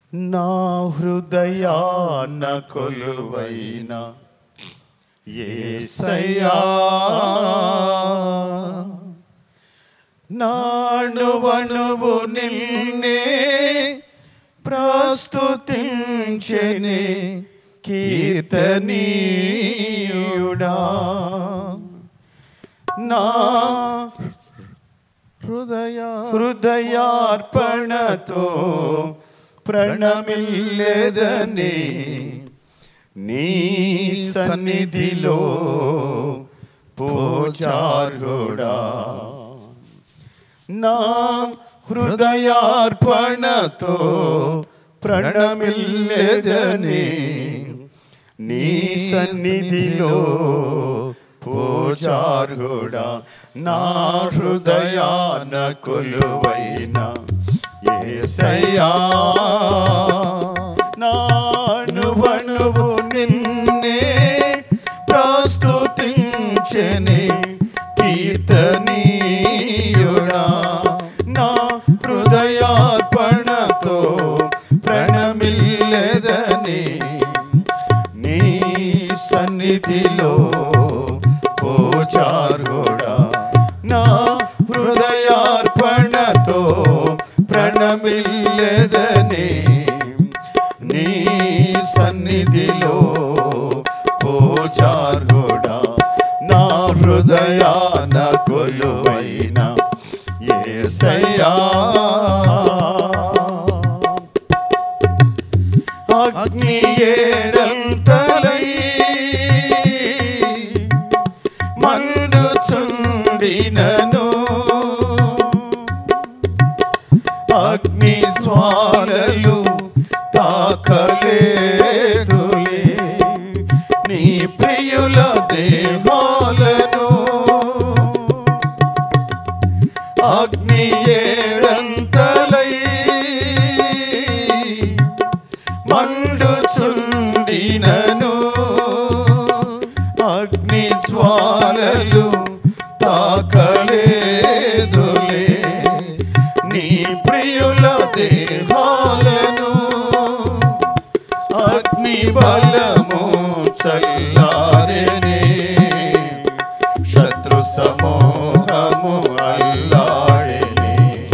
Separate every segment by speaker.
Speaker 1: నా హృదయాన కొలువైన యేసయ్యా నాణువణువు నిన్నే ప్రస్తుతించని కీర్తనీయుడా నా
Speaker 2: హృదయ
Speaker 1: హృదయార్పణతో ప్రణమిల్లెదని నీ సన్నిధిలో పూజార్హుడా నా హృదయార్పణతో ప్రణమిల్లెదని నీ సన్నిధిలో పూజార్హుడా నా హృదయాన కొలువైన యేసయ్యా నానువనువు నిన్నే ప్రస్తుతించని కీర్తనీయుడా నా హృదయార్పణతో ప్రణమిల్లెదని నీ సన్నిధిలో పూజార్హుడా నా హృదయార్పణతో ప్రణమిల్లెదని నీ సన్నిధిలో పూజార్హుడా నా హృదయాన కొలువైన యేసయ్యా అగ్ని ఏడంతలై మండుచుండినను అగ్ని స్వాలలు తాకలేదులే నీ ప్రియుల దేహాలను అగ్ని ఏడంతలై మండుచుండినను అగ్ని స్వాలలు తాకలేదులే నీ ప్రియుల దేహాలను అగ్ని బలము చల్లారనే శత్రు సమూహము అల్లాడనే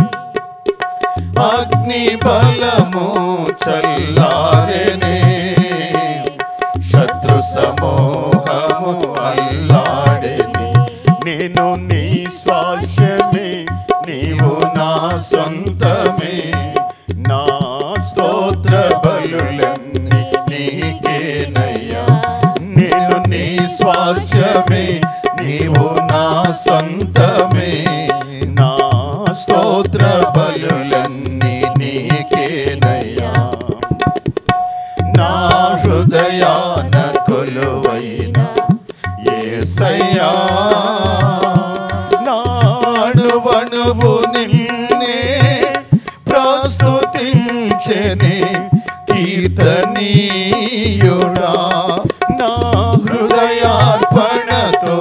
Speaker 1: అగ్ని బలము చల్లారనే శత్రు సమూహము అల్లాడని నేను నీ స్వాస్థ్యమే నీవు నా సొంతమే నా స్తోత్ర బలులన్నీ నీకేనయ్యా నేను నీ స్వాస్థ్యమే నీవు నా సొంతమే నా స్తోత్ర బలులన్నీ నీకేనయ్యా నా హృదయాన కొలువైన యేసయ్యా నాణువణువు నిన్నే ప్రస్తుతించని కీర్తనీయుడా నా హృదయార్పణతో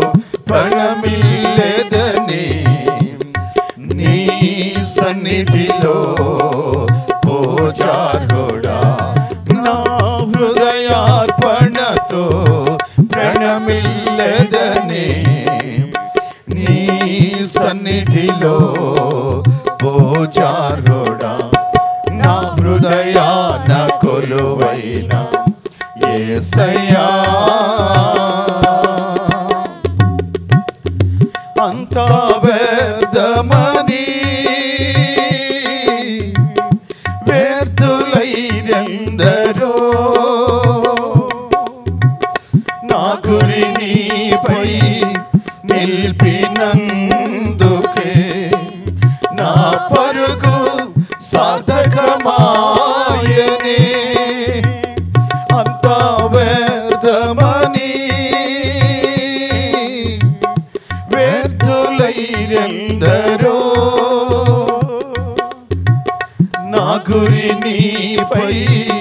Speaker 1: ప్రణమిల్లెదని నీ సన్నిధిలో పూజార్హుడా నా హృదయార్పణతో ప్రణమిల్లెదని నీ సన్నిధిలో పూజార్హుడా నా హృదయాన కొలువైన యేసయ్యా అంతా వ్యర్థమని వ్యర్థులైరందరో నా గురి నీపై నిలిపినందుకే నా పరుగు సార్థకమాయనే అంతా వ్యర్థమని వ్యర్థులైరందరో నా గురి నీపై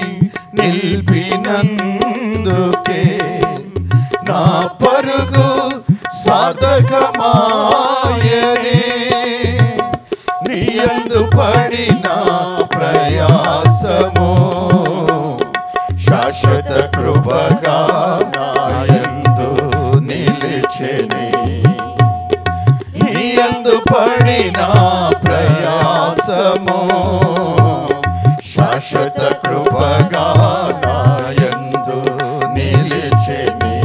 Speaker 1: నిలిపినందుకే నా పరుగు సార్థకమాయనే నీ యందు పడిన ప్రయాసము శాశ్వత కృపగా నాయందు నిలిచెని నీయందు పడిన ప్రయాసము శాశ్వత కృపగా నాయందు నిలిచెని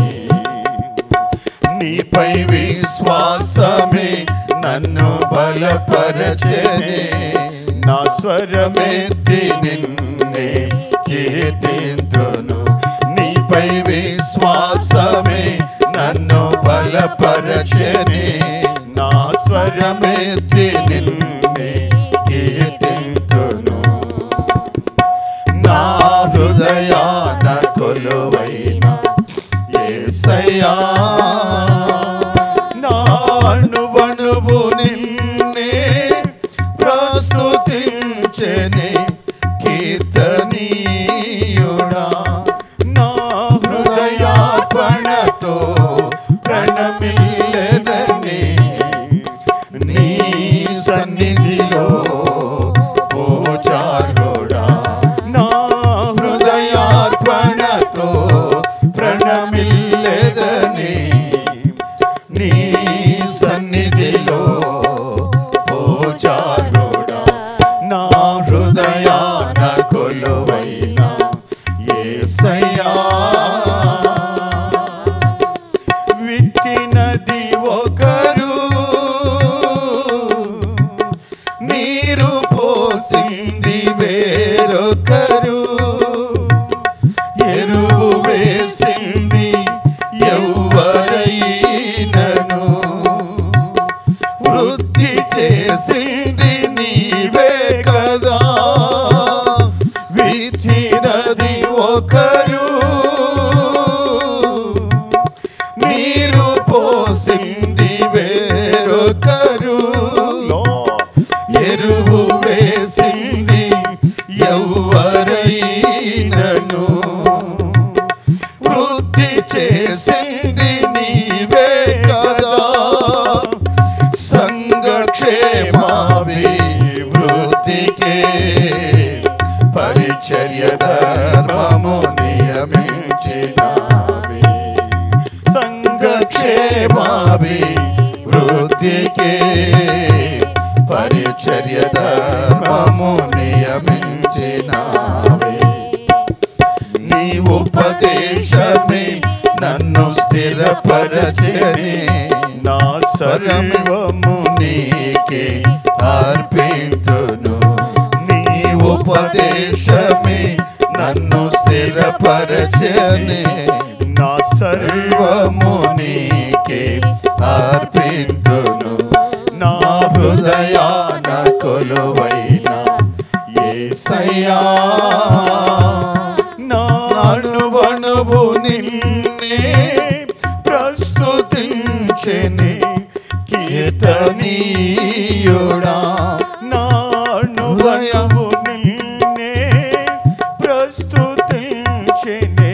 Speaker 1: నీపై విశ్వాసమే నన్ను బలపరచనే నా స్వరమెత్తి నిన్నే కీర్తింతును నీపై విశ్వాసమే నన్ను బలపరచనే నా స్వరమెత్తి నిన్నే కీర్తింతును నా హృదయాన కొలువైన యేసయ్యా నా అణువణువు నిన్నే ప్రస్తుతించనే కీర్తనీయుడా నా హృదయార్పణతో ప్రణమిల్లెదనే నీ సన్నిధిలో పూజారుడా నా హృదయార్పణతో ప్రణమిల్లెదనే నీ సన్నిధిలో పూజారుడా నా హృదయాన కొలువైన యేసయ్యా విట్టినది ఒకరు నీరు పోసింది వేరొకరు ఎరువు వేసింది ఎవ్వరైనను వృద్ధి చేసింది నీవే కదా విధినది ఒకరు నీరు పోసింది వేరొకరు ఎరువు వేసింది ఎవ్వరైనను వృద్ధి చేసింది నీవే కదా సంఘక్షేమావి వృద్ధికే పరిచర్య ధర్మము నియమించినావి సంఘక్షేమావి వృద్ధికే పరిచర్య ధర్మము నియమించినావి నీ ఉపదేశమే నన్ను స్థిరపరచని నా సర్వము నీకే అర్పింతును నీ ఉపదేశమే నన్ను స్థిరపరచని నా సర్వము నీకే అర్పింతును నా హృదయాన కొలువైన యేసయ్యా నాడువనువు నిన్నే ప్రస్తుతించెని కీర్తనీయుడా నాడువనువు నిన్నే ప్రస్తుతించెని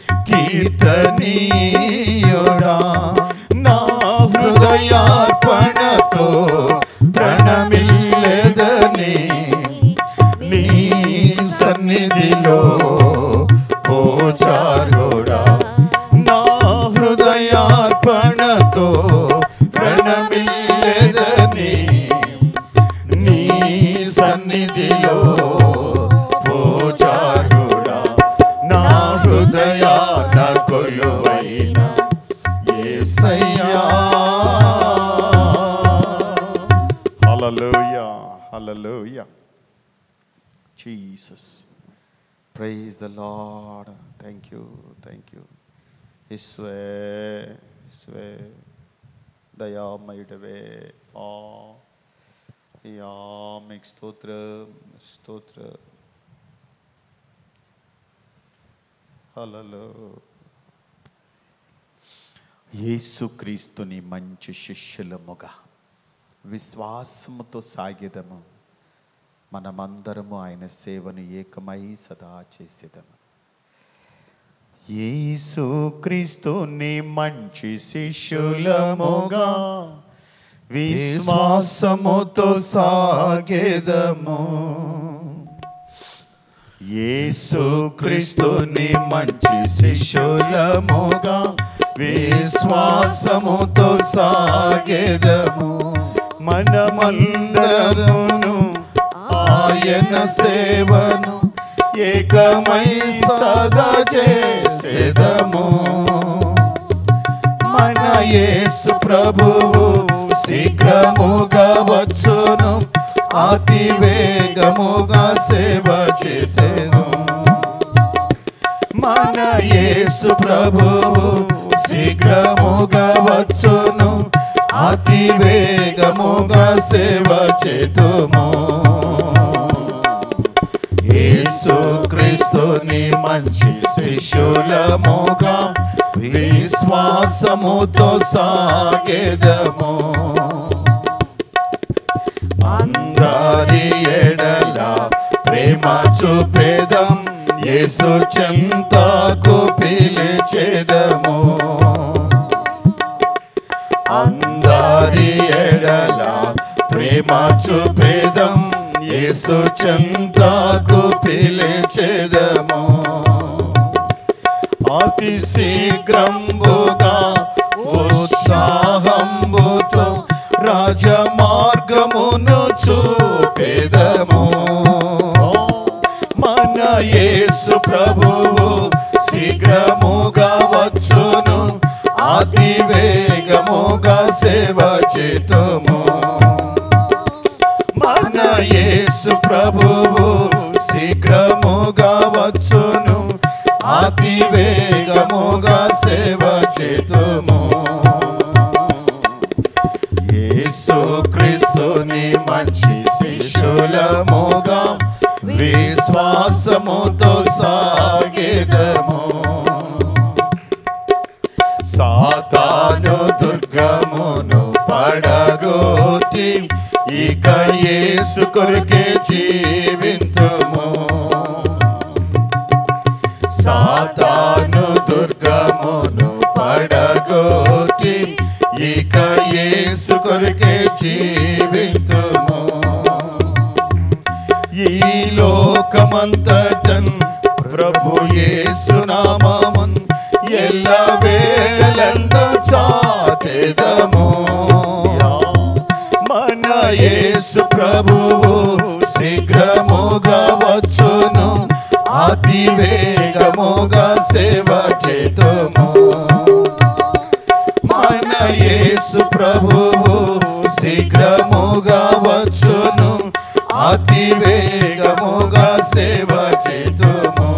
Speaker 1: కీర్తనీయుడా నా హృదయార్పణతో ప్రణమిల్లెదని నీ సన్నిధిలో పోచారుడా నా హృదయార్పణతో ప్రణమిల్లెదని నీ సన్నిధిలో పోచారుడా నా హృదయాన కొలువైన యేసయ్యా
Speaker 2: Hallelujah. Hallelujah. Jesus. Praise the Lord. Thank you. Thank you. ఈశ్వే ఈశ్వే దయామయుడవే ఆ యా మీకు స్తోత్రం స్తోత్రం హలలో యేసుక్రీస్తుని మంచి శిష్యులముగా విశ్వాసముతో సాగెదము మనమందరము ఆయన సేవను ఏకమై సదా చేసేదము యేసుక్రీస్తుని మంచి శిష్యులముగా
Speaker 1: విశ్వాసముతో సాగెదము యేసు క్రీస్తుని మంచి శిష్యులముగా విశ్వాసముతో సాగెదము మనమందరమును ఆయన సేవను ఏకమై సదా చేసేదము మన యేసు ప్రభువు శీఘ్రముగా వచ్చును అతి వేగముగా సేవ చేసేను మన యేసు ప్రభువు శీఘ్రముగా వచ్చును అతి వేగముగా సేవ చేతుము యేసు క్రీస్తుని మంచి శిష్యులముగా విశ్వాసముతో సాగెదము అందరి ఎడల ప్రేమ చూపేదం యేసు చెంతకు పిలిచేదము అందరి ఎడల ప్రేమ చూపేదం యేసు చెంతకు పిలిచేదము అతి శీఘ్రంబుగా ఉత్సాహంబుతో రాజమార్గమును చూపేదము మన యేసు ప్రభువు శీఘ్రముగా వచ్చును అతి వేగముగా సేవ చేతుము మన యేసు ప్రభువు శీఘ్రముగా వచ్చును అతి వేగముగా సేవ చేతుము యేసు క్రీస్తుని మంచి శిష్యులముగా విశ్వాసముతో సాగేదము సాతాను దుర్గమును పడగోటి ఇక యేసు కొరకే జీవింతుము సాతాను దుర్గమును పడగోటి ఇక యేసు కొరకే జీవింతుము ఈ లోకమంతటన్ ప్రభు యేసు నామమున్ ఎల్ల వేలంద చాటెదము మన యేసు ప్రభువు శీఘ్రముగా వచ్చును అతి వేగముగా సేవ చేతుము మన యేసు ప్రభువు శీఘ్రముగా వచ్చును అతి వేగముగా సేవ చేతుము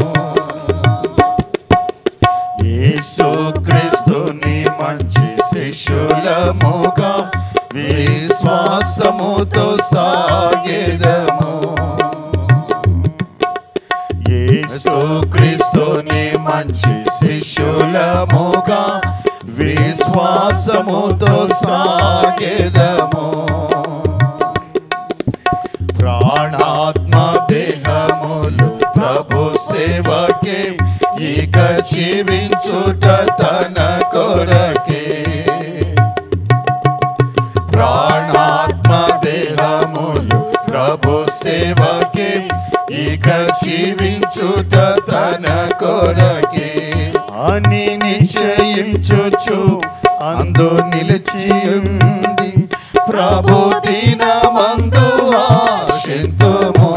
Speaker 1: యేసు క్రీస్తుని మంచి శిష్యులముగా విశ్వాసముతో సాగేదము యేసు క్రీస్తుని మంచి శిష్యులముగా విశ్వాసముతో సాగేదము ప్రాణాత్మ దేహములు ప్రభు సేవకే ఇక జీవించుట తన కొరకే ప్రాణాత్మ దేహములు ప్రభు సేవకే ఇక జీవించుట తన కొరకే అని నిశ్చయించుచు అందు నిలిచియుండి ప్రభు దినమందు ఆశింతుము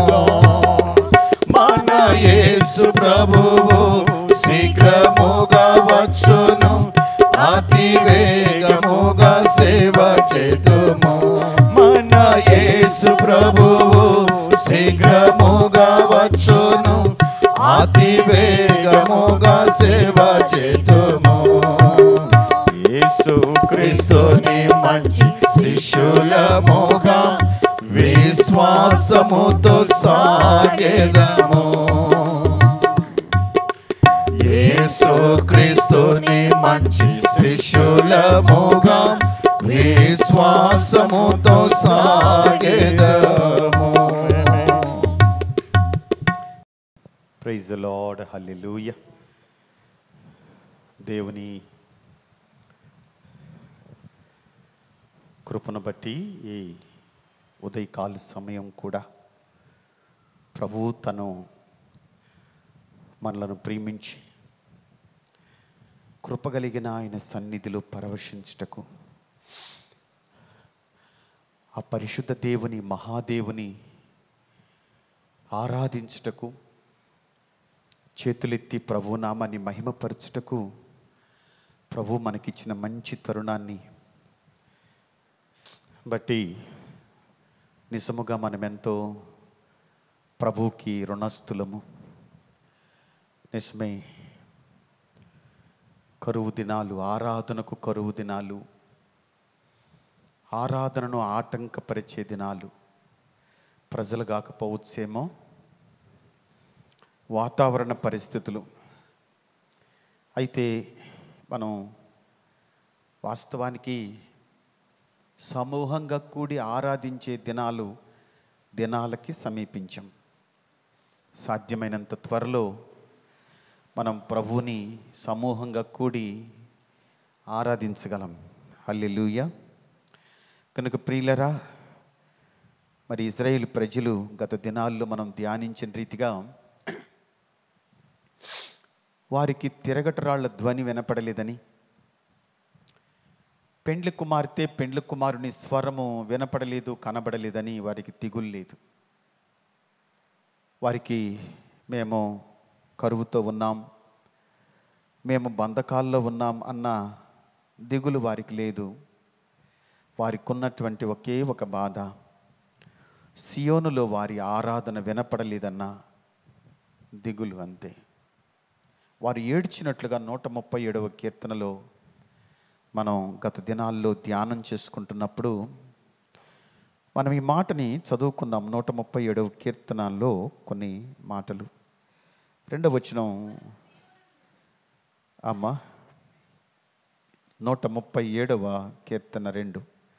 Speaker 1: మన యేసు ప్రభువు శీఘ్రముగా వచ్చును అతి వేగముగా సేవ చేతుము మన యేసు ప్రభువు శీఘ్రముగా వచ్చును అతి వేగముగా సేవ చేతుము యేసు క్రీస్తుని మంచి శిష్యులముగా విశ్వాసముతో సాగేదము యేసు క్రీస్తుని మంచి శిష్యులముగా విశ్వాసముతో సాగేదము
Speaker 2: ప్రైజ్ ద లార్డ్ హల్లెలూయ దేవుని కృపను బట్టి ఈ ఉదయకాల సమయం కూడా ప్రభు తను మనలను ప్రేమించి కృపగలిగిన ఆయన సన్నిధిలో పరవశించుటకు ఆ పరిశుద్ధ దేవుని మహాదేవుని ఆరాధించుటకు చేతులెత్తి ప్రభునామాన్ని మహిమపరచుటకు ప్రభు మనకిచ్చిన మంచి తరుణాన్ని బట్టి నిజముగా మనమెంతో ప్రభువుకి రుణస్థులము నిజమే కరువు దినాలు ఆరాధనకు కరువు దినాలు ఆరాధనను ఆటంకపరిచే దినాలు ప్రజలు కాకపోవచ్చేమో వాతావరణ పరిస్థితులు అయితే మనం వాస్తవానికి సమూహంగా కూడి ఆరాధించే దినాలు దినాలకి సమీపించాం సాధ్యమైనంత త్వరలో మనం ప్రభువుని సమూహంగా కూడి ఆరాధించగలం హల్లెలూయ కనుక ప్రియులరా మరి ఇజ్రాయేల్ ప్రజలు గత దినాల్లో మనం ధ్యానించిన రీతిగా వారికి తిరగటరాళ్ల ధ్వని వినపడలేదని పెండ్లి కుమార్తె పెండ్లి కుమారుని స్వరము వినపడలేదు కనబడలేదని వారికి దిగులు లేదు వారికి మేము కరువుతో ఉన్నాం మేము బంధకాల్లో ఉన్నాం అన్న దిగులు వారికి లేదు వారికి ఉన్నటువంటి ఒకే ఒక బాధ సియోనులో వారి ఆరాధన వినపడలేదన్న దిగులు అంతే వారు ఏడ్చినట్లుగా నూట ముప్పై ఏడవ కీర్తనలో మనం గత దినాల్లో ధ్యానం చేసుకుంటున్నప్పుడు మనం ఈ మాటని చదువుకున్నాం నూట ముప్పై ఏడవ కీర్తనలో కొన్ని మాటలు రెండవ వచనం అమ్మ నూట ముప్పై ఏడవ కీర్తన రెండు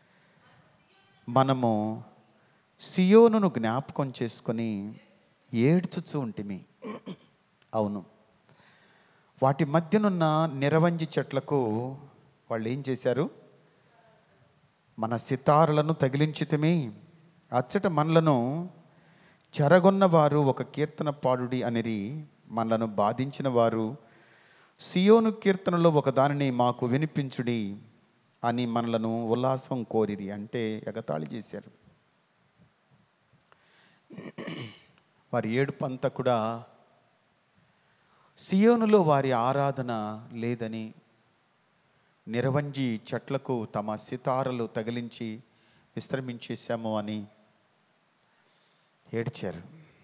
Speaker 2: మనము సియోనును జ్ఞాపకం చేసుకొని ఏడ్చుచూ ఉంటిమి అవును వాటి మధ్యనున్న నిరవంజి చెట్లకు వాళ్ళు ఏం చేశారు మన సితారులను తగిలించితిమి అచ్చట మనలను చెరగొన్న వారు ఒక కీర్తన పాడుడి అనిరి మనలను బాధించిన వారు సియోను కీర్తనలో ఒక దానిని మాకు వినిపించుడి అని మనలను ఉల్లాసం కోరిరి అంటే ఎగతాళి చేశారు వారి ఏడుపు అంతా కూడా సియోనులో వారి ఆరాధన లేదని నిరవంజి చెట్లకు తమ సితారలు తగిలించి విశ్రమించేశాము అని ఏడ్చారు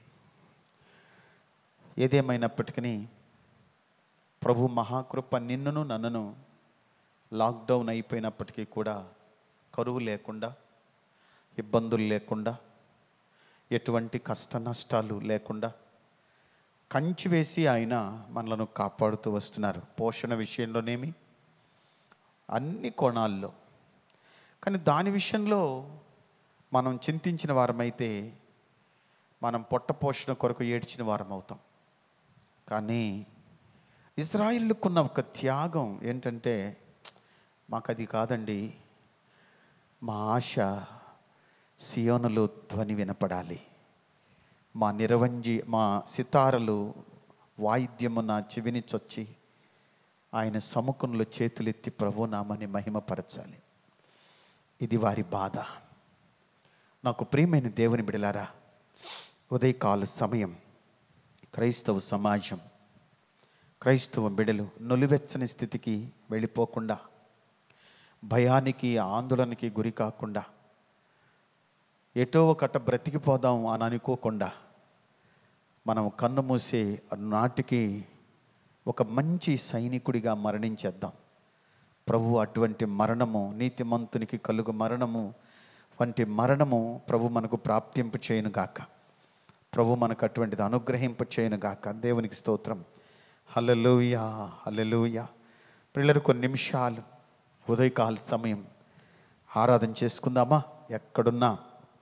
Speaker 2: ఏదేమైనప్పటికీ ప్రభు మహాకృప నిన్నును నన్నును లాక్డౌన్ అయిపోయినప్పటికీ కూడా కరువు లేకుండా ఇబ్బందులు లేకుండా ఎటువంటి కష్ట నష్టాలు లేకుండా కంచి వేసి ఆయన మనలను కాపాడుతూ వస్తున్నారు పోషణ విషయంలోనేమి అన్ని కోణాల్లో కానీ దాని విషయంలో మనం చింతించిన వారమైతే మనం పొట్ట పోషణ కొరకు ఏడ్చిన వారం అవుతాం కానీ ఇజ్రాయిల్కున్న ఒక త్యాగం ఏంటంటే మాకు అది కాదండి మా ఆశ సియోనులో ధ్వని వినపడాలి మా నిరవంజి మా సితారలు వాయిద్యము నా చెవిని చొచ్చి ఆయన సముఖంలో చేతులెత్తి ప్రభునామని మహిమపరచాలి ఇది వారి బాధ నాకు ప్రియమైన దేవుని బిడలారా ఉదయకాల సమయం క్రైస్తవ సమాజం క్రైస్తవ బిడలు నులివెచ్చని స్థితికి వెళ్ళిపోకుండా భయానికి ఆందోళనకి గురి కాకుండా ఎటో ఒకట బ్రతికిపోదాం అని అనుకోకుండా మనం కన్ను మూసే నాటికి ఒక మంచి సైనికుడిగా మరణించేద్దాం ప్రభు అటువంటి మరణము నీతిమంతునికి కలుగు మరణము వంటి మరణము ప్రభు మనకు ప్రాప్తింపు చేయను గాక ప్రభు మనకు అటువంటిది అనుగ్రహింప చేయను గాక దేవునికి స్తోత్రం హల్లెలూయ హల్లెలూయ పిల్లలు కొన్ని నిమిషాలు ఉదయకాల సమయం ఆరాధన చేసుకుందామా ఎక్కడున్నా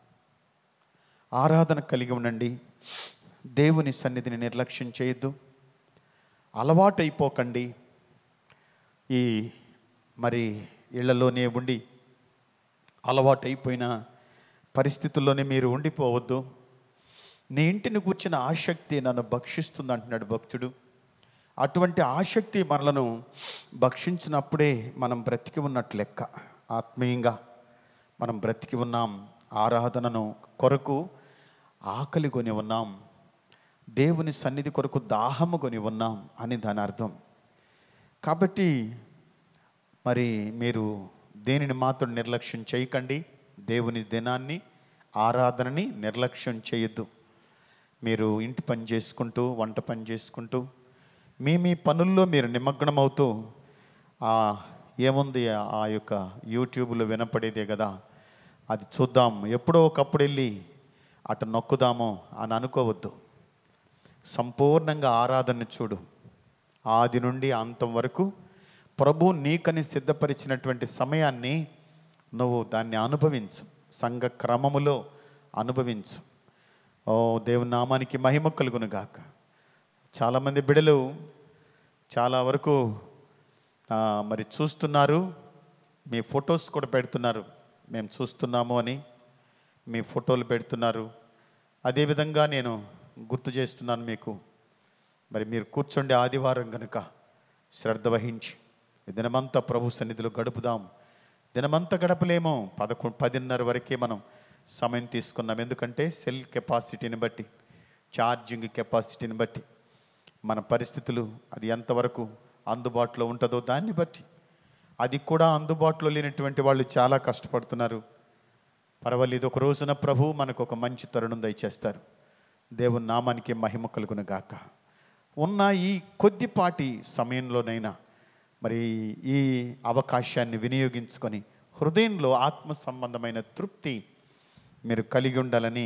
Speaker 2: ఆరాధన కలిగి ఉండండి దేవుని సన్నిధిని నిర్లక్ష్యం చేయొద్దు అలవాటైపోకండి ఈ మరి ఇళ్లలోనే ఉండి అలవాటైపోయిన పరిస్థితుల్లోనే మీరు ఉండిపోవద్దు నీ ఇంటిని కూర్చిన ఆసక్తి నన్ను భక్షిస్తుంది అంటున్నాడు భక్తుడు అటువంటి ఆసక్తి మనలను భక్షించినప్పుడే మనం బ్రతికి ఉన్నట్లు లెక్క ఆత్మీయంగా మనం బ్రతికి ఉన్నాం ఆరాధనను కొరకు ఆకలి కొని ఉన్నాం దేవుని సన్నిధి కొరకు దాహము కొని ఉన్నాం అని దాని అర్థం కాబట్టి మరి మీరు దేనిని మాత్రం నిర్లక్ష్యం చేయకండి దేవుని దినాన్ని ఆరాధనని నిర్లక్ష్యం చేయొద్దు మీరు ఇంటి పని చేసుకుంటూ వంట పని చేసుకుంటూ మీ మీ పనుల్లో మీరు నిమగ్నమవుతూ ఆ ఏముంది ఆ యొక్క యూట్యూబ్లో వినపడేదే కదా అది చూద్దాం ఎప్పుడో ఒకప్పుడు వెళ్ళి అటు నొక్కుదామో అని అనుకోవద్దు సంపూర్ణంగా ఆరాధన చూడు ఆది నుండి అంతం వరకు ప్రభు నీకని సిద్ధపరిచినటువంటి సమయాన్ని నువ్వు దాన్ని అనుభవించు సంఘ క్రమములో అనుభవించు ఓ దేవుని నామానికి మహిమ కలుగును గాక చాలామంది బిడలు చాలా వరకు ఆ, మరి చూస్తున్నారు మీ ఫొటోస్ కూడా పెడుతున్నారు మేము చూస్తున్నాము అని మీ ఫోటోలు పెడుతున్నారు అదేవిధంగా నేను గుర్తు చేస్తున్నాను మీకు మరి మీరు కూర్చోండి ఆదివారం కనుక శ్రద్ధ వహించి ఈ దినమంతా ప్రభు సన్నిధిలో గడుపుదాం దినమంతా గడపలేమో పదకొండు పదిన్నర వరకే మనం సమయం తీసుకున్నాం ఎందుకంటే సెల్ కెపాసిటీని బట్టి ఛార్జింగ్ కెపాసిటీని బట్టి మన పరిస్థితులు అది ఎంతవరకు అందుబాటులో ఉంటుందో దాన్ని బట్టి అది కూడా అందుబాటులో లేనటువంటి వాళ్ళు చాలా కష్టపడుతున్నారు పర్వాలేదు ఒక రోజున ప్రభు మనకు ఒక మంచి తరుణం దయచేస్తారు దేవుని నామానికి మహిమ కలుగును గాక ఉన్న ఈ కొద్దిపాటి సమయంలోనైనా మరి ఈ అవకాశాన్ని వినియోగించుకొని హృదయంలో ఆత్మ సంబంధమైన తృప్తి మీరు కలిగి ఉండాలని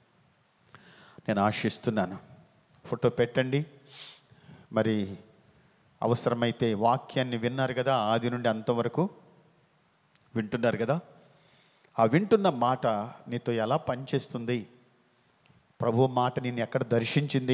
Speaker 2: నేను ఆశిస్తున్నాను ఫోటో పెట్టండి మరి అవసరమైతే వాక్యాన్ని విన్నారు కదా ఆది నుండి అంతవరకు వింటున్నారు కదా ఆ వింటున్న మాట నీతో ఎలా పనిచేస్తుంది ప్రభు మాట నిన్ను ఎక్కడ దర్శించింది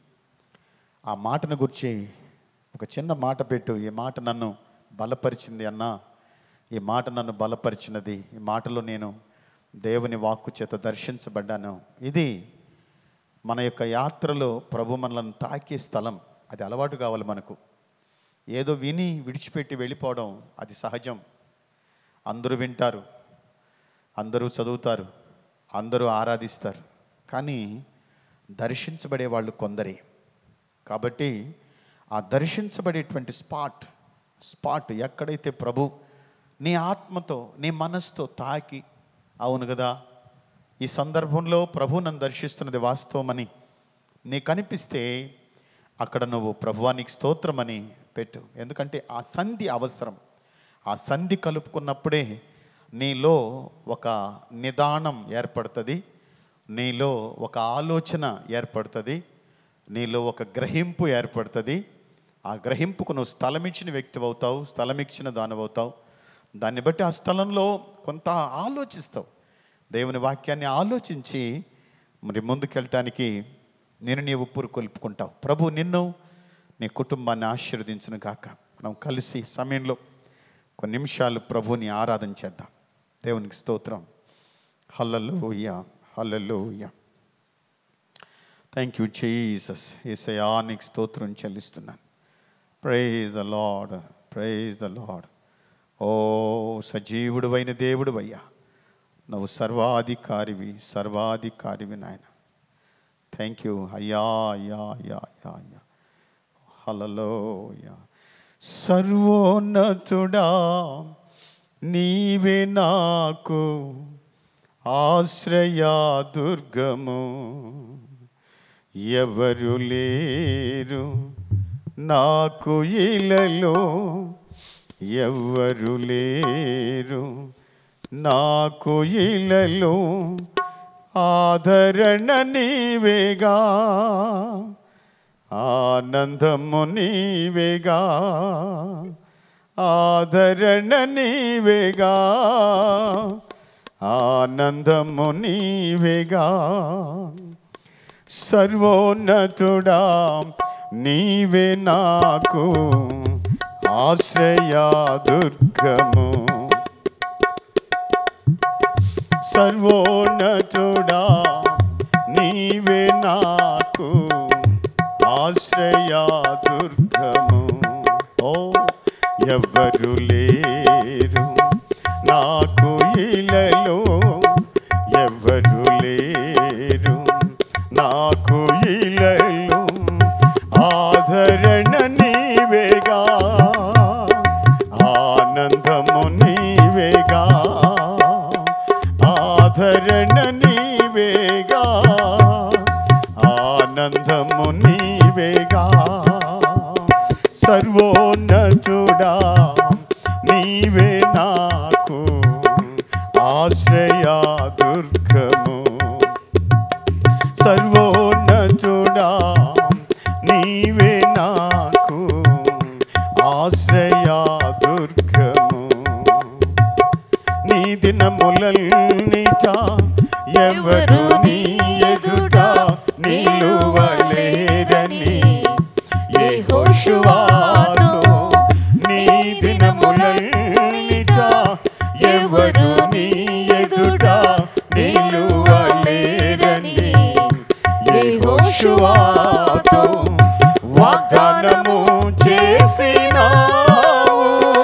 Speaker 2: ఆ మాటను గురించి ఒక చిన్న మాట పెట్టు ఈ మాట నన్ను బలపరిచింది అన్నా ఈ మాట నన్ను బలపరిచినది ఈ మాటలో నేను దేవుని వాక్కు చేత దర్శించబడ్డాను ఇది మన యొక్క యాత్రలో ప్రభు మనలను తాకే స్థలం అది అలవాటు కావాలి మనకు ఏదో విని విడిచిపెట్టి వెళ్ళిపోవడం అది సహజం అందరూ వింటారు అందరూ చదువుతారు అందరూ ఆరాధిస్తారు కానీ దర్శించబడే వాళ్ళు కొందరే కాబట్టి ఆ దర్శించబడేటువంటి స్పాట్ స్పాట్ ఎక్కడైతే ప్రభు నీ ఆత్మతో నీ మనస్సుతో తాకి అవును కదా ఈ సందర్భంలో ప్రభు నన్ను దర్శిస్తున్నది వాస్తవమని నీకు అనిపిస్తే అక్కడ నువ్వు ప్రభువానికి స్తోత్రమని పెట్టు ఎందుకంటే ఆ సంధి అవసరం ఆ సంధి కలుపుకున్నప్పుడే నీలో ఒక నిదానం ఏర్పడుతుంది నీలో ఒక ఆలోచన ఏర్పడుతుంది నీలో ఒక గ్రహింపు ఏర్పడుతుంది ఆ గ్రహింపుకు నువ్వు స్థలం ఇచ్చిన వ్యక్తి అవుతావు స్థలం ఇచ్చిన దాని అవుతావు దాన్ని బట్టి ఆ స్థలంలో కొంత ఆలోచిస్తావు దేవుని వాక్యాన్ని ఆలోచించి మరి ముందుకెళ్ళటానికి నేను నీ ఉప్పురు కొలుపుకుంటావు ప్రభు నిన్ను నీ కుటుంబాన్ని ఆశీర్వదించిన గాక మనం కలిసి సమయంలో కొన్ని నిమిషాలు ప్రభుని ఆరాధన చేద్దాం దేవునికి స్తోత్రం hallelujah hallelujah thank you Jesus ఏసయా నీకు స్తోత్రం చెల్లిస్తున్నాను praise the Lord praise the Lord ఓ సజీవుడు అయిన దేవుడు అయ్యా నువ్వు సర్వాధికారివి సర్వాధికారివి నాయన థ్యాంక్ యూ అయ్యా అయ్యా అయ్యా అయ్యా అయ్యా హలలోయ సర్వోన్నతుడా నీవే నాకు ఆశ్రయా దుర్గము ఎవరు లేరు నాకు ఇలలో ఎవరు లేరు నాకు ఇలలో ఆదరణ నీవేగా ఆనందము నీవేగా ఆదరణ నీవేగా ఆనందము నీవేగా సర్వోన్నతుడా నీవే నాకు ఆశ్రయా దుర్గము సర్వోన్నతుడా నీవే నాకు ఆశ్రయా దుర్గము ఓ ఎవ్వరు లేరు నాకు ఇలలో ఎవ్వరు లేరు నాకు ఇలలో ఆదరణ నీవేగా ఆనందము నీవేగా ఆదరణ నీవేగా ఆనందము నీవేగా సర్వోన్నతుడా నీవే నాకు ఆశ్రయ దుర్గము సర్వోన్నతుడా నీవే నాకు ఆశ్రయ దుర్గము నీ దినములన్నిట ఎవరు నీ ఎదుట నిలువలేరని యెహోషువాతో నీ దినములన్నిట ఎవరు నీ ఎదుట నిలువలేరని యెహోషువాతో వాగ్దానము చేసినావు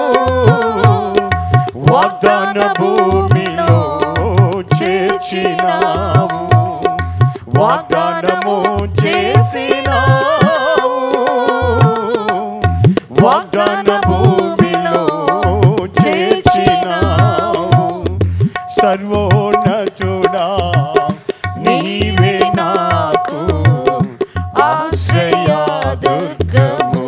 Speaker 2: వాగ్దాన భూమిలో చేర్చినావు వాగ్దానము చేసినావు వాగ్దాన భూమిలో చేర్చినావు సర్వోన్నతుడా నీవే నాకు ఆశ్రయ దుర్గము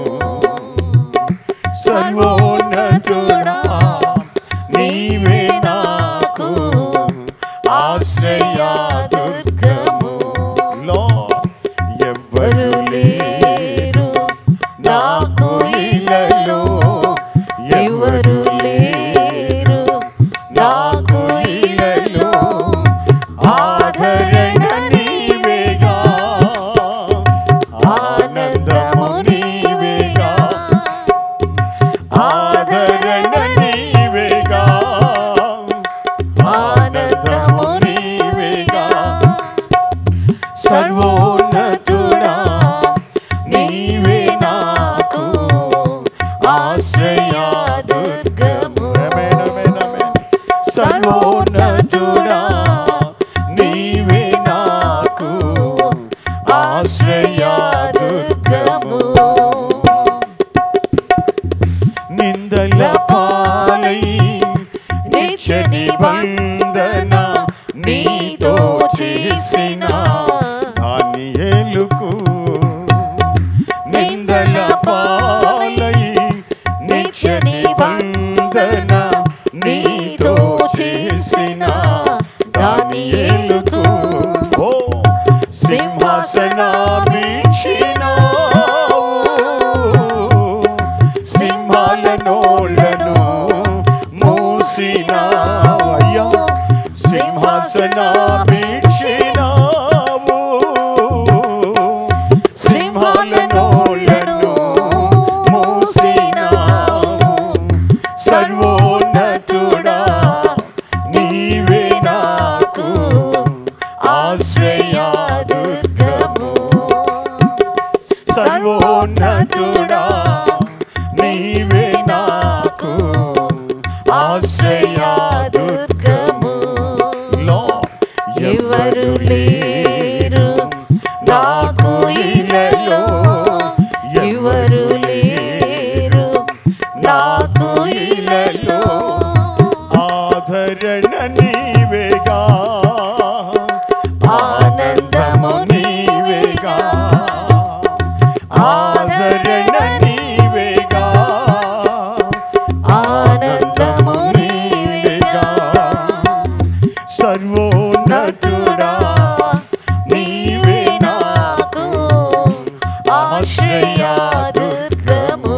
Speaker 2: సర్వోన్నతుడా నీవే నాకు ఆశ్రయ దుర్గము లార్డ్ ఎవ్వరు లేరు నాకు ఇలలో ఎవరు లేరు నాకు ఇలలో ఆదరణ నీవేగా ఆనందము నీవేగా ఆదరణ నీవేగా ఆనందము నీవేగా సర్వోన్నతుడా నీవే నాకు ఆశ్రయ దుర్గము సర్వోన్నతుడా నీవే నాకు ఆశ్రయ దుర్గము నిందల పాలై నిత్య నిబంధన నీతో చేసిన దాని ఏలుకు నిందల పాలై నిత్య నిబంధన నీతో చేసిన దాని ఏలుకు ఓ సింహాసనామీక్షినావు సింహాల నోళ్లను మూసినావు అయ్యా సింహాసనామీక్షినావు సింహాల నోళ్లను మూసినావు సర్వోన్నతుడా నీవే నాకు ఆశ్రయ దుర్గము సర్వోన్నతుడా నీవే నాకు ఆశ్రయ దుర్గము ఎవరు లేరు నాకు ఇలలో ఎవరు లేరు నాకు ఇలలో ఆదరణ నీవేగా ఆనందము నీవేగా ఆదరణ నీవేగా ఆనందము నీవేగా సర్వోన్నతుడా నీవే నాకు ఆశ్రయ దుర్గము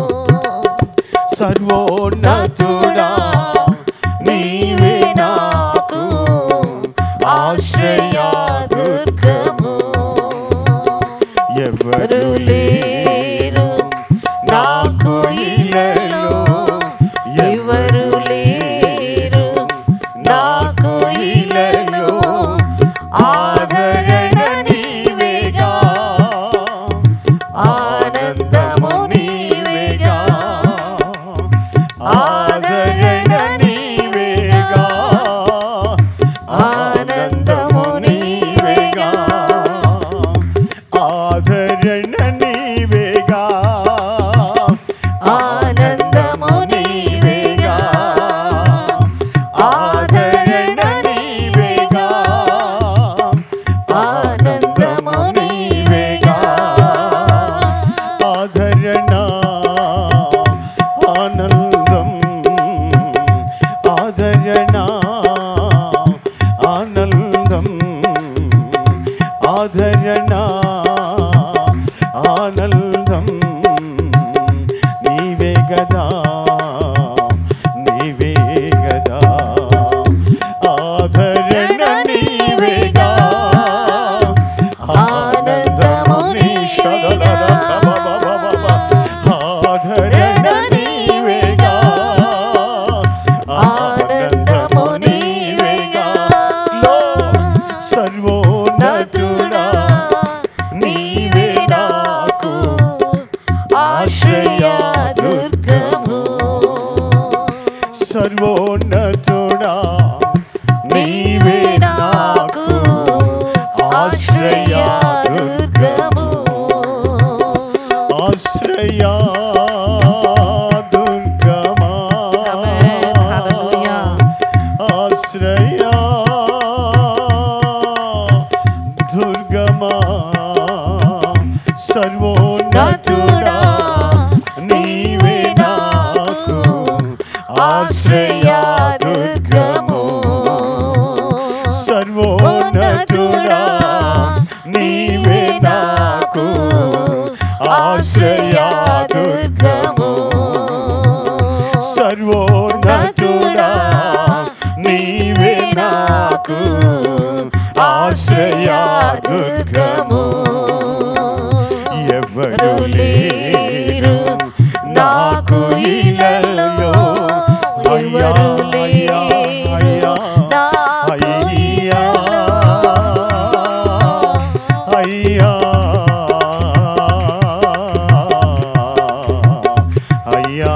Speaker 2: సర్వోన్నతుడా నీవే నాకు ఆశ్రయ దుర్గము ఎవరు లేరు నాకు ఇలలో ఎవరు లేరు నాకు ఇలలో ఆదరణ నీవేగా ఆనందము నీవేగా గదా నీవే గదా ఆదరణ నీవేగా ఆనందము నీ శదరరకబబబబ. ఆదరణ నీవేగా ఆనందము నీవేగా లో సర్వోన్నతుడా నీవే నాకు ఆశ్రయ దుర్గము సర్వోన్నతుడా నీవే నాకు ఆశ్రయ దుర్గము ఆశ్రయ దుర్గమా
Speaker 3: Hallelujah.
Speaker 2: ఆశ్రయ దుర్గమా సర్వోన్నతుడా నీవే నాకు ఆశ్రయ దుర్గము సర్వోన్నతుడా నీవే నాకు ఆశ్రయ దుర్గము సర్వోన్నతుడా నీవే నాకు ఆశ్రయ దుర్గము ఎవరు లేరు నాకు ఇలలో అయ్యా అయ్యా అయ్యా అయ్యా అయ్యా అయ్యా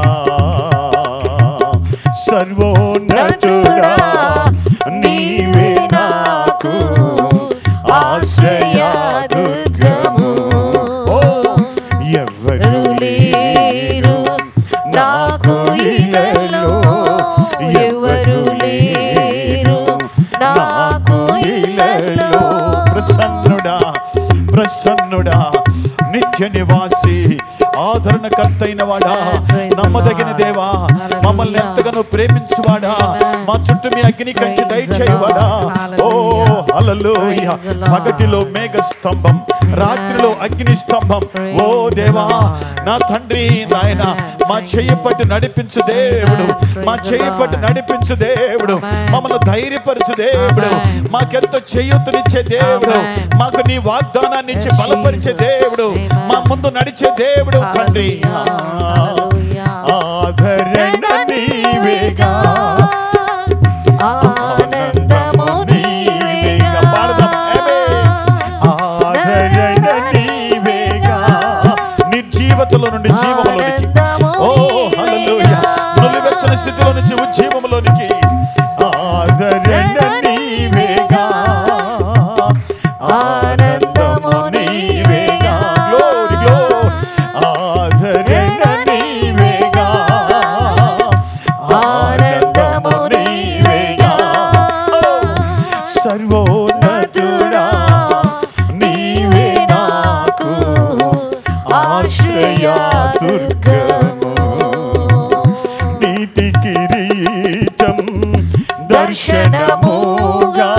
Speaker 2: సర్వోన్నతుడా నీవే నాకు ఆశ్రయ దుర్గము ఓ ఎవరు లేరు నాకు ఇలలో ఎవరు లేరు నాకు ఇలలో ప్రసన్నుడా ప్రసన్నుడా నిత్య నివాసి ఆదరణకర్త అయిన వాడా నమ్మదగిన దేవా మమ్మల్ని ఎంతగానో ప్రేమించువాడా మా చుట్టూ మీ అగ్ని కంచి దయచేయవాడా ఓ హల్లెలూయ పగటిలో మేఘ స్తంభం రాత్రిలో అగ్ని స్తంభం ఓ దేవా నా తండ్రి నాయన మా చెయ్యి పట్టి నడిపించు దేవుడు మా చెయ్యి పట్టి నడిపించు దేవుడు మమ్మల్ని ధైర్యపరచు దేవుడు మాకెంతో చేయూతనిచ్చే దేవుడు మాకు నీ వాగ్దానాన్ని ఇచ్చి బలపరిచే దేవుడు మా ముందు నడిచే దేవుడు తండ్రి ఆదరణ నీవేగా
Speaker 3: ఆనందము
Speaker 2: నీవేగా పాడదాం ఆదరణ నీవేగా నిర్జీవతలో నుండి జీవములోనికి ఓ హల్లెలూయా నులివెచ్చని స్థితిలో నుంచి ఉజ్జీవములోనికి ఆదరణ నీవేగా ఆనందము నీవేగా గ్లోరీ గ్లో ఆదరణ నీవేగా ఆనందము నీవేగా సర్వోన్నతుడా నీవే నాకు ఆశ్రయ దుర్గము నీతి కిరీటం దర్శనముగా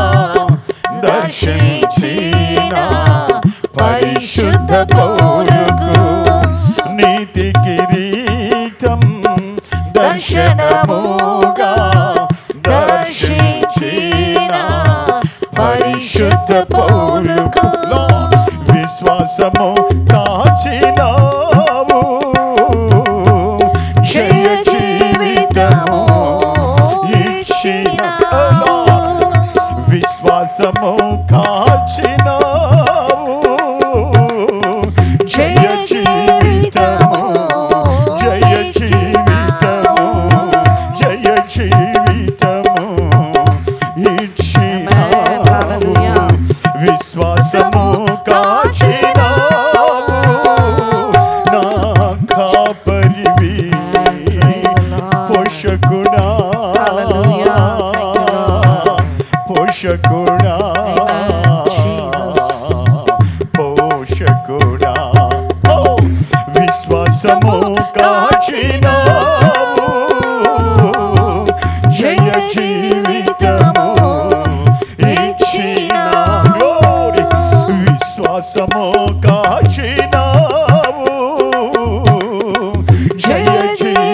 Speaker 2: దర్శించిన పరిశుద్ధ పౌరుకు నీతి కిరీటం దర్శనముగా దర్శించిన పరిశుద్ధ పౌరుకు విశ్వాసము కాచినావు జయ జీవితము ఇచ్చిన విశ్వాసము కాచినావు జయ జీవితము జయ జీవితము జయ జీవితము ఇచ్చినావు
Speaker 3: Hallelujah.
Speaker 2: విశ్వాసము కాచినావు నా కాపరివి పోషకుడా
Speaker 3: Hallelujah.
Speaker 2: పోషకుడా
Speaker 3: Amen. Jesus.
Speaker 2: పోషకుడా ఓ విశ్వాసము కాచినావు జయ జీవితము ఇచ్చిన గ్లోరీ విశ్వాసము కాచినావు జయ జీవితము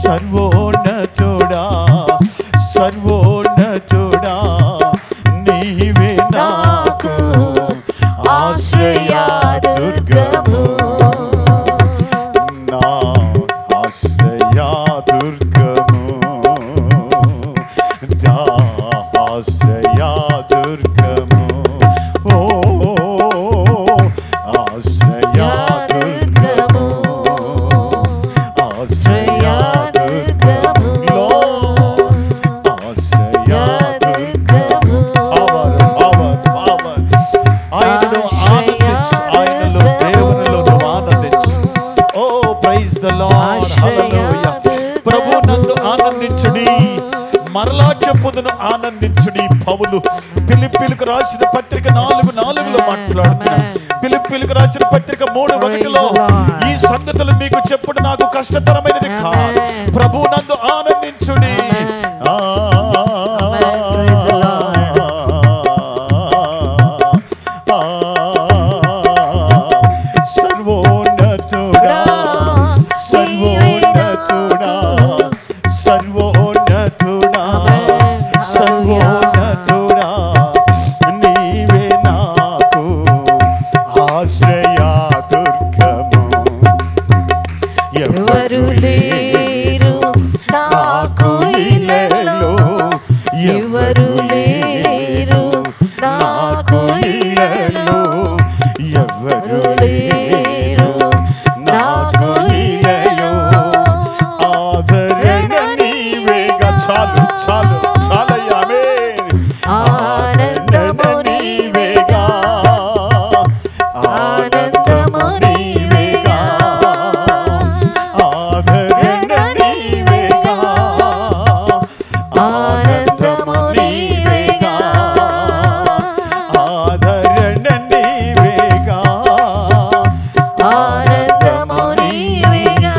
Speaker 2: సర్వోన్నతుడా సర్వోన్నతుడా నీవే నాకు ఆశ్రయ దుర్గము నా ఆశ్రయ దుర్గము నా ఆశ్రయ దుర్గము ఓ ఆశ్రయ దుర్గము ఆశ్రయ దుర్గము ఆశ్రయ దుర్గము పవర్ పవర్ పవర్ ఆయనను ఆనందించు ఆయనలో దేవునిలో నువ్వు ఆనందించు ఓ ప్రైజ్ ద లార్డ్ హల్లెలూయా ప్రభు నందు ఆనందించుడి మరలా చెప్పుదును ఆనందించుడి పౌలు పిలిపిలకు రాసిన పత్రిక నాలుగు నాలుగులో మాట్లాడుతున్నాడు పిలిపిలకు రాసిన పత్రిక మూడు ఒకటిలో ఈ సంగతులు మీకు చెప్పుడు నాకు కష్టతరమైనది కాదు ప్రభు నందు ఆనందించుడి ఆ
Speaker 3: Praise the Lord.
Speaker 2: సర్వోన్నతుడా సర్వోన్నతుడా సర్వోన్నతుడా సర్వోన్నతుడా నీవే నాకు ఆశ్రయ దుర్గము
Speaker 3: ఎవరు లేరు నాకు ఇలలో ఎవరు లేరు నాకు ఇలలో
Speaker 2: ఎవరు లేరు నాకు ఇలలో ఆదరణ నీవేగా చాలు చాలు చాలయ్యామే
Speaker 3: ఆనందము
Speaker 2: నీవేగా
Speaker 3: ఆనందము నీవేగా
Speaker 2: ఆదరణ నీవేగా
Speaker 3: ఆనందము నీవేగా
Speaker 2: ఆదరణ నీవేగా
Speaker 3: ఆనందము నీవేగా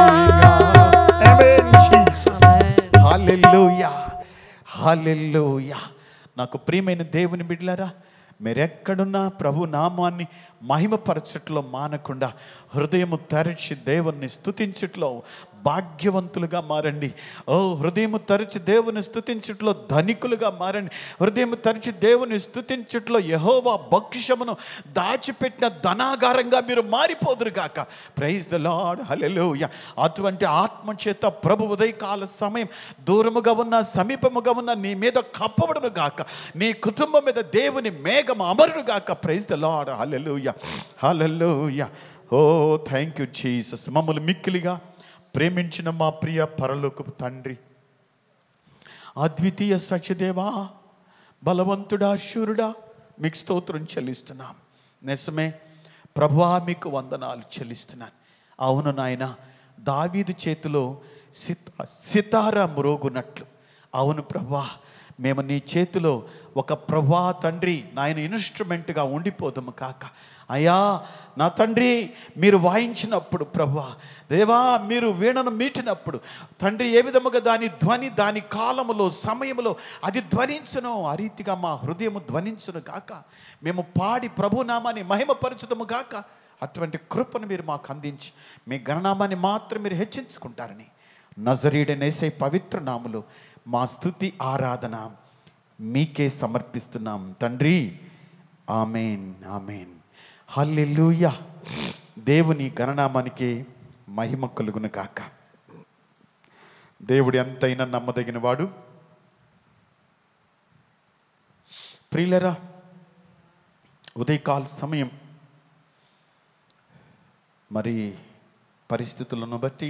Speaker 2: Amen, Jesus. హల్లెలూయా హల్లెలూయా నాకు ప్రియమైన దేవుని బిడ్డలారా మీరెక్కడున్నా ప్రభు నామాన్ని మహిమపరచట్లో మానకుండా హృదయము తెరచి దేవుణ్ణి స్తుతించట్లో భాగ్యవంతులుగా మారండి ఓ హృదయము తెరచి దేవుని స్తుతించట్లో ధనికులుగా మారండి హృదయము తెరచి దేవుని స్తుతించట్లో యహోవా భక్ష్యమును దాచిపెట్టిన ధనాగారంగా మీరు మారిపోదురు గాక ప్రైజ్ ద లార్డ్ హల్లెలూయా అటువంటి ఆత్మ చేత ప్రభు ఉదయకాల సమయం దూరముగా ఉన్న సమీపముగా ఉన్న నీ మీద కప్పబడును గాక నీ కుటుంబం మీద దేవుని మేఘం అమరును గాక praise the Lord hallelujah hallelujah ఓ థ్యాంక్ యూ జీసస్ మమ్మల్ని మిక్కిలిగా ప్రేమించిన మా ప్రియ పరలోకపు తండ్రి అద్వితీయ సత్యదేవా బలవంతుడా శూరుడా మీకు స్తోత్రం చెల్లిస్తున్నాం నిజమే ప్రభువా మీకు వందనాలు చెల్లిస్తున్నాను అవును నాయన దావీదు చేతిలో సిత సితార మురోగునట్లు అవును ప్రభా మేము నీ చేతిలో ఒక ప్రభా తండ్రి నాయన ఇన్స్ట్రుమెంట్గా ఉండిపోదాము కాక అయ్యా నా తండ్రి మీరు వాయించినప్పుడు ప్రభా దేవా మీరు వీణను మీటినప్పుడు తండ్రి ఏ విధముగా దాని ధ్వని దాని కాలములో సమయములో అది ధ్వనించును ఆ రీతిగా మా హృదయము ధ్వనించును గాక మేము పాడి ప్రభునామాన్ని మహిమపరచుదము గాక అటువంటి కృపను మీరు మాకు అందించి మీ గణనామాన్ని మాత్రం మీరు హెచ్చించుకుంటారని నజరీడనేసే పవిత్ర నాములు మా స్థుతి ఆరాధన మీకే సమర్పిస్తున్నాం తండ్రి ఆమెన్ ఆమెన్ హల్లెలూయా దేవుని గణనామానికి మహిమ కలుగును కాక దేవుడు ఎంతైనా నమ్మదగిన వాడు ప్రియులరా ఉదయకాల సమయం మరి పరిస్థితులను బట్టి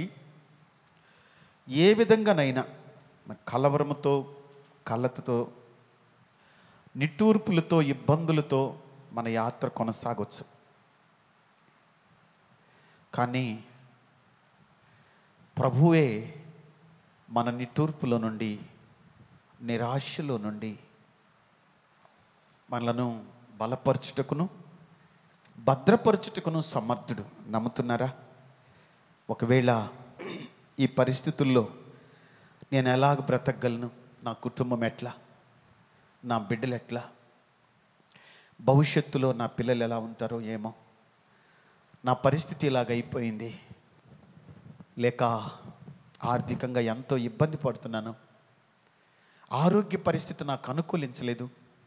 Speaker 2: ఏ విధంగానైనా మరి కలవరముతో కలతతో నిట్టూర్పులతో ఇబ్బందులతో మన యాత్ర కొనసాగవచ్చు కానీ ప్రభువే మన నిట్టూర్పుల నుండి నిరాశలో నుండి మనలను బలపరచుటకును భద్రపరచుటకును సమర్థుడు నమ్ముతున్నారా ఒకవేళ ఈ పరిస్థితుల్లో నేను ఎలాగ బ్రతకగలను నా కుటుంబం ఎట్లా నా బిడ్డలు ఎట్లా భవిష్యత్తులో నా పిల్లలు ఎలా ఉంటారో ఏమో నా పరిస్థితి ఇలాగ అయిపోయింది లేక ఆర్థికంగా ఎంతో ఇబ్బంది పడుతున్నాను ఆరోగ్య పరిస్థితి నాకు అనుకూలించలేదు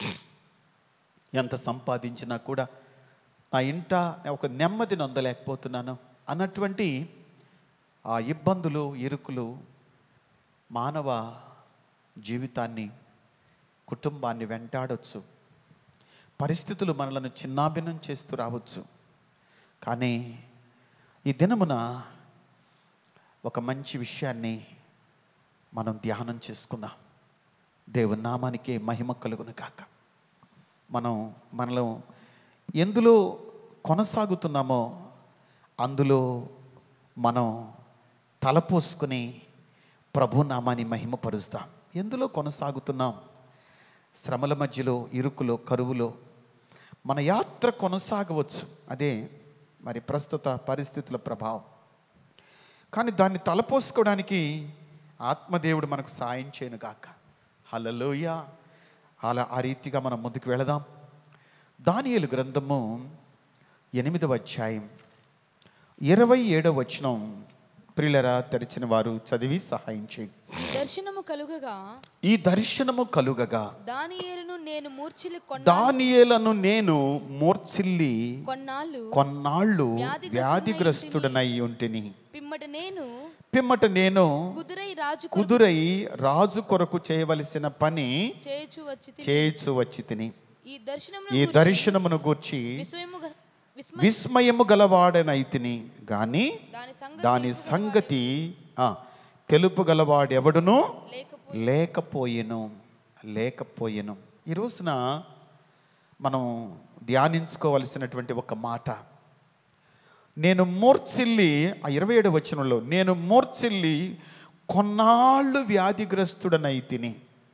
Speaker 2: ఎంత సంపాదించినా కూడా నా ఇంట ఒక నెమ్మది నొందలేకపోతున్నాను అన్నటువంటి ఆ ఇబ్బందులు ఇరుకులు మానవ జీవితాన్ని కుటుంబాన్ని వెంటాడొచ్చు పరిస్థితులు మనలను చిన్నాభిన్నం చేస్తూ రావచ్చు కానీ ఈ దినమున ఒక మంచి విషయాన్ని మనం ధ్యానం చేసుకుందాం దేవుని నామానికి మహిమ కలుగును కాక మనం మనలో ఎందులో కొనసాగుతున్నామో అందులో మనం తలపోసుకుని ప్రభు నామాన్ని మహిమపరుస్తాం ఎందులో కొనసాగుతున్నాం శ్రమల మధ్యలో ఇరుకులో కరువులో మన యాత్ర కొనసాగవచ్చు అదే మరి ప్రస్తుత పరిస్థితుల ప్రభావం కానీ దాన్ని తలపోసుకోవడానికి ఆత్మదేవుడు మనకు సాయం చేయను గాక హలలోయ అలా ఆ రీతిగా మనం ముందుకు వెళదాం దానియేలు గ్రంథము ఎనిమిదవ అధ్యాయం ఇరవై ఏడవ వచనం ప్రియులరా తెరిచిన వారు చదివి సహాయం చేయండి
Speaker 4: దర్శనము కలుగగా
Speaker 2: ఈ దర్శనము కలుగగా
Speaker 4: దానియేలును నేను మూర్ఛిల్లి కొన్న
Speaker 2: దానియేలను నేను మూర్చిల్లి
Speaker 4: కొన్నాళ్ళు
Speaker 2: కొన్నాళ్ళు
Speaker 4: వ్యాధిగ్రస్తుడనై
Speaker 2: వ్యాధిగ్రస్తుడనై ఉంటిని
Speaker 4: పిమ్మట నేను
Speaker 2: పిమ్మట నేను
Speaker 4: కుదురై రాజు కొరకు
Speaker 2: కుదురై రాజు కొరకు చేయవలసిన పని
Speaker 4: చేయుచు వచ్చి తిని
Speaker 2: చేయుచు వచ్చి తిని
Speaker 4: ఈ దర్శనము
Speaker 2: ఈ దర్శనమును గూర్చి
Speaker 4: విస్మయము గ- విస్మయ
Speaker 2: విస్మయము గలవాడనైతిని గాని
Speaker 4: దాని సంగతి
Speaker 2: దాని సంగతి ఆ, తెలుపు గలవాడెవడును
Speaker 4: లేకపో
Speaker 2: లేకపోయెను లేకపోయెను ఈ రోజున మనం ధ్యానించుకోవలసినటువంటి ఒక మాట నేను మూర్చిల్లి ఆ ఇరవై ఏడు వచనంలో నేను మూర్చిల్లి కొన్నాళ్ళు వ్యాధిగ్రస్తుడనై తిని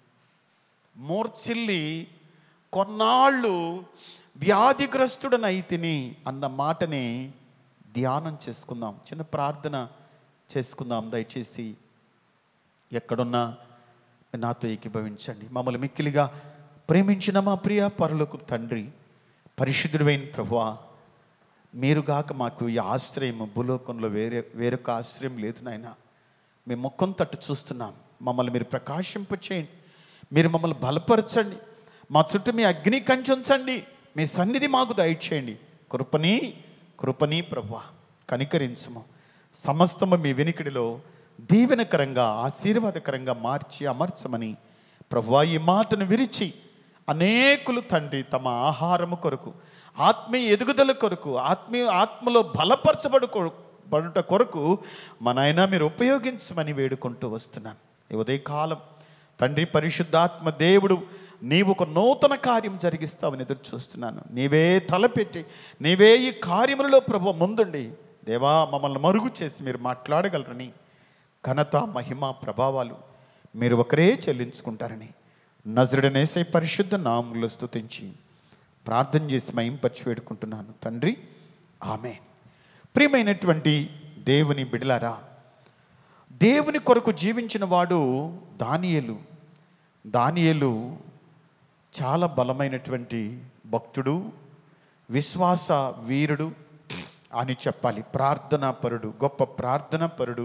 Speaker 2: మూర్చిల్లి కొన్నాళ్ళు వ్యాధిగ్రస్తుడనై తిని అన్న మాటని ధ్యానం చేసుకుందాం చిన్న ప్రార్థన చేసుకుందాం దయచేసి ఎక్కడున్నా నాతో ఏకీభవించండి మమ్మల్ని మిక్కిలిగా ప్రేమించిన మా ప్రియ పరులకు తండ్రి పరిశుద్ధుడైన ప్రభువా మీరుగాక మాకు ఈ ఆశ్రయం భూలోకంలో వేరే వేరొక ఆశ్రయం లేదు నాయన మేము ముఖం తట్టు చూస్తున్నాం మమ్మల్ని మీరు ప్రకాశింపచేయండి మీరు మమ్మల్ని బలపరచండి మా చుట్టూ మీ అగ్ని కంచుంచండి మీ సన్నిధి మాకు దయచేయండి కృపని కృపని ప్రభువా కనికరించము సమస్తము మీ వెనికిడిలో దీవెనకరంగా ఆశీర్వాదకరంగా మార్చి అమర్చమని ప్రభువా ఈ మాటను విరిచి అనేకులు తండ్రి తమ ఆహారము కొరకు ఆత్మీయ ఎదుగుదల కొరకు ఆత్మీయ ఆత్మలో బలపరచబడు కొ- బడుట కొరకు మా నాయన మీరు ఉపయోగించమని వేడుకుంటూ వస్తున్నాను ఈ ఉదయకాలం తండ్రి పరిశుద్ధాత్మ దేవుడు నీవు ఒక నూతన కార్యం జరిగిస్తావని ఎదురు చూస్తున్నాను నీవే తలపెట్టి నీవే ఈ కార్యములలో ప్రభు ముందుండి దేవా మమ్మల్ని మరుగు చేసి మీరు మాట్లాడగలరని ఘనత మహిమ ప్రభావాలు మీరు ఒకరే చెల్లించుకుంటారని నజరుడనేసే పరిశుద్ధ నామంలో స్తుతించి ప్రార్థన చేసి మయంపరిచి వేడుకుంటున్నాను తండ్రి ఆమె ప్రియమైనటువంటి దేవుని బిడలారా దేవుని కొరకు జీవించిన వాడు దానియేలు దానియేలు చాలా బలమైనటువంటి భక్తుడు విశ్వాస వీరుడు అని చెప్పాలి ప్రార్థనా పరుడు గొప్ప ప్రార్థనా పరుడు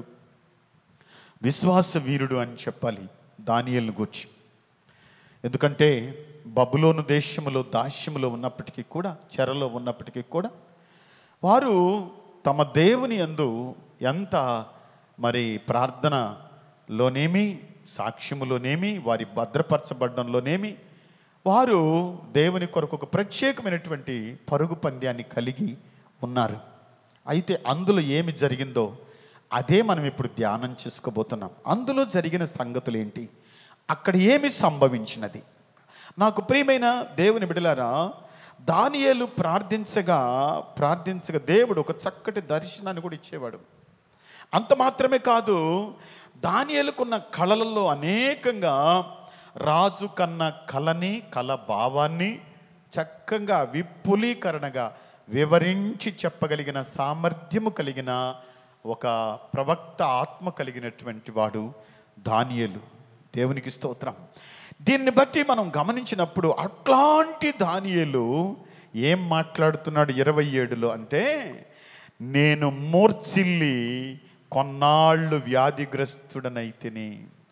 Speaker 2: విశ్వాస వీరుడు అని చెప్పాలి దానియల్ని గూర్చి ఎందుకంటే బబులోను దేశములో దాస్యములో ఉన్నప్పటికీ కూడా చెరలో ఉన్నప్పటికీ కూడా వారు తమ దేవుని యందు ఎంత మరి ప్రార్థనలోనేమి సాక్ష్యములోనేమి వారి భద్రపరచబడడంలోనేమి వారు దేవుని కొరకు ఒక ప్రత్యేకమైనటువంటి పరుగు పంద్యాన్ని కలిగి ఉన్నారు అయితే అందులో ఏమి జరిగిందో అదే మనం ఇప్పుడు ధ్యానం చేసుకోబోతున్నాం అందులో జరిగిన సంగతులు ఏంటి అక్కడ ఏమి సంభవించినది నాకు ప్రియమైన దేవుని బిడలారా దానియేలు ప్రార్థించగా ప్రార్థించగా దేవుడు ఒక చక్కటి దర్శనాన్ని కూడా ఇచ్చేవాడు అంత మాత్రమే కాదు దానియేలుకున్న కళలలో అనేకంగా రాజు కన్న కళని కళ భావాన్ని చక్కగా విపులీకరణగా వివరించి చెప్పగలిగిన సామర్థ్యము కలిగిన ఒక ప్రవక్త ఆత్మ కలిగినటువంటి వాడు దానియేలు దేవునికి స్తోత్రం దీన్ని బట్టి మనం గమనించినప్పుడు అట్లాంటి దానియేలు ఏం మాట్లాడుతున్నాడు ఇరవై ఏడులో అంటే నేను మూర్చిల్లి కొన్నాళ్ళు వ్యాధిగ్రస్తుడనైతిని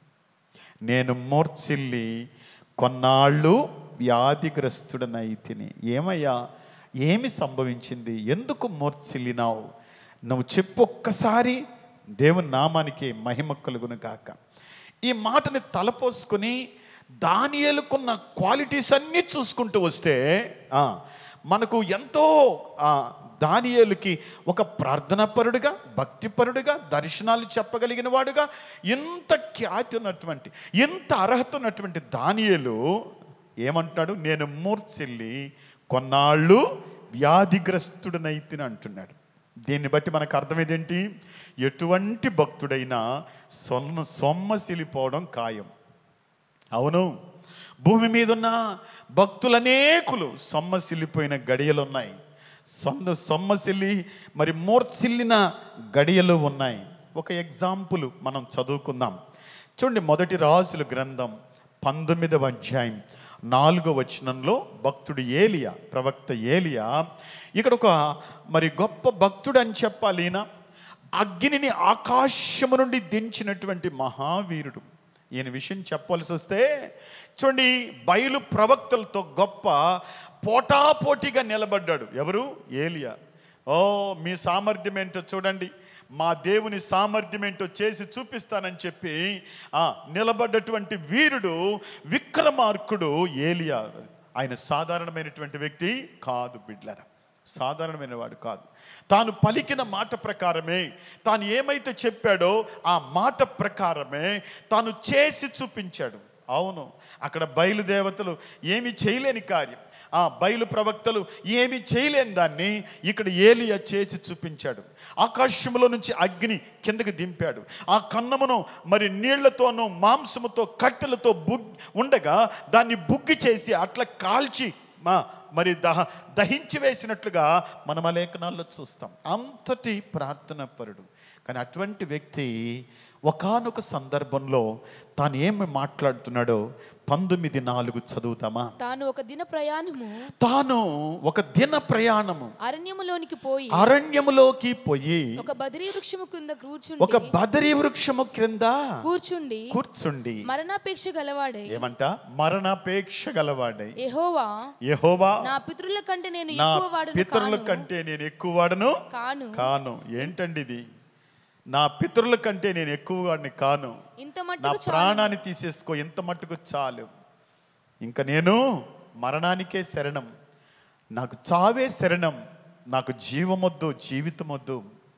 Speaker 2: నేను మూర్చిల్లి కొన్నాళ్ళు వ్యాధిగ్రస్తుడనైతిని ఏమయ్యా ఏమి సంభవించింది ఎందుకు మూర్చిల్లినావు నువ్వు చెప్పు ఒక్కసారి దేవుని నామానికి మహిమ కలుగును కాక ఈ మాటని తలపోసుకొని దానియలుకున్న క్వాలిటీస్ అన్నీ చూసుకుంటూ వస్తే ఆ, మనకు ఎంతో ఆ, దానియేలుకి ఒక ప్రార్థనాపరుడుగా భక్తిపరుడుగా దర్శనాలు చెప్పగలిగిన వాడుగా ఎంత ఖ్యాతి ఉన్నటువంటి ఎంత అర్హత ఉన్నటువంటి దానియేలు ఏమంటాడు నేను మూర్చెల్లి కొన్నాళ్ళు వ్యాధిగ్రస్తుడనైతిని అంటున్నాడు దీన్ని బట్టి మనకు అర్థమైందేంటి ఎటువంటి భక్తుడైనా సొన్న సొమ్మసిలిపోవడం ఖాయం అవును భూమి మీద ఉన్న భక్తులనేకులు సొమ్మసిల్లిపోయిన గడియలు ఉన్నాయి సొంత సొమ్మసిల్లి మరి మూర్చిల్లిన గడియలు ఉన్నాయి ఒక ఎగ్జాంపుల్ మనం చదువుకుందాం చూడండి మొదటి రాజుల గ్రంథం పంతొమ్మిదవ అధ్యాయం నాలుగో వచనంలో భక్తుడు ఏలియా ప్రవక్త ఏలియా ఇక్కడ ఒక మరి గొప్ప భక్తుడు అని చెప్పాలి ఈయన అగ్నిని ఆకాశము నుండి దించినటువంటి మహావీరుడు ఈయన విషయం చెప్పవలసి వస్తే చూడండి బయలు ప్రవక్తలతో గొప్ప పోటాపోటీగా నిలబడ్డాడు ఎవరు ఏలియా ఓ మీ సామర్థ్యం ఏంటో చూడండి మా దేవుని సామర్థ్యం ఏంటో చేసి చూపిస్తానని చెప్పి ఆ, నిలబడ్డటువంటి వీరుడు విక్రమార్కుడు ఏలియా ఆయన సాధారణమైనటువంటి వ్యక్తి కాదు బిడ్లరా సాధారణమైన వాడు కాదు తాను పలికిన మాట ప్రకారమే తాను ఏమైతే చెప్పాడో ఆ మాట ప్రకారమే తాను చేసి చూపించాడు అవును అక్కడ బయలుదేవతలు ఏమి చేయలేని కార్యం ఆ బయలు ప్రవక్తలు ఏమి చేయలేని దాన్ని ఇక్కడ ఏలియా చేసి చూపించాడు ఆకాశంలో నుంచి అగ్ని కిందకి దింపాడు ఆ కన్నమును మరి నీళ్లతోనూ మాంసముతో కట్టెలతో బుగ్ ఉండగా దాన్ని బుగ్గి చేసి అట్లా కాల్చి మా మరి దహ దహించి వేసినట్లుగా మనం ఆ లేఖనాల్లో చూస్తాం అంతటి ప్రార్థన పరుడు కానీ అటువంటి వ్యక్తి ఒకానొక సందర్భంలో తాను ఏమి మాట్లాడుతున్నాడో పంతొమ్మిది నాలుగు చదువుతామా
Speaker 4: తాను ఒక దిన ప్రయాణము
Speaker 2: తాను ఒక దిన ప్రయాణము
Speaker 4: అరణ్యములోనికి పోయి
Speaker 2: అరణ్యములోకి పోయి
Speaker 4: ఒక బదిరీ వృక్షము కింద
Speaker 2: ఒక
Speaker 4: కూర్చుండి
Speaker 2: బదరీ వృక్షము క్రింద
Speaker 4: కూర్చుండి
Speaker 2: కూర్చుండి
Speaker 4: మరణాపేక్ష గలవాడే
Speaker 2: ఏమంట మరణాపేక్ష గలవాడై
Speaker 4: యెహోవా
Speaker 2: యెహోవా
Speaker 4: నా పితరుల కంటే నేను
Speaker 2: నా
Speaker 4: ఎక్కువ వాడును
Speaker 2: పితరుల
Speaker 4: కాను.
Speaker 2: కంటే నేను ఎక్కువ వాడను
Speaker 4: కాను
Speaker 2: కాను ఏంటండి ఇది నా పితరుల కంటే నేను ఎక్కువ వాడిని కాను
Speaker 4: ఇంత
Speaker 2: నా
Speaker 4: మట్టుకు చాలు.
Speaker 2: ప్రాణాన్ని తీసేసుకో ఎంత మట్టుకు చాలు ఇంకా నేను మరణానికే శరణం నాకు చావే శరణం నాకు జీవమొద్దు జీవితమొద్దు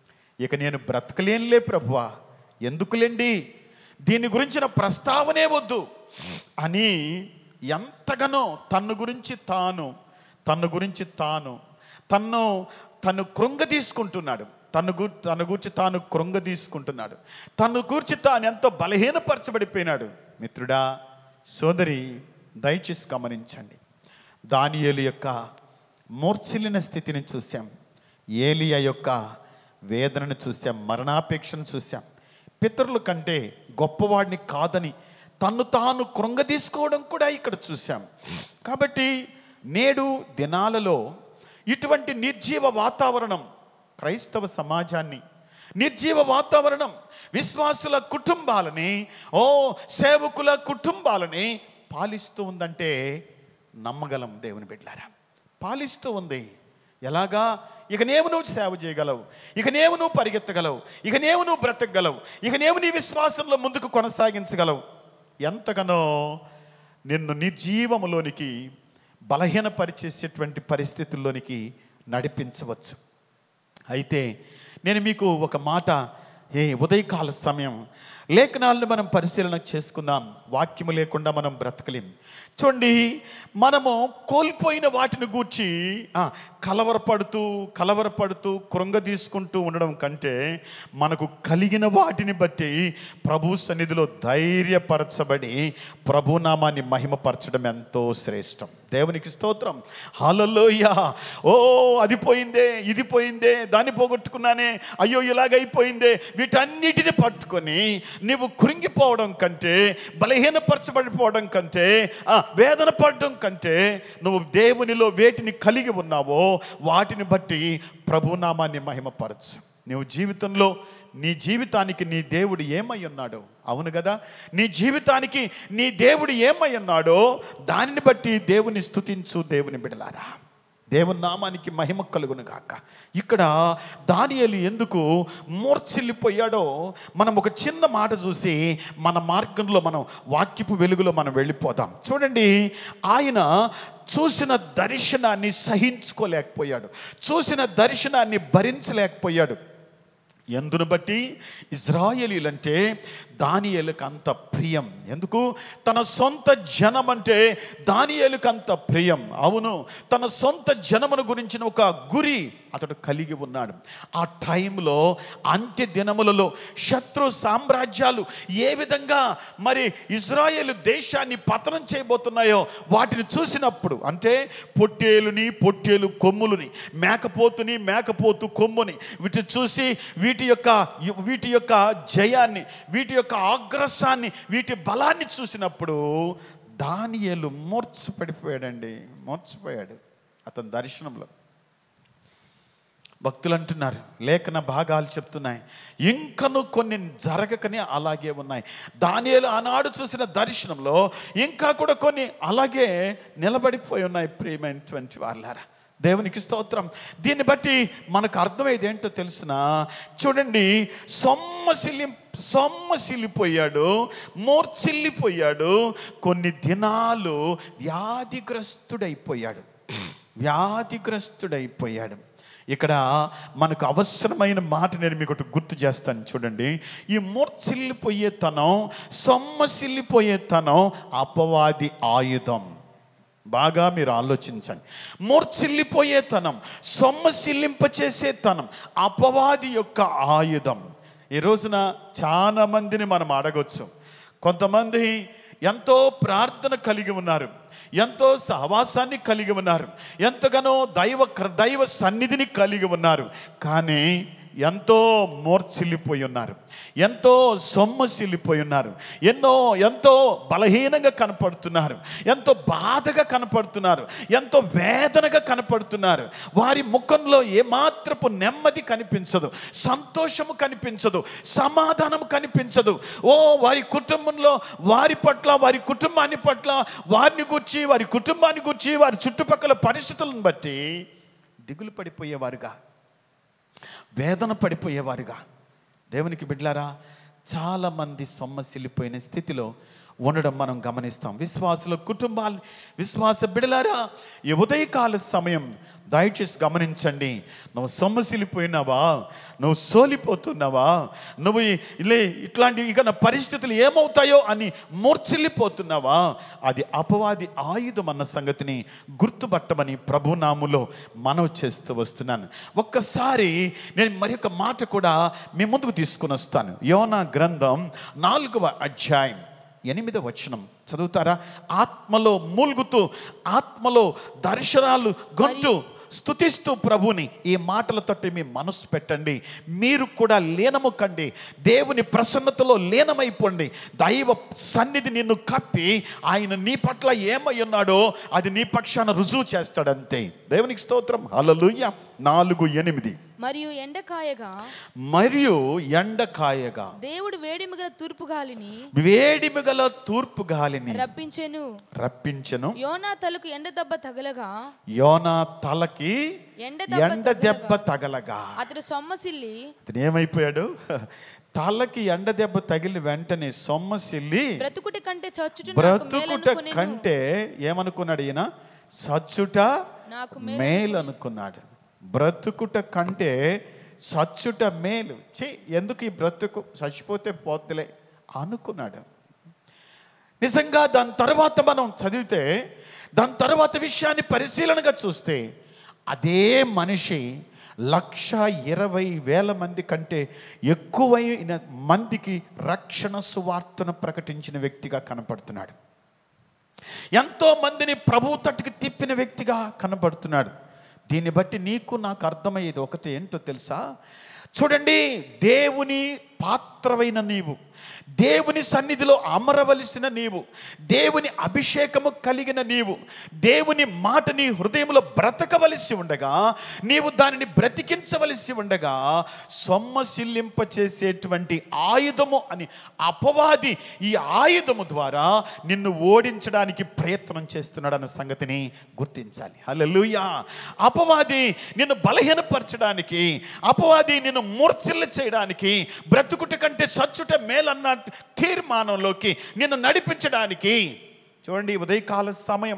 Speaker 2: ఇక నేను బ్రతకలేనులే ప్రభువా ఎందుకులేండి దీని గురించిన ప్రస్తావనే వద్దు అని ఎంతగానో తన్ను గురించి తాను తన్ను గురించి తాను తన్ను తను కృంగ తీసుకుంటున్నాడు తను గు తన గురించి తాను కృంగ తీసుకుంటున్నాడు తను గురించి తాను ఎంతో బలహీనపరచబడిపోయినాడు మిత్రుడా సోదరి దయచేసి గమనించండి దానియేలు యొక్క మూర్ఛిల్లిన స్థితిని చూశాం ఏలియా యొక్క వేదనను చూశాం మరణాపేక్షను చూశాం పితరుల కంటే గొప్పవాడిని కాదని తన్ను తాను కృంగదీసుకోవడం కూడా ఇక్కడ చూశాం కాబట్టి నేడు దినాలలో ఇటువంటి నిర్జీవ వాతావరణం క్రైస్తవ సమాజాన్ని నిర్జీవ వాతావరణం విశ్వాసుల కుటుంబాలని ఓ సేవకుల కుటుంబాలని పాలిస్తూ ఉందంటే నమ్మగలం దేవుని బిడ్డారా పాలిస్తూ ఉంది ఎలాగా ఇక నేవు నువ్వు సేవ చేయగలవు ఇక నేవు నువ్వు పరిగెత్తగలవు ఇక నేవు నువ్వు బ్రతకగలవు ఇక నేవు నీ విశ్వాసంలో ముందుకు కొనసాగించగలవు ఎంతగానో నిన్ను నిర్జీవములోనికి బలహీనపరిచేసేటువంటి పరిస్థితుల్లోనికి నడిపించవచ్చు అయితే నేను మీకు ఒక మాట ఏ ఉదయకాల సమయం లేఖనాలను మనం పరిశీలన చేసుకుందాం వాక్యము లేకుండా మనం బ్రతకలేం చూడండి మనము కోల్పోయిన వాటిని గూర్చి ఆ, కలవరపడుతూ కలవరపడుతూ కృంగ తీసుకుంటూ ఉండడం కంటే మనకు కలిగిన వాటిని బట్టి ప్రభు సన్నిధిలో ధైర్యపరచబడి ప్రభునామాన్ని మహిమపరచడం ఎంతో శ్రేష్టం దేవునికి స్తోత్రం హాలలోయ ఓ అది పోయిందే ఇది పోయిందే దాన్ని పోగొట్టుకున్నానే అయ్యో ఇలాగైపోయిందే వీటన్నిటిని పట్టుకొని నీవు కృంగిపోవడం కంటే బలహీనపరచబడిపోవడం కంటే ఆ, వేదన పడడం కంటే నువ్వు దేవునిలో వేటిని కలిగి ఉన్నావో వాటిని బట్టి ప్రభునామాన్ని మహిమపరచు నువ్వు జీవితంలో నీ జీవితానికి నీ దేవుడు ఏమై ఉన్నాడో అవును కదా నీ జీవితానికి నీ దేవుడు ఏమై ఉన్నాడో దానిని బట్టి దేవుని స్తుతించు దేవుని బిడలారా దేవుని నామానికి మహిమ కలుగును గాక ఇక్కడ దానియేలు ఎందుకు మూర్చిల్లిపోయాడో మనం ఒక చిన్న మాట చూసి మన మార్గంలో మనం వాక్యపు వెలుగులో మనం వెళ్ళిపోదాం చూడండి ఆయన చూసిన దర్శనాన్ని సహించుకోలేకపోయాడు చూసిన దర్శనాన్ని భరించలేకపోయాడు ఎందును బట్టి ఇజ్రాయేలీలంటే దానియేలుకు అంత ప్రియం ఎందుకు తన సొంత జనం అంటే దానియేలుకు అంత ప్రియం అవును తన సొంత జనమును గురించిన ఒక గురి అతడు కలిగి ఉన్నాడు ఆ టైంలో అంత్య దినములలో శత్రు సామ్రాజ్యాలు ఏ విధంగా మరి ఇజ్రాయేల్ దేశాన్ని పతనం చేయబోతున్నాయో వాటిని చూసినప్పుడు అంటే పొట్టేలుని పొట్టేలు కొమ్ములని మేకపోతుని మేకపోతు కొమ్ముని వీటిని చూసి వీటి యొక్క వీటి యొక్క జయాన్ని వీటి యొక్క ఆగ్రసాన్ని వీటి బలాన్ని చూసినప్పుడు దానియేలు మూర్చపడిపోయాడండి మూర్చపోయాడు అతని దర్శనంలో భక్తులు అంటున్నారు లేఖన భాగాలు చెప్తున్నాయి ఇంకను కొన్ని జరగకనే అలాగే ఉన్నాయి దానియేలు ఆనాడు చూసిన దర్శనంలో ఇంకా కూడా కొన్ని అలాగే నిలబడిపోయి ఉన్నాయి ప్రియమైనటువంటి వాళ్ళారా దేవునికి స్తోత్రం దీన్ని బట్టి మనకు అర్థమయ్యేది ఏంటో తెలిసిన చూడండి సొమ్మసిల్లి సొమ్మసిల్లిపోయాడు మూర్చిల్లిపోయాడు కొన్ని దినాలు వ్యాధిగ్రస్తుడైపోయాడు వ్యాధిగ్రస్తుడైపోయాడు ఇక్కడ మనకు అవసరమైన మాట నేను మీకు ఒకటి గుర్తు చేస్తాను చూడండి ఈ మూర్చిల్లిపోయే తనం సొమ్మసిల్లిపోయే తనం అపవాది ఆయుధం బాగా మీరు ఆలోచించండి మూర్చిల్లిపోయే తనం సొమ్మసిల్లింపచేసే తనం అపవాది యొక్క ఆయుధం ఈ రోజున చాలా మందిని మనం అడగొచ్చు కొంతమంది ఎంతో ప్రార్థన కలిగి ఉన్నారు ఎంతో సహవాసాన్ని కలిగి ఉన్నారు ఎంతగానో దైవ దైవ సన్నిధిని కలిగి ఉన్నారు కానీ ఎంతో మూర్చిల్లిపోయి ఉన్నారు ఎంతో సొమ్మసిల్లిపోయి ఉన్నారు ఎన్నో ఎంతో బలహీనంగా కనపడుతున్నారు ఎంతో బాధగా కనపడుతున్నారు ఎంతో వేదనగా కనపడుతున్నారు వారి ముఖంలో ఏమాత్రపు నెమ్మది కనిపించదు సంతోషము కనిపించదు సమాధానం కనిపించదు ఓ వారి కుటుంబంలో వారి పట్ల వారి కుటుంబాన్ని పట్ల వారిని గుర్చి వారి కుటుంబాన్ని గుర్చి వారి చుట్టుపక్కల పరిస్థితులను బట్టి దిగులు పడిపోయేవారుగా వేదన పడిపోయేవారుగా దేవునికి బిడ్లారా చాలామంది సొమ్మసిల్లిపోయిన స్థితిలో ఉండడం మనం గమనిస్తాం విశ్వాసుల కుటుంబాలు విశ్వాస బిడలారా ఈ ఉదయకాల సమయం దయచేసి గమనించండి నువ్వు సొమ్మసిల్లిపోయినావా నువ్వు సోలిపోతున్నావా నువ్వు ఈ- ఇలా ఇట్లాంటి ఇక నా పరిస్థితులు ఏమవుతాయో అని మూర్చిల్లిపోతున్నావా అది అపవాది ఆయుధం అన్న సంగతిని గుర్తుపట్టమని ప్రభునాములో మనవి చేస్తూ వస్తున్నాను ఒక్కసారి నేను మరి ఒక మాట కూడా మీ ముందుకు తీసుకుని వస్తాను యోనా గ్రంథం నాలుగవ అధ్యాయం ఎనిమిదవ వచనం చదువుతారా ఆత్మలో మూల్గుతూ ఆత్మలో దర్శనాలు గొంతు స్తుతిస్తూ ప్రభుని ఈ మాటలతోటి మీ మనసు పెట్టండి మీరు కూడా లీనము కండి దేవుని ప్రసన్నతలో లీనమైపోండి దైవ సన్నిధి నిన్ను కప్పి ఆయన నీ పట్ల ఏమై ఉన్నాడో అది నీ పక్షాన రుజువు చేస్తాడంతే దేవునికి స్తోత్రం హల్లెలూయా నాలుగు ఎనిమిది
Speaker 4: మరియు ఎండకాయగా
Speaker 2: మరియు ఎండకాయగా
Speaker 4: దేవుడు వేడిమి గల తూర్పు గాలిని
Speaker 2: వేడిమి గల తూర్పు గాలిని
Speaker 4: రప్పించెను
Speaker 2: రప్పించెను
Speaker 4: యోనా తలకు ఎండ దెబ్బ తగలగా
Speaker 2: యోనా తలకి
Speaker 4: ఎండ దెబ్బ
Speaker 2: ఎండ దెబ్బ తగలగా
Speaker 4: అతడు సొమ్మసిల్లి
Speaker 2: అతను ఏమైపోయాడు తలకి ఎండ దెబ్బ తగిలి వెంటనే సొమ్మసిల్లి
Speaker 4: బ్రతుకుటి కంటే చచ్చుట నాకు
Speaker 2: బ్రతుకుట
Speaker 4: మేలనుకొనెను.
Speaker 2: కంటే ఏమనుకున్నాడు ఈయన సచ్చుట
Speaker 4: నాకు
Speaker 2: మేలు అనుకున్నాడు బ్రతుకుట కంటే సచ్చుట మేలు ఛీ ఎందుకు ఈ బ్రతుకు చచ్చిపోతే పోతులే అనుకున్నాడు నిజంగా దాని తర్వాత మనం చదివితే దాని తర్వాత విషయాన్ని పరిశీలనగా చూస్తే అదే మనిషి లక్ష ఇరవై వేల మంది కంటే ఎక్కువైన మందికి రక్షణ సువార్తను ప్రకటించిన వ్యక్తిగా కనపడుతున్నాడు ఎంతో మందిని ప్రభు తట్టుకు తిప్పిన వ్యక్తిగా కనబడుతున్నాడు దీన్ని బట్టి నీకు నాకు అర్థమయ్యేది ఒకటి ఏంటో తెలుసా చూడండి దేవుని పాత్రవైన నీవు దేవుని సన్నిధిలో అమరవలసిన నీవు దేవుని అభిషేకము కలిగిన నీవు దేవుని మాట నీ హృదయంలో బ్రతకవలసి ఉండగా నీవు దానిని బ్రతికించవలసి ఉండగా సొమ్మసిల్లింప చేసేటువంటి ఆయుధము అని అపవాది ఈ ఆయుధము ద్వారా నిన్ను ఓడించడానికి ప్రయత్నం చేస్తున్నాడన్న సంగతిని గుర్తించాలి హల్లెలూయా అపవాది నిన్ను బలహీనపరచడానికి అపవాది నిన్ను మూర్ఛిల్ల చేయడానికి బ్రతుకుట కంటే సచ్చుట మేలన్న తీర్మానంలోకి నిన్ను నడిపించడానికి చూడండి ఉదయకాల సమయం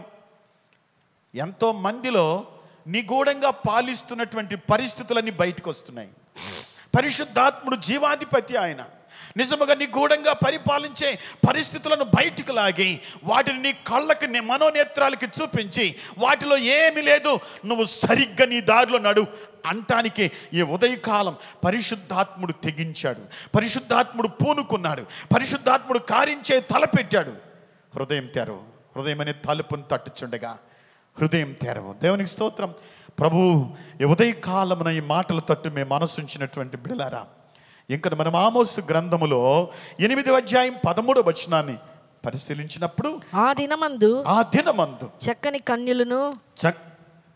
Speaker 2: ఎంతో మందిలో నిగూఢంగా పాలిస్తున్నటువంటి పరిస్థితులన్నీ బయటకు వస్తున్నాయి పరిశుద్ధాత్ముడు జీవాధిపతి ఆయన నిజముగా నిగూఢంగా పరిపాలించే పరిస్థితులను బయటికి లాగి వాటిని నీ కళ్ళకి నీ మనోనేత్రాలకి చూపించి వాటిలో ఏమీ లేదు నువ్వు సరిగ్గా నీ దారిలో నడు అంటానికి ఈ ఉదయకాలం పరిశుద్ధాత్ముడు తెగించాడు పరిశుద్ధాత్ముడు పూనుకున్నాడు పరిశుద్ధాత్ముడు కారించే తలపెట్టాడు హృదయం తెరవు హృదయం అనే తలుపును తట్టుచుండగా హృదయం తెరవు దేవునికి స్తోత్రం ప్రభు ఈ ఉదయకాలమున ఈ మాటల తట్టు మేము మనసుంచినటువంటి బిడలారా ఇంకా మనం ఆమోసు గ్రంథములో ఎనిమిది అధ్యాయం పదమూడు వచనాన్ని పరిశీలించినప్పుడు
Speaker 3: ఆ దినమందు
Speaker 2: ఆ దినమందు
Speaker 3: చక్కని కన్యలను
Speaker 2: చక్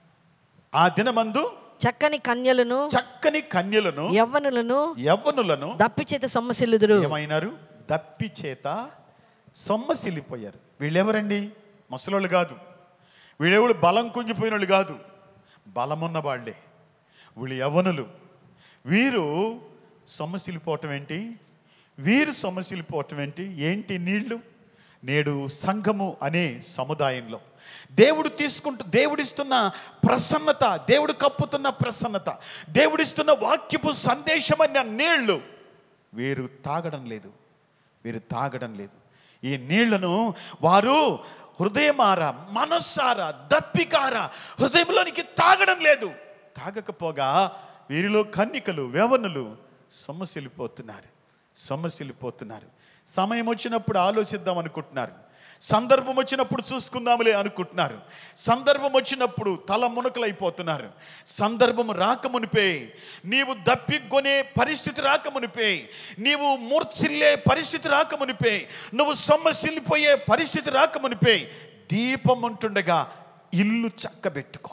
Speaker 2: ఆ దినమందు
Speaker 3: చక్కని కన్యలను
Speaker 2: చక్కని కన్యలను
Speaker 3: యవ్వనులను
Speaker 2: యవ్వనులను
Speaker 3: దప్పి చేత సొమ్మసిల్లుదురు
Speaker 2: ఏమైనారు దప్పి చేత సొమ్మసిల్లిపోయారు వీళ్ళెవరండి ముసలోళ్ళు కాదు వీళ్ళెవడు బలం కుంగిపోయిన వాళ్ళు కాదు బలమున్న వాళ్ళే వీళ్ళు యవ్వనులు వీరు సొమ్మసిల్లిపోవటం ఏంటి వీరు సొమ్మసిల్లిపోవటం ఏంటి ఏంటి నీళ్లు నేడు సంఘము అనే సముదాయంలో దేవుడు తీసుకుంటూ దేవుడిస్తున్న ప్రసన్నత దేవుడు కప్పుతున్న ప్రసన్నత దేవుడిస్తున్న వాక్యపు సందేశమన్న నీళ్లు వీరు తాగడం లేదు వీరు తాగడం లేదు ఈ నీళ్లను వారు హృదయమార మనస్సారా దప్పికార హృదయంలోనికి తాగడం లేదు తాగకపోగా వీరిలో కన్నికలు వ్యవనులు సొమ్మసిల్లిపోతున్నారు సొమ్మసిల్లిపోతున్నారు సమయం వచ్చినప్పుడు ఆలోచిద్దాం అనుకుంటున్నారు సందర్భం వచ్చినప్పుడు చూసుకుందాంలే అనుకుంటున్నారు సందర్భం వచ్చినప్పుడు తల మునకలైపోతున్నారు సందర్భం రాకమునిపే నీవు దప్పికొనే పరిస్థితి రాకమునిపే నీవు మూర్ఛిల్లే పరిస్థితి రాకమునిపే నువ్వు సొమ్మసిల్లిపోయే పరిస్థితి రాకమునిపే దీపం ఉంటుండగా ఇల్లు చక్కబెట్టుకో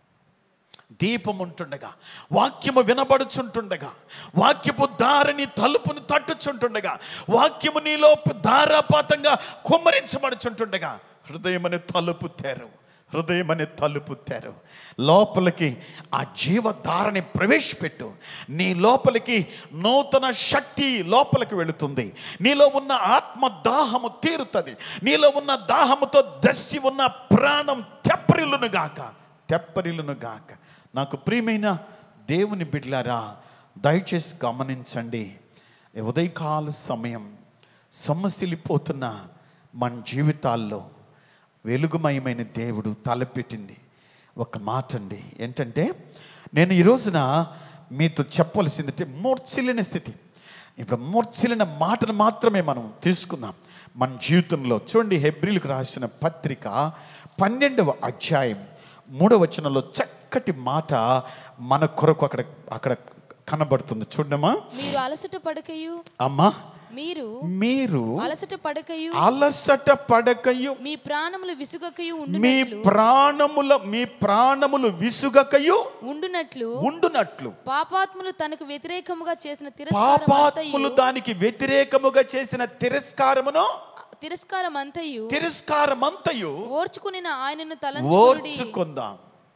Speaker 2: దీపం ఉంటుండగా వాక్యము వినబడుచుంటుండగా వాక్యపు దారిని తలుపును తట్టుచుంటుండగా వాక్యము నీలో ధారాపాతంగా కుమ్మరించబడుచుంటుండగా హృదయం అనే తలుపు తెరవు హృదయం అనే తలుపు తెరవు లోపలికి ఆ జీవధారని ప్రవేశపెట్టు నీ లోపలికి నూతన శక్తి లోపలికి వెళుతుంది నీలో ఉన్న ఆత్మ దాహము తీరుతుంది నీలో ఉన్న దాహముతో దస్సి ఉన్న ప్రాణం తెప్పరిల్లును గాక తెప్పరిల్లును గాక నాకు ప్రియమైన దేవుని బిడ్లారా దయచేసి గమనించండి ఈ ఉదయకాల సమయం సొమ్మసిల్లిపోతున్న మన జీవితాల్లో వెలుగుమయమైన దేవుడు తలపెట్టింది ఒక మాట అండి ఏంటంటే నేను ఈ రోజున మీతో చెప్పవలసింది మూర్ఛిల్లిన స్థితి ఇప్పుడు మూర్ఛిల్లిన మాటను మాత్రమే మనం తీసుకుందాం మన జీవితంలో చూడండి హెబ్రిల్కి రాసిన పత్రిక పన్నెండవ అధ్యాయం మూడవ వచనంలో చక్కటి మాట మన కొరకు అక్కడ అక్కడ కనబడుతుంది చూడమ్మా
Speaker 4: మీరు అలసట పడకయు
Speaker 2: అమ్మా
Speaker 4: మీరు
Speaker 2: మీరు
Speaker 4: అలసట పడకయు
Speaker 2: అలసట పడకయు
Speaker 4: మీ ప్రాణములు విసుగకయు
Speaker 2: మీ
Speaker 4: ఉండునట్లు
Speaker 2: ప్రాణముల మీ ప్రాణములు విసుగకయు
Speaker 4: ఉండునట్లు
Speaker 2: ఉండునట్లు
Speaker 4: పాపాత్ములు తనకు వ్యతిరేకముగా చేసిన
Speaker 2: పాపాత్ములు
Speaker 4: తిరస్కారం
Speaker 2: దానికి వ్యతిరేకముగా చేసిన తిరస్కారమును
Speaker 4: తిరస్కారం అంతయు
Speaker 2: తిరస్కారమంతయు
Speaker 4: ఓర్చుకుని ఆయనను తలంచుకునుడి
Speaker 2: ఓర్చుకుందాం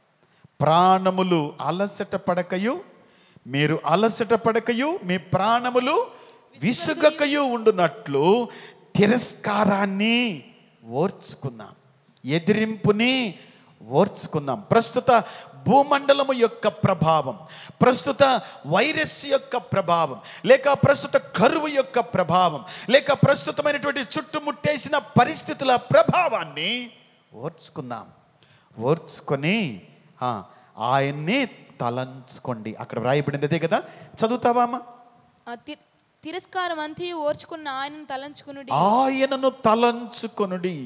Speaker 2: ప్రాణములు అలసట పడకయు మీరు అలసట పడకయు మీ ప్రాణములు విసుగకయు ఉండునట్లు తిరస్కారాన్ని ఓర్చుకుందాం ఎదిరింపుని ఓర్చుకుందాం ప్రస్తుత భూమండలము యొక్క ప్రభావం ప్రస్తుత వైరస్ యొక్క ప్రభావం లేక ప్రస్తుత కరువు యొక్క ప్రభావం లేక ప్రస్తుతమైనటువంటి చుట్టుముట్టేసిన పరిస్థితుల ప్రభావాన్ని ఓర్చుకుందాం ఓర్చుకొని ఆ, ఆయన్ని తలంచుకోండి అక్కడ వ్రాయబడింది అదే కదా చదువుతావా అమ్మా
Speaker 4: ఆ తి- తిరస్కారం అంతయు ఓర్చుకున్న ఆయనను తలంచుకునుడి
Speaker 2: ఆయనను తలంచుకొనుడి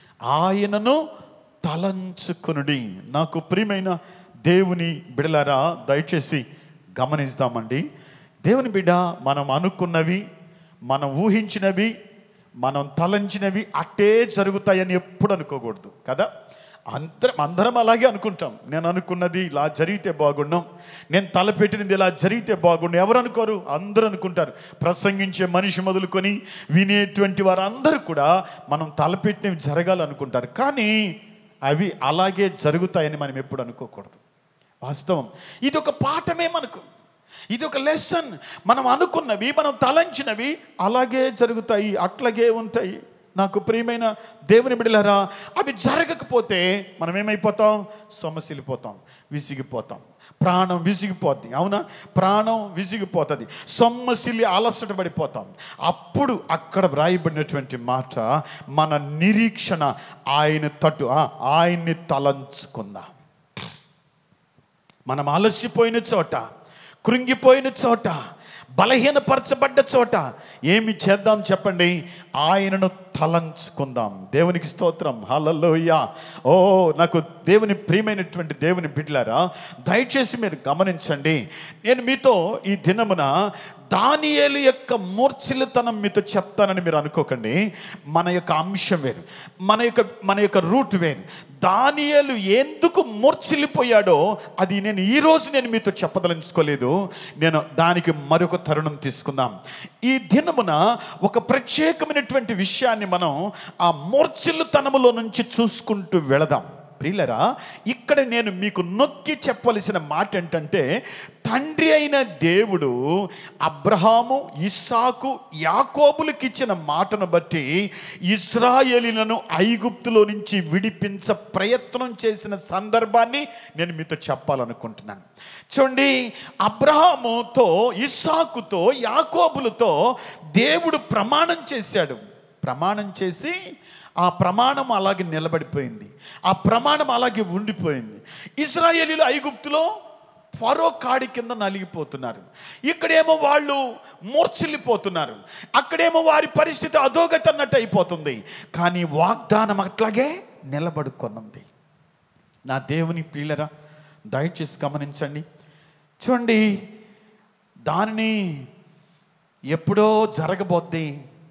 Speaker 2: ఆయనను తలంచుకొనుడి నాకు ప్రియమైన దేవుని బిడలారా దయచేసి గమనిస్తామండి దేవుని బిడ్డ మనం అనుకున్నవి మనం ఊహించినవి మనం తలంచినవి అట్టే జరుగుతాయని ఎప్పుడు అనుకోకూడదు కదా అందరం అందరం అలాగే అనుకుంటాం నేను అనుకున్నది ఇలా జరిగితే బాగుండం నేను తలపెట్టినది ఇలా జరిగితే బాగుండు ఎవరు అనుకోరు అందరూ అనుకుంటారు ప్రసంగించే మనిషి మొదలుకొని వినేటువంటి వారందరూ కూడా మనం తలపెట్టినవి జరగాలనుకుంటారు కానీ అవి అలాగే జరుగుతాయని మనం ఎప్పుడు అనుకోకూడదు వాస్తవం ఇది ఒక పాఠమే మనకు ఇది ఒక లెసన్ మనం అనుకున్నవి మనం తలంచినవి అలాగే జరుగుతాయి అట్లాగే ఉంటాయి నాకు ప్రియమైన దేవుని బిడలారా అవి జరగకపోతే మనం ఏమైపోతాం సొమ్మసిల్లిపోతాం విసిగిపోతాం ప్రాణం విసిగిపోద్ది అవునా ప్రాణం విసిగిపోతుంది సొమ్మసిల్లి అలసట పడిపోతాం అప్పుడు అక్కడ వ్రాయబడినటువంటి మాట మన నిరీక్షణ ఆయన తట్టు ఆ, ఆయన్ని తలంచుకుందాం మనం అలసిపోయిన చోట కృంగిపోయిన చోట బలహీనపరచబడ్డ చోట ఏమి చేద్దాం చెప్పండి ఆయనను తలంచుకుందాం దేవునికి స్తోత్రం హల్లెలూయా ఓ నాకు దేవుని ప్రియమైనటువంటి దేవుని బిడ్డలారా దయచేసి మీరు గమనించండి నేను మీతో ఈ దినమున దానియేలు యొక్క మూర్ఛిలతనం మీతో చెప్తానని మీరు అనుకోకండి మన యొక్క అంశం వేరు మన యొక్క మన యొక్క రూట్ వేరు దానియేలు ఎందుకు మూర్ఛిల్లిపోయాడో అది నేను ఈ రోజు నేను మీతో చెప్పదలుచుకోలేదు నేను దానికి మరొక తరుణం తీసుకుందాం ఈ దినమున ఒక ప్రత్యేకమైనటువంటి విషయాన్ని మనం ఆ మూర్ఛిల్లుతనములో నుంచి చూసుకుంటూ వెళదాం ప్రియులరా ఇక్కడ నేను మీకు నొక్కి చెప్పవలసిన మాట ఏంటంటే తండ్రి అయిన దేవుడు అబ్రహాము ఇస్సాకు యాకోబులకు ఇచ్చిన మాటను బట్టి ఇస్రాయేలీలను ఐగుప్తులో నుంచి విడిపించ ప్రయత్నం చేసిన సందర్భాన్ని నేను మీతో చెప్పాలనుకుంటున్నాను చూడండి అబ్రహాముతో ఇస్సాకుతో యాకోబులతో దేవుడు ప్రమాణం చేశాడు ప్రమాణం చేసి ఆ ప్రమాణం అలాగే నిలబడిపోయింది ఆ ప్రమాణం అలాగే ఉండిపోయింది ఇస్రాయేలీలు ఐగుప్తులో ఫరో కాడి కింద నలిగిపోతున్నారు ఇక్కడేమో వాళ్ళు మూర్చిల్లిపోతున్నారు అక్కడేమో వారి పరిస్థితి అధోగతి అన్నట్టు అయిపోతుంది కానీ వాగ్దానం అట్లాగే నిలబడుకొనుంది నా దేవుని ప్రియులరా దయచేసి గమనించండి చూడండి దానిని ఎప్పుడో జరగబోద్ది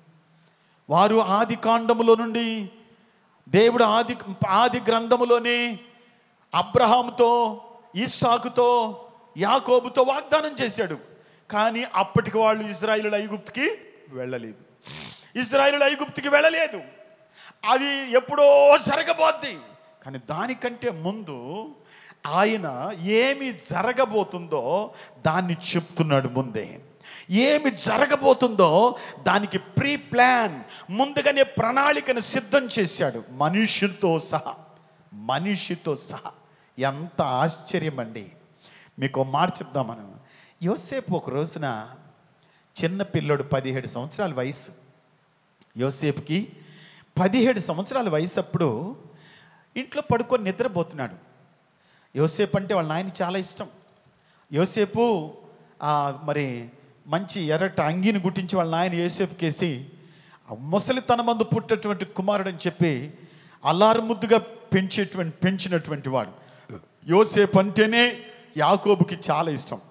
Speaker 2: వారు ఆది కాండములో నుండి దేవుడు ఆది ఆది గ్రంథములోనే అబ్రహాముతో ఇస్సాకుతో యాకోబుతో వాగ్దానం చేశాడు కానీ అప్పటికి వాళ్ళు ఇజ్రాయిలు ఐగుప్తుకి వెళ్ళలేదు ఇజ్రాయిలు ఐగుప్తుకి వెళ్ళలేదు అది ఎప్పుడో జరగబోద్ది కానీ దానికంటే ముందు ఆయన ఏమి జరగబోతుందో దాన్ని చెప్తున్నాడు ముందే ఏమి జరగబోతుందో దానికి ప్రీ ప్లాన్ ముందుగానే ప్రణాళికను సిద్ధం చేశాడు మనుషులతో సహా మనిషితో సహా ఎంత ఆశ్చర్యం అండి మీకు ఓ మాట చెప్దాం మనం యోసేపు ఒక రోజున చిన్న పిల్లోడు పదిహేడు సంవత్సరాల వయసు యోసేపుకి పదిహేడు సంవత్సరాల వయసు అప్పుడు ఇంట్లో పడుకొని నిద్రపోతున్నాడు యోసేపు అంటే వాళ్ళ నాయన చాలా ఇష్టం యోసేపు ఆ, మరి మంచి ఎర్రటి అంగిని గుట్టించి వాళ్ళ నాయన యోసేపుకేసి ఆ ముసలితన మందు పుట్టేటువంటి కుమారుడు అని చెప్పి అల్లారు ముద్దుగా పెంచేటువంటి పెంచినటువంటి వాడు యోసేపు అంటేనే యాకోబుకి చాలా ఇష్టం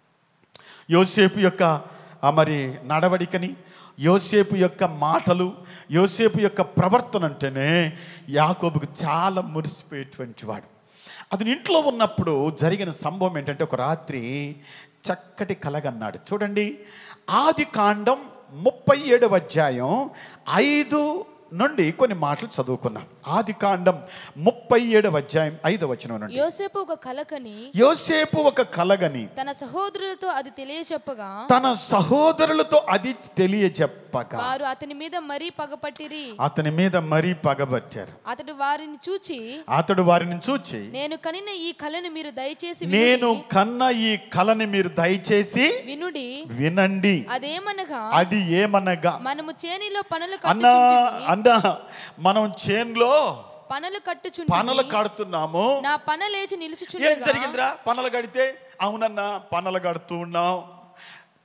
Speaker 2: యోసేపు యొక్క ఆ మరి నడవడికని యోసేపు యొక్క మాటలు యోసేపు యొక్క ప్రవర్తన అంటేనే యాకోబుకు చాలా మురిసిపోయేటువంటి వాడు అతని ఇంట్లో ఉన్నప్పుడు జరిగిన సంభవం ఏంటంటే ఒక రాత్రి చక్కటి కలగన్నాడు చూడండి ఆది కాండం ముప్పై ఏడవ అధ్యాయం ఐదు నుండి కొన్ని మాటలు చదువుకుందాం ఆది కాండం ముప్పై ఏడవ అధ్యాయం ఐదవ వచనం నుండి
Speaker 4: యోసేపు ఒక కలకని
Speaker 2: యోసేపు ఒక కలగని
Speaker 4: తన సహోదరులతో అది తెలియచెప్పగా
Speaker 2: తన సహోదరులతో అది తెలియజెప్పగా
Speaker 4: వారు అతని మీద మరీ పగపట్టిరి
Speaker 2: అతని మీద మరీ పగబట్టారు
Speaker 4: అతడు వారిని చూచి
Speaker 2: అతడు వారిని చూచి
Speaker 4: నేను కనిన ఈ కళను మీరు దయచేసి
Speaker 2: నేను
Speaker 4: వినుడి.
Speaker 2: కన్న ఈ కళని మీరు దయచేసి
Speaker 4: వినుడి
Speaker 2: వినండి
Speaker 4: అదేమనగా
Speaker 2: అది ఏమనగా
Speaker 4: మనము చేనిలో పనులు
Speaker 2: అన్నా
Speaker 4: కట్టుచుంటిమి
Speaker 2: అన్నా మనం చేన్లో
Speaker 4: పనులు
Speaker 2: పనులు
Speaker 4: కట్టుచుంటిమి
Speaker 2: కడుతున్నాము
Speaker 4: నా పన లేచి
Speaker 2: ఏం
Speaker 4: నిలుచుచుండగా
Speaker 2: జరిగిందిరా పనులు కడితే అవునన్నా పనులు కడుతూ ఉన్నాం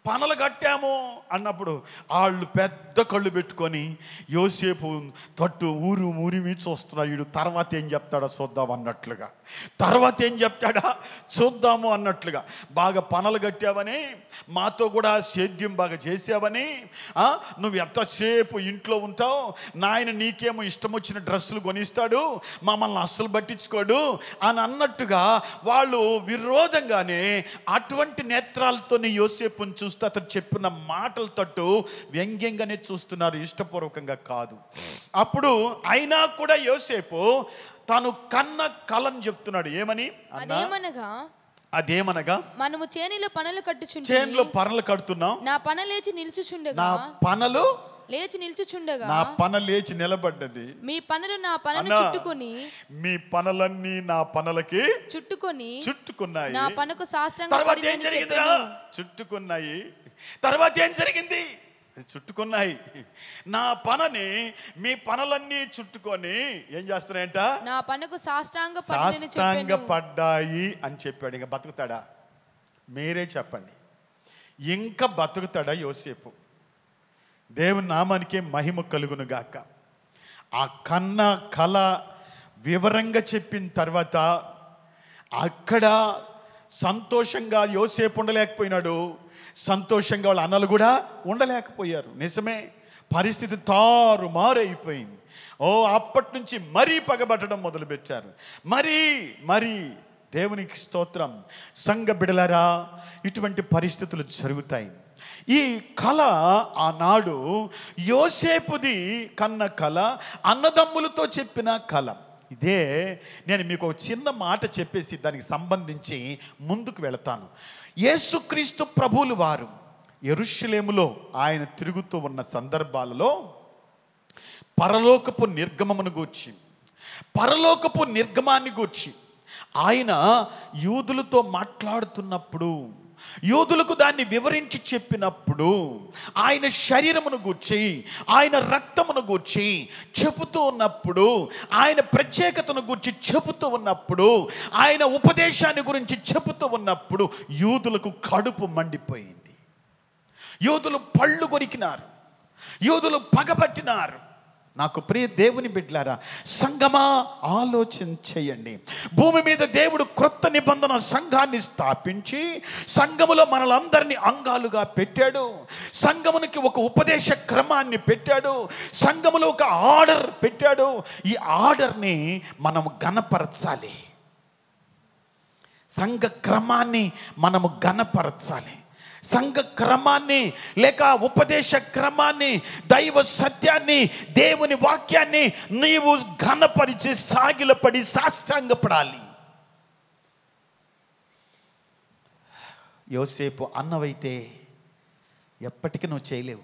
Speaker 5: పనలు కట్టాము అన్నప్పుడు వాళ్ళు పెద్ద కళ్ళు పెట్టుకొని యోసేపు తట్టు ఊరు ఊరిమి చూస్తున్నాడు వీడు తర్వాత ఏం చెప్తాడో చూద్దాం అన్నట్లుగా తర్వాత ఏం చెప్తాడా చూద్దాము అన్నట్లుగా బాగా పనలు కట్టావని మాతో కూడా సేద్యం బాగా చేసావని ఆ, నువ్వు ఎంతసేపు ఇంట్లో ఉంటావు నాయన నీకేమో ఇష్టం వచ్చిన డ్రెస్సులు కొనిస్తాడు మమ్మల్ని అస్సలు పట్టించుకోడు అని అన్నట్టుగా వాళ్ళు విరోధంగానే అటువంటి నేత్రాలతోనే యోసేపుని చూస్తూ అతను చెప్పిన మాటల తట్టు వ్యంగ్యంగానే చూస్తున్నారు ఇష్టపూర్వకంగా కాదు అప్పుడు అయినా కూడా యోసేపు తాను కన్న కలని చెప్తున్నాడు ఏమని అన్నా
Speaker 4: అదేమనగా
Speaker 5: అదేమనగా
Speaker 4: మనము చేనిలో పనులు కట్టుచుంటే
Speaker 5: చేన్లో పనలు కడుతున్నాం
Speaker 4: నా పన లేచి నిలుచుచుండగా
Speaker 5: నా పనలు
Speaker 4: లేచి నిలుచుచుండగా
Speaker 5: నా పన లేచి నిలబడ్డది
Speaker 4: మీ పనులు నా పనను
Speaker 5: అన్నా,
Speaker 4: చుట్టుకొని
Speaker 5: మీ పనులన్నీ నా పనులకి
Speaker 4: చుట్టుకొని
Speaker 5: చుట్టుకున్నాయి
Speaker 4: నా పనుకు సాష్టంగా
Speaker 5: తర్వాత ఏం
Speaker 4: పడినని
Speaker 5: జరిగిందిరా
Speaker 4: చెప్పాను
Speaker 5: చుట్టుకున్నాయి తర్వాత ఏం జరిగింది అది చుట్టుకున్నాయి నా పనని మీ పనులన్నీ చుట్టుకొని ఏం చేస్తున్నాయంట
Speaker 4: నా పనుకు సాష్టాంగ పడినని
Speaker 5: సాష్టాంగ
Speaker 4: చెప్పాను
Speaker 5: పడ్డాయి అని చెప్పాడు ఇంకా బతుకుతాడా మీరే చెప్పండి ఇంకా బతుకుతాడా యోసేపు దేవుని నామానికే మహిమ కలుగును గాక ఆ కన్న కళ వివరంగా చెప్పిన తర్వాత అక్కడ సంతోషంగా యోసేపు ఉండలేకపోయినాడు సంతోషంగా వాళ్ళ అన్నలు కూడా ఉండలేకపోయారు నిజమే పరిస్థితి తారు మారైపోయింది ఓ అప్పటి నుంచి మరీ పగబట్టడం మొదలుపెట్టారు మరీ మరీ దేవునికి స్తోత్రం సంఘ బిడలరా ఇటువంటి పరిస్థితులు జరుగుతాయి ఈ కళ ఆనాడు యోసేపుది కన్న కళ అన్నదమ్ములతో చెప్పిన కళ ఇదే నేను మీకు ఒక చిన్న మాట చెప్పేసి దానికి సంబంధించి ముందుకు వెళతాను యేసుక్రీస్తు ప్రభువులు వారు ఎరుషలేములో ఆయన తిరుగుతూ ఉన్న సందర్భాలలో పరలోకపు నిర్గమమును గూర్చి పరలోకపు నిర్గమాన్ని గూర్చి ఆయన యూదులతో మాట్లాడుతున్నప్పుడు యూదులకు దాన్ని వివరించి చెప్పినప్పుడు ఆయన శరీరమును గూర్చి ఆయన రక్తమును గూర్చి చెబుతూ ఉన్నప్పుడు ఆయన ప్రత్యేకతను గురించి చెబుతూ ఉన్నప్పుడు ఆయన ఉపదేశాన్ని గురించి చెబుతూ ఉన్నప్పుడు యూదులకు కడుపు మండిపోయింది యూదులు పళ్ళు కొరికినారు యూదులు పగబట్టినారు నాకు ప్రియ దేవుని బిడ్లారా సంగమా ఆలోచన చేయండి భూమి మీద దేవుడు క్రొత్త నిబంధన సంఘాన్ని స్థాపించి సంఘములో మనలందరినీ అంగాలుగా పెట్టాడు సంఘమునికి ఒక ఉపదేశ క్రమాన్ని పెట్టాడు సంఘములో ఒక ఆర్డర్ పెట్టాడు ఈ ఆర్డర్ని మనం గణపరచాలి సంఘ క్రమాన్ని మనము గణపరచాలి సంఘ క్రమాన్ని లేక ఉపదేశ క్రమాన్ని దైవ సత్యాన్ని దేవుని వాక్యాన్ని నీవు ఘనపరిచి సాగిలపడి సాష్టాంగపడాలి యోసేపు అన్నవైతే ఎప్పటికీ నువ్వు చేయలేవు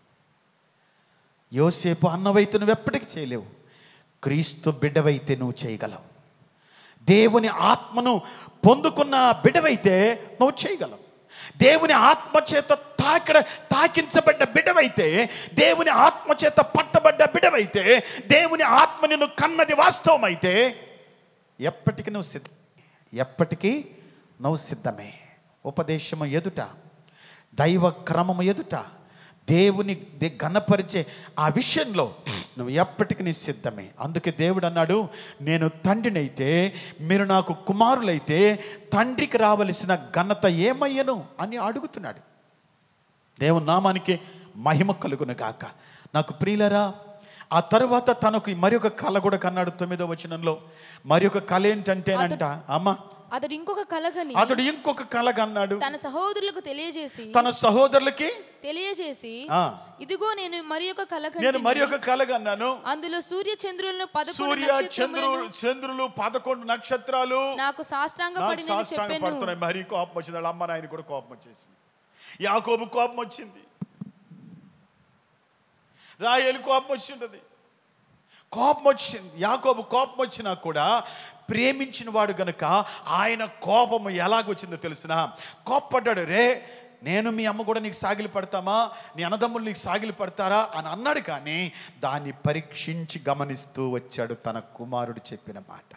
Speaker 5: యోసేపు అన్నవైతే నువ్వు ఎప్పటికీ చేయలేవు క్రీస్తు బిడ్డవైతే నువ్వు చేయగలవు దేవుని ఆత్మను పొందుకున్న బిడ్డవైతే నువ్వు చేయగలవు దేవుని ఆత్మ చేత తాకిడ తాకించబడ్డ బిడ్డవైతే దేవుని ఆత్మ చేత పట్టబడ్డ బిడ్డవైతే దేవుని ఆత్మ నిన్ను కన్నది వాస్తవమైతే ఎప్పటికీ నువ్వు సిద్ధ ఎప్పటికీ నువ్వు సిద్ధమే ఉపదేశము ఎదుట దైవ క్రమము ఎదుట దేవుని దే- గణపరిచే ఆ విషయంలో నువ్వు ఎప్పటికీ నీ సిద్ధమే అందుకే దేవుడు అన్నాడు నేను తండ్రినైతే మీరు నాకు కుమారులైతే తండ్రికి రావలసిన ఘనత ఏమయ్యను అని అడుగుతున్నాడు దేవుని నామానికి మహిమ కలుగును గాక నాకు ప్రియులరా ఆ తర్వాత తనకు మరి ఒక కళ కూడా కన్నాడు తొమ్మిదో వచనంలో మరి ఒక కళ ఏంటంటేనంట అమ్మ
Speaker 4: అతడు ఇంకొక కలగని
Speaker 5: అతడు ఇంకొక కళ కన్నాడు
Speaker 4: తన సహోదరులకు తెలియజేసి
Speaker 5: తన సహోదరులకి
Speaker 4: తెలియజేసి
Speaker 5: ఆ,
Speaker 4: ఇదిగో నేను మరి ఒక కల
Speaker 5: నేను మరి ఒక కళ కన్నాను
Speaker 4: అందులో సూర్య చంద్రులను పదకొండు
Speaker 5: సూర్య చంద్రులు
Speaker 4: నక్షత్రములను
Speaker 5: చంద్రులు పదకొండు నక్షత్రాలు
Speaker 4: నాకు సాష్టాంగ
Speaker 5: నాకు
Speaker 4: పడినని
Speaker 5: సాష్టాంగ
Speaker 4: చెప్పాను
Speaker 5: పడుతున్నాయి మరి కోపం వచ్చింది వాళ్ళ అమ్మ నాయన కూడా కోపం వచ్చేసింది యాకోబు కోపం వచ్చింది రాయేలు కోపం వచ్చి ఉంటుంది కోపం వచ్చింది యాకోబు కోపం వచ్చినా కూడా ప్రేమించిన వాడు గనుక ఆయన కోపం ఎలాగొచ్చిందో తెలిసిన కోప్పడ్డాడు రే నేను మీ అమ్మ కూడా నీకు సాగిలి పడతామా నీ అన్నదమ్ములు నీకు సాగిలి పడతారా అని అన్నాడు కానీ దాన్ని పరీక్షించి గమనిస్తూ వచ్చాడు తన కుమారుడు చెప్పిన మాట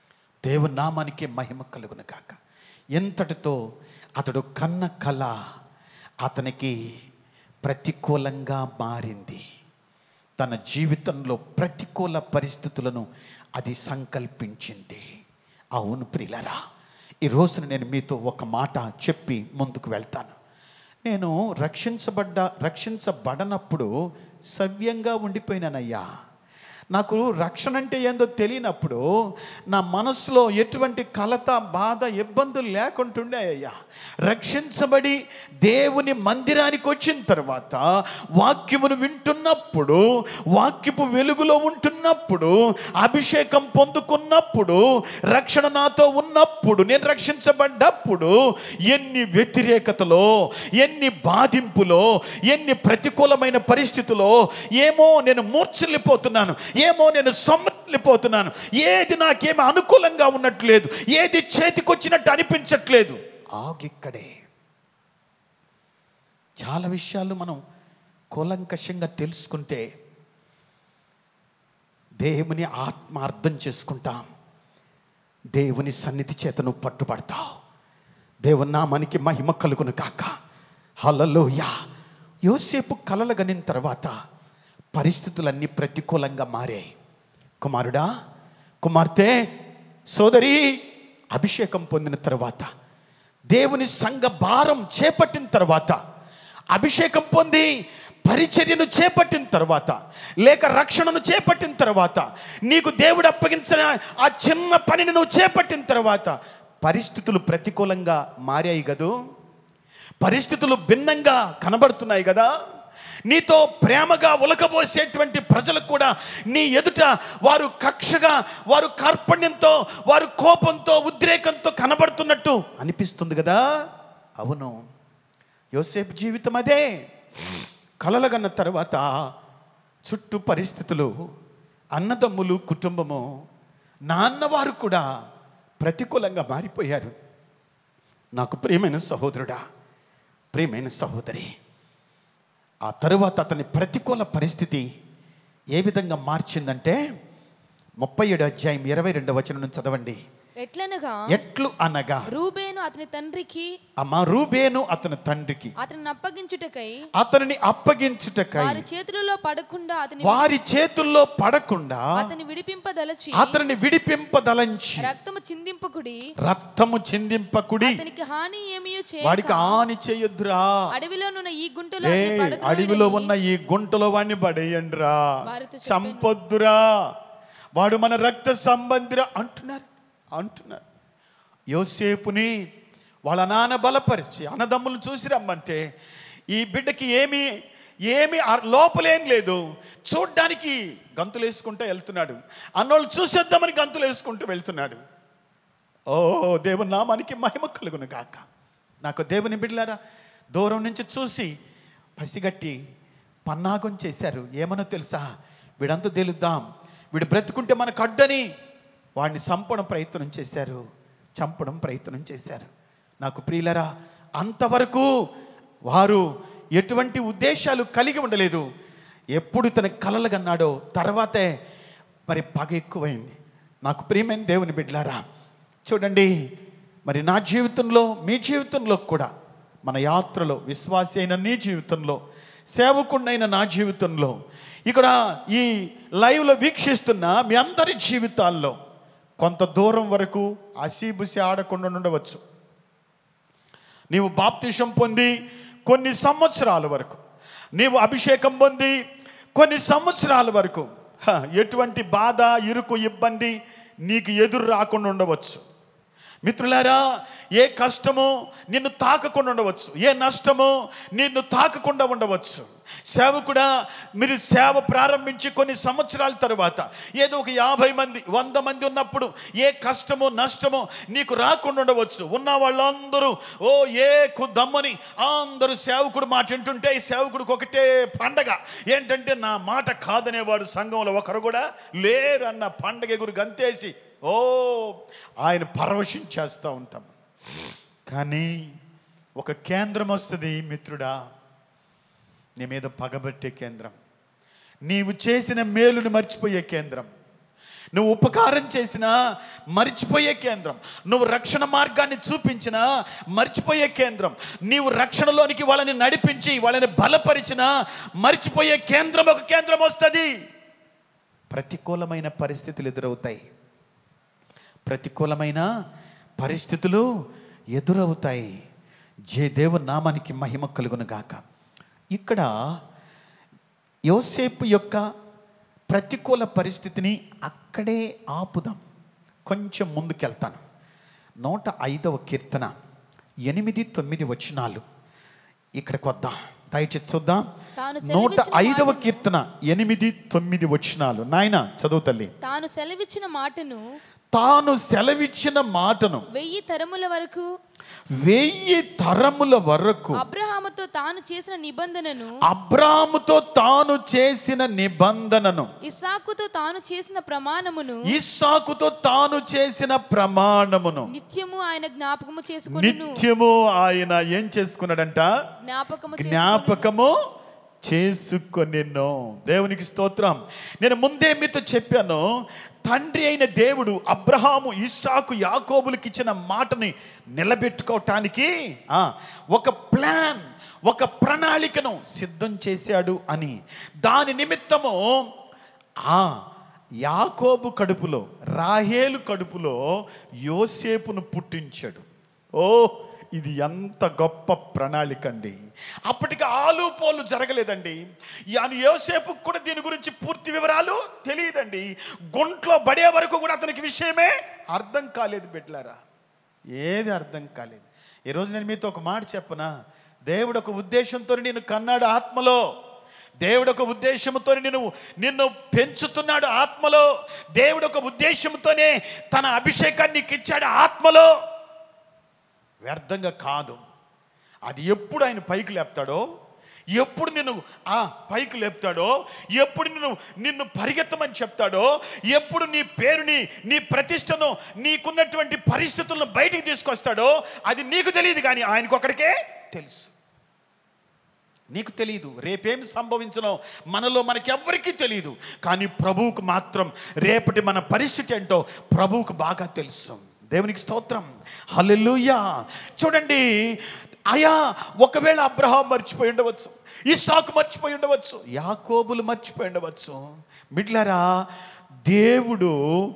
Speaker 5: దేవుని నామానికి మహిమ కలుగును కాక ఎంతటితో అతడు కన్న కళ అతనికి ప్రతికూలంగా మారింది తన జీవితంలో ప్రతికూల పరిస్థితులను అది సంకల్పించింది అవును ప్రిలరా ఈ రోజున నేను మీతో ఒక మాట చెప్పి ముందుకు వెళ్తాను నేను రక్షించబడ్డ రక్షించబడనప్పుడు సవ్యంగా ఉండిపోయినానయ్యా నాకు రక్షణ అంటే ఏందో తెలియనప్పుడు నా మనసులో ఎటువంటి కలత బాధ ఇబ్బందులు లేకుంటుండే అయ్యా రక్షించబడి దేవుని మందిరానికి వచ్చిన తర్వాత వాక్యమును వింటున్నప్పుడు వాక్యపు వెలుగులో ఉంటున్నప్పుడు అభిషేకం పొందుకున్నప్పుడు రక్షణ నాతో ఉన్నప్పుడు నేను రక్షించబడ్డప్పుడు ఎన్ని వ్యతిరేకతలో ఎన్ని బాధింపులో ఎన్ని ప్రతికూలమైన పరిస్థితుల్లో ఏమో నేను మూర్ఛల్లిపోతున్నాను ఏమో నేను సొమ్మలిపోతున్నాను ఏది నాకేమి అనుకూలంగా ఉన్నట్లేదు ఏది చేతికొచ్చినట్టు అనిపించట్లేదు ఆగిక్కడే చాలా విషయాలు మనం కూలంకషంగా తెలుసుకుంటే దేవుని ఆత్మ అర్థం చేసుకుంటాం దేవుని సన్నిధి చేత నువ్వు పట్టుబడతావు దేవుని నామానికి మహిమ కలుగును కాక హల్లలోయ యోసేపు కలలు గనిన తర్వాత పరిస్థితులన్నీ ప్రతికూలంగా మారాయి కుమారుడా కుమార్తె సోదరి అభిషేకం పొందిన తర్వాత దేవుని సంఘ భారం చేపట్టిన తర్వాత అభిషేకం పొంది పరిచర్యను చేపట్టిన తర్వాత లేక రక్షణను చేపట్టిన తర్వాత నీకు దేవుడు అప్పగించిన ఆ చిన్న పనిని నువ్వు చేపట్టిన తర్వాత పరిస్థితులు ప్రతికూలంగా మారాయి కదూ పరిస్థితులు భిన్నంగా కనబడుతున్నాయి కదా నీతో ప్రేమగా ఉలకబోసేటువంటి ప్రజలకు కూడా నీ ఎదుట వారు కక్షగా వారు కార్పణ్యంతో వారు కోపంతో ఉద్రేకంతో కనబడుతున్నట్టు అనిపిస్తుంది కదా అవును యోసేపు జీవితం అదే కలలగన్న తర్వాత చుట్టూ పరిస్థితులు అన్నదమ్ములు కుటుంబము నాన్నవారు కూడా ప్రతికూలంగా మారిపోయారు నాకు ప్రియమైన సహోదరుడా ప్రియమైన సహోదరి ఆ తరువాత అతని ప్రతికూల పరిస్థితి ఏ విధంగా మార్చిందంటే ముప్పై ఏడు అధ్యాయం ఇరవై రెండవ వచనం నుంచి చదవండి
Speaker 4: ఎట్లనగా
Speaker 5: ఎట్లు అనగా
Speaker 4: రూబేను అతని తండ్రికి
Speaker 5: అమ్మ రూబేను అతని తండ్రికి
Speaker 4: అతనిని అప్పగించుటకై
Speaker 5: అతనిని అప్పగించుటకై
Speaker 4: వారి చేతులలో పడకుండా అతని
Speaker 5: వారి చేతుల్లో పడకుండా
Speaker 4: అతని విడిపింపదలచి
Speaker 5: అతనిని విడిపింపదలంచి
Speaker 4: రక్తము చిందింపకుడి
Speaker 5: రక్తము చిందింపకుడి
Speaker 4: అతనికి హాని ఏమీ
Speaker 5: వాడికి హాని చేయొద్దురా
Speaker 4: అడవిలోనున్న ఈ గుంటలో
Speaker 5: ఏ
Speaker 4: అతని పడద్రోయుడని
Speaker 5: అడవిలో ఉన్న ఈ గుంటలో వాడిని పడేయండిరా
Speaker 4: వారితో చెప్పాను.
Speaker 5: చంపొద్దురా వాడు మన రక్త సంబంధిరా అంటున్నారు అంటున్నారు యోసేపుని వాళ్ళ నాన్న బలపరిచి అన్నదమ్ములు చూసి రమ్మంటే ఈ బిడ్డకి ఏమి ఏమి అర్- లోపలేం లేదు చూడ్డానికి గంతులు వేసుకుంటూ వెళ్తున్నాడు అన్నోళ్ళు చూసేద్దామని గంతులు వేసుకుంటూ వెళ్తున్నాడు ఓ దేవుని నామానికి మహిమ కలుగును గాక నాకు దేవుని బిడ్డలారా దూరం నుంచి చూసి పసిగట్టి పన్నాగం చేశారు ఏమనో తెలుసా వీడంతా తేలుద్దాం వీడు బ్రతుకుంటే మనకు అడ్డని వాడిని చంపడం ప్రయత్నం చేశారు చంపడం ప్రయత్నం చేశారు నాకు ప్రియులరా అంతవరకు వారు ఎటువంటి ఉద్దేశాలు కలిగి ఉండలేదు ఎప్పుడు తన కలలు కన్నాడో తర్వాతే మరి పగ ఎక్కువైంది నాకు ప్రియమైన దేవుని బిడ్డలారా చూడండి మరి నా జీవితంలో మీ జీవితంలో కూడా మన యాత్రలో విశ్వాసి అయిన నీ జీవితంలో సేవకుండైన నా జీవితంలో ఇక్కడ ఈ లైవ్లో వీక్షిస్తున్న మీ అందరి జీవితాల్లో కొంత దూరం వరకు అసీబుసి ఆడకుండా ఉండవచ్చు నీవు బాప్తిషం పొంది కొన్ని సంవత్సరాల వరకు నీవు అభిషేకం పొంది కొన్ని సంవత్సరాల వరకు హ, ఎటువంటి బాధ ఇరుకు ఇబ్బంది నీకు ఎదురు రాకుండా ఉండవచ్చు మిత్రులారా ఏ కష్టమో నిన్ను తాకకుండా ఉండవచ్చు ఏ నష్టమో నిన్ను తాకకుండా ఉండవచ్చు సేవకుడా మీరు సేవ ప్రారంభించి కొన్ని సంవత్సరాల తర్వాత ఏదో ఒక యాభై మంది వంద మంది ఉన్నప్పుడు ఏ కష్టమో నష్టమో నీకు రాకుండా ఉండవచ్చు ఉన్న వాళ్ళందరూ ఓ ఏ దమ్మని అందరూ సేవకుడు మాట వింటుంటే ఈ సేవకుడికి ఒకటే పండగ ఏంటంటే నా మాట కాదనేవాడు సంఘంలో ఒకరు కూడా లేరన్న పండగ గురి గంతేసి ఓ ఆయన పరవశించేస్తూ ఉంటాం కానీ ఒక కేంద్రం వస్తుంది మిత్రుడా నీ మీద పగబట్టే కేంద్రం నీవు చేసిన మేలుని మర్చిపోయే కేంద్రం నువ్వు ఉపకారం చేసినా మర్చిపోయే కేంద్రం నువ్వు రక్షణ మార్గాన్ని చూపించినా మర్చిపోయే కేంద్రం నీవు రక్షణలోనికి వాళ్ళని నడిపించి వాళ్ళని బలపరిచినా మర్చిపోయే కేంద్రం ఒక కేంద్రం వస్తుంది ప్రతికూలమైన పరిస్థితులు ఎదురవుతాయి ప్రతికూలమైన పరిస్థితులు ఎదురవుతాయి జే దేవుని నామానికి మహిమ కలుగును గాక ఇక్కడ యోసేపు యొక్క ప్రతికూల పరిస్థితిని అక్కడే ఆపుదాం కొంచెం ముందుకెళ్తాను నూట ఐదవ కీర్తన ఎనిమిది తొమ్మిది వచనాలు ఇక్కడికి వద్దాం దయచేసి చూద్దాం
Speaker 4: తాను
Speaker 5: నూట
Speaker 4: సెలవిచ్చిన
Speaker 5: ఐదవ
Speaker 4: మాటను-
Speaker 5: కీర్తన ఎనిమిది తొమ్మిది వచనాలు నాయన చదువు తల్లి
Speaker 4: తాను సెలవిచ్చిన మాటను
Speaker 5: తాను సెలవిచ్చిన మాటను
Speaker 4: వెయ్యి తరముల వరకు
Speaker 5: వెయ్యి తరముల వరకు
Speaker 4: అబ్రహాముతో తాను చేసిన నిబంధనను
Speaker 5: అబ్రాముతో తాను చేసిన నిబంధనను
Speaker 4: ఇస్సాకుతో తాను చేసిన ప్రమాణమును
Speaker 5: ఇస్సాకుతో తాను చేసిన ప్రమాణమును
Speaker 4: నిత్యము ఆయన జ్ఞాపకము చేసుకును
Speaker 5: నిత్యము ఆయన ఏం చేసుకున్నాడంట
Speaker 4: జ్ఞాపకము చేసుకొనును.
Speaker 5: జ్ఞాపకము చేసుకొనిను దేవునికి స్తోత్రం నేను ముందే మీతో చెప్పాను తండ్రి అయిన దేవుడు అబ్రహాము ఇస్సాకు యాకోబులకి ఇచ్చిన మాటని నిలబెట్టుకోవటానికి ఆ, ఒక ప్లాన్ ఒక ప్రణాళికను సిద్ధం చేశాడు అని దాని నిమిత్తము ఆ యాకోబు కడుపులో రాహేలు కడుపులో యోసేపును పుట్టించాడు ఓ ఇది ఎంత గొప్ప ప్రణాళిక అండి అప్పటికి ఆలు పోలు జరగలేదండి యాను యోసేపు కూడా దీని గురించి పూర్తి వివరాలు తెలియదండి గుంట్లో పడే వరకు కూడా అతనికి విషయమే అర్థం కాలేదు బిడ్లారా ఏది అర్థం కాలేదు ఈరోజు నేను మీతో ఒక మాట చెప్పనా దేవుడు ఒక ఉద్దేశంతో నేను కన్నాడు ఆత్మలో దేవుడు ఒక ఉద్దేశంతో నిన్ను నిన్ను పెంచుతున్నాడు ఆత్మలో దేవుడు ఒక ఉద్దేశంతోనే తన అభిషేకాన్ని నీకు ఇచ్చాడు ఆత్మలో వ్యర్థంగా కాదు అది ఎప్పుడు ఆయన పైకి లేపుతాడో ఎప్పుడు నిన్ను ఆ పైకి లేపుతాడో ఎప్పుడు నిన్ను నిన్ను పరిగెత్తమని చెప్తాడో ఎప్పుడు నీ పేరుని నీ ప్రతిష్టను నీకున్నటువంటి పరిస్థితులను బయటికి తీసుకొస్తాడో అది నీకు తెలియదు కానీ ఆయనకు ఒకడికే తెలుసు నీకు తెలియదు రేపేం సంభవించనో మనలో మనకెవ్వరికీ తెలియదు కానీ ప్రభువుకు మాత్రం రేపటి మన పరిస్థితి ఏంటో ప్రభువుకు బాగా తెలుసు దేవునికి స్తోత్రం హల్లెలూయా చూడండి అయా ఒకవేళ అబ్రహాం మర్చిపోయి ఉండవచ్చు ఇస్సాకు మర్చిపోయి ఉండవచ్చు యాకోబులు మర్చిపోయి ఉండవచ్చు మిడ్లరా దేవుడు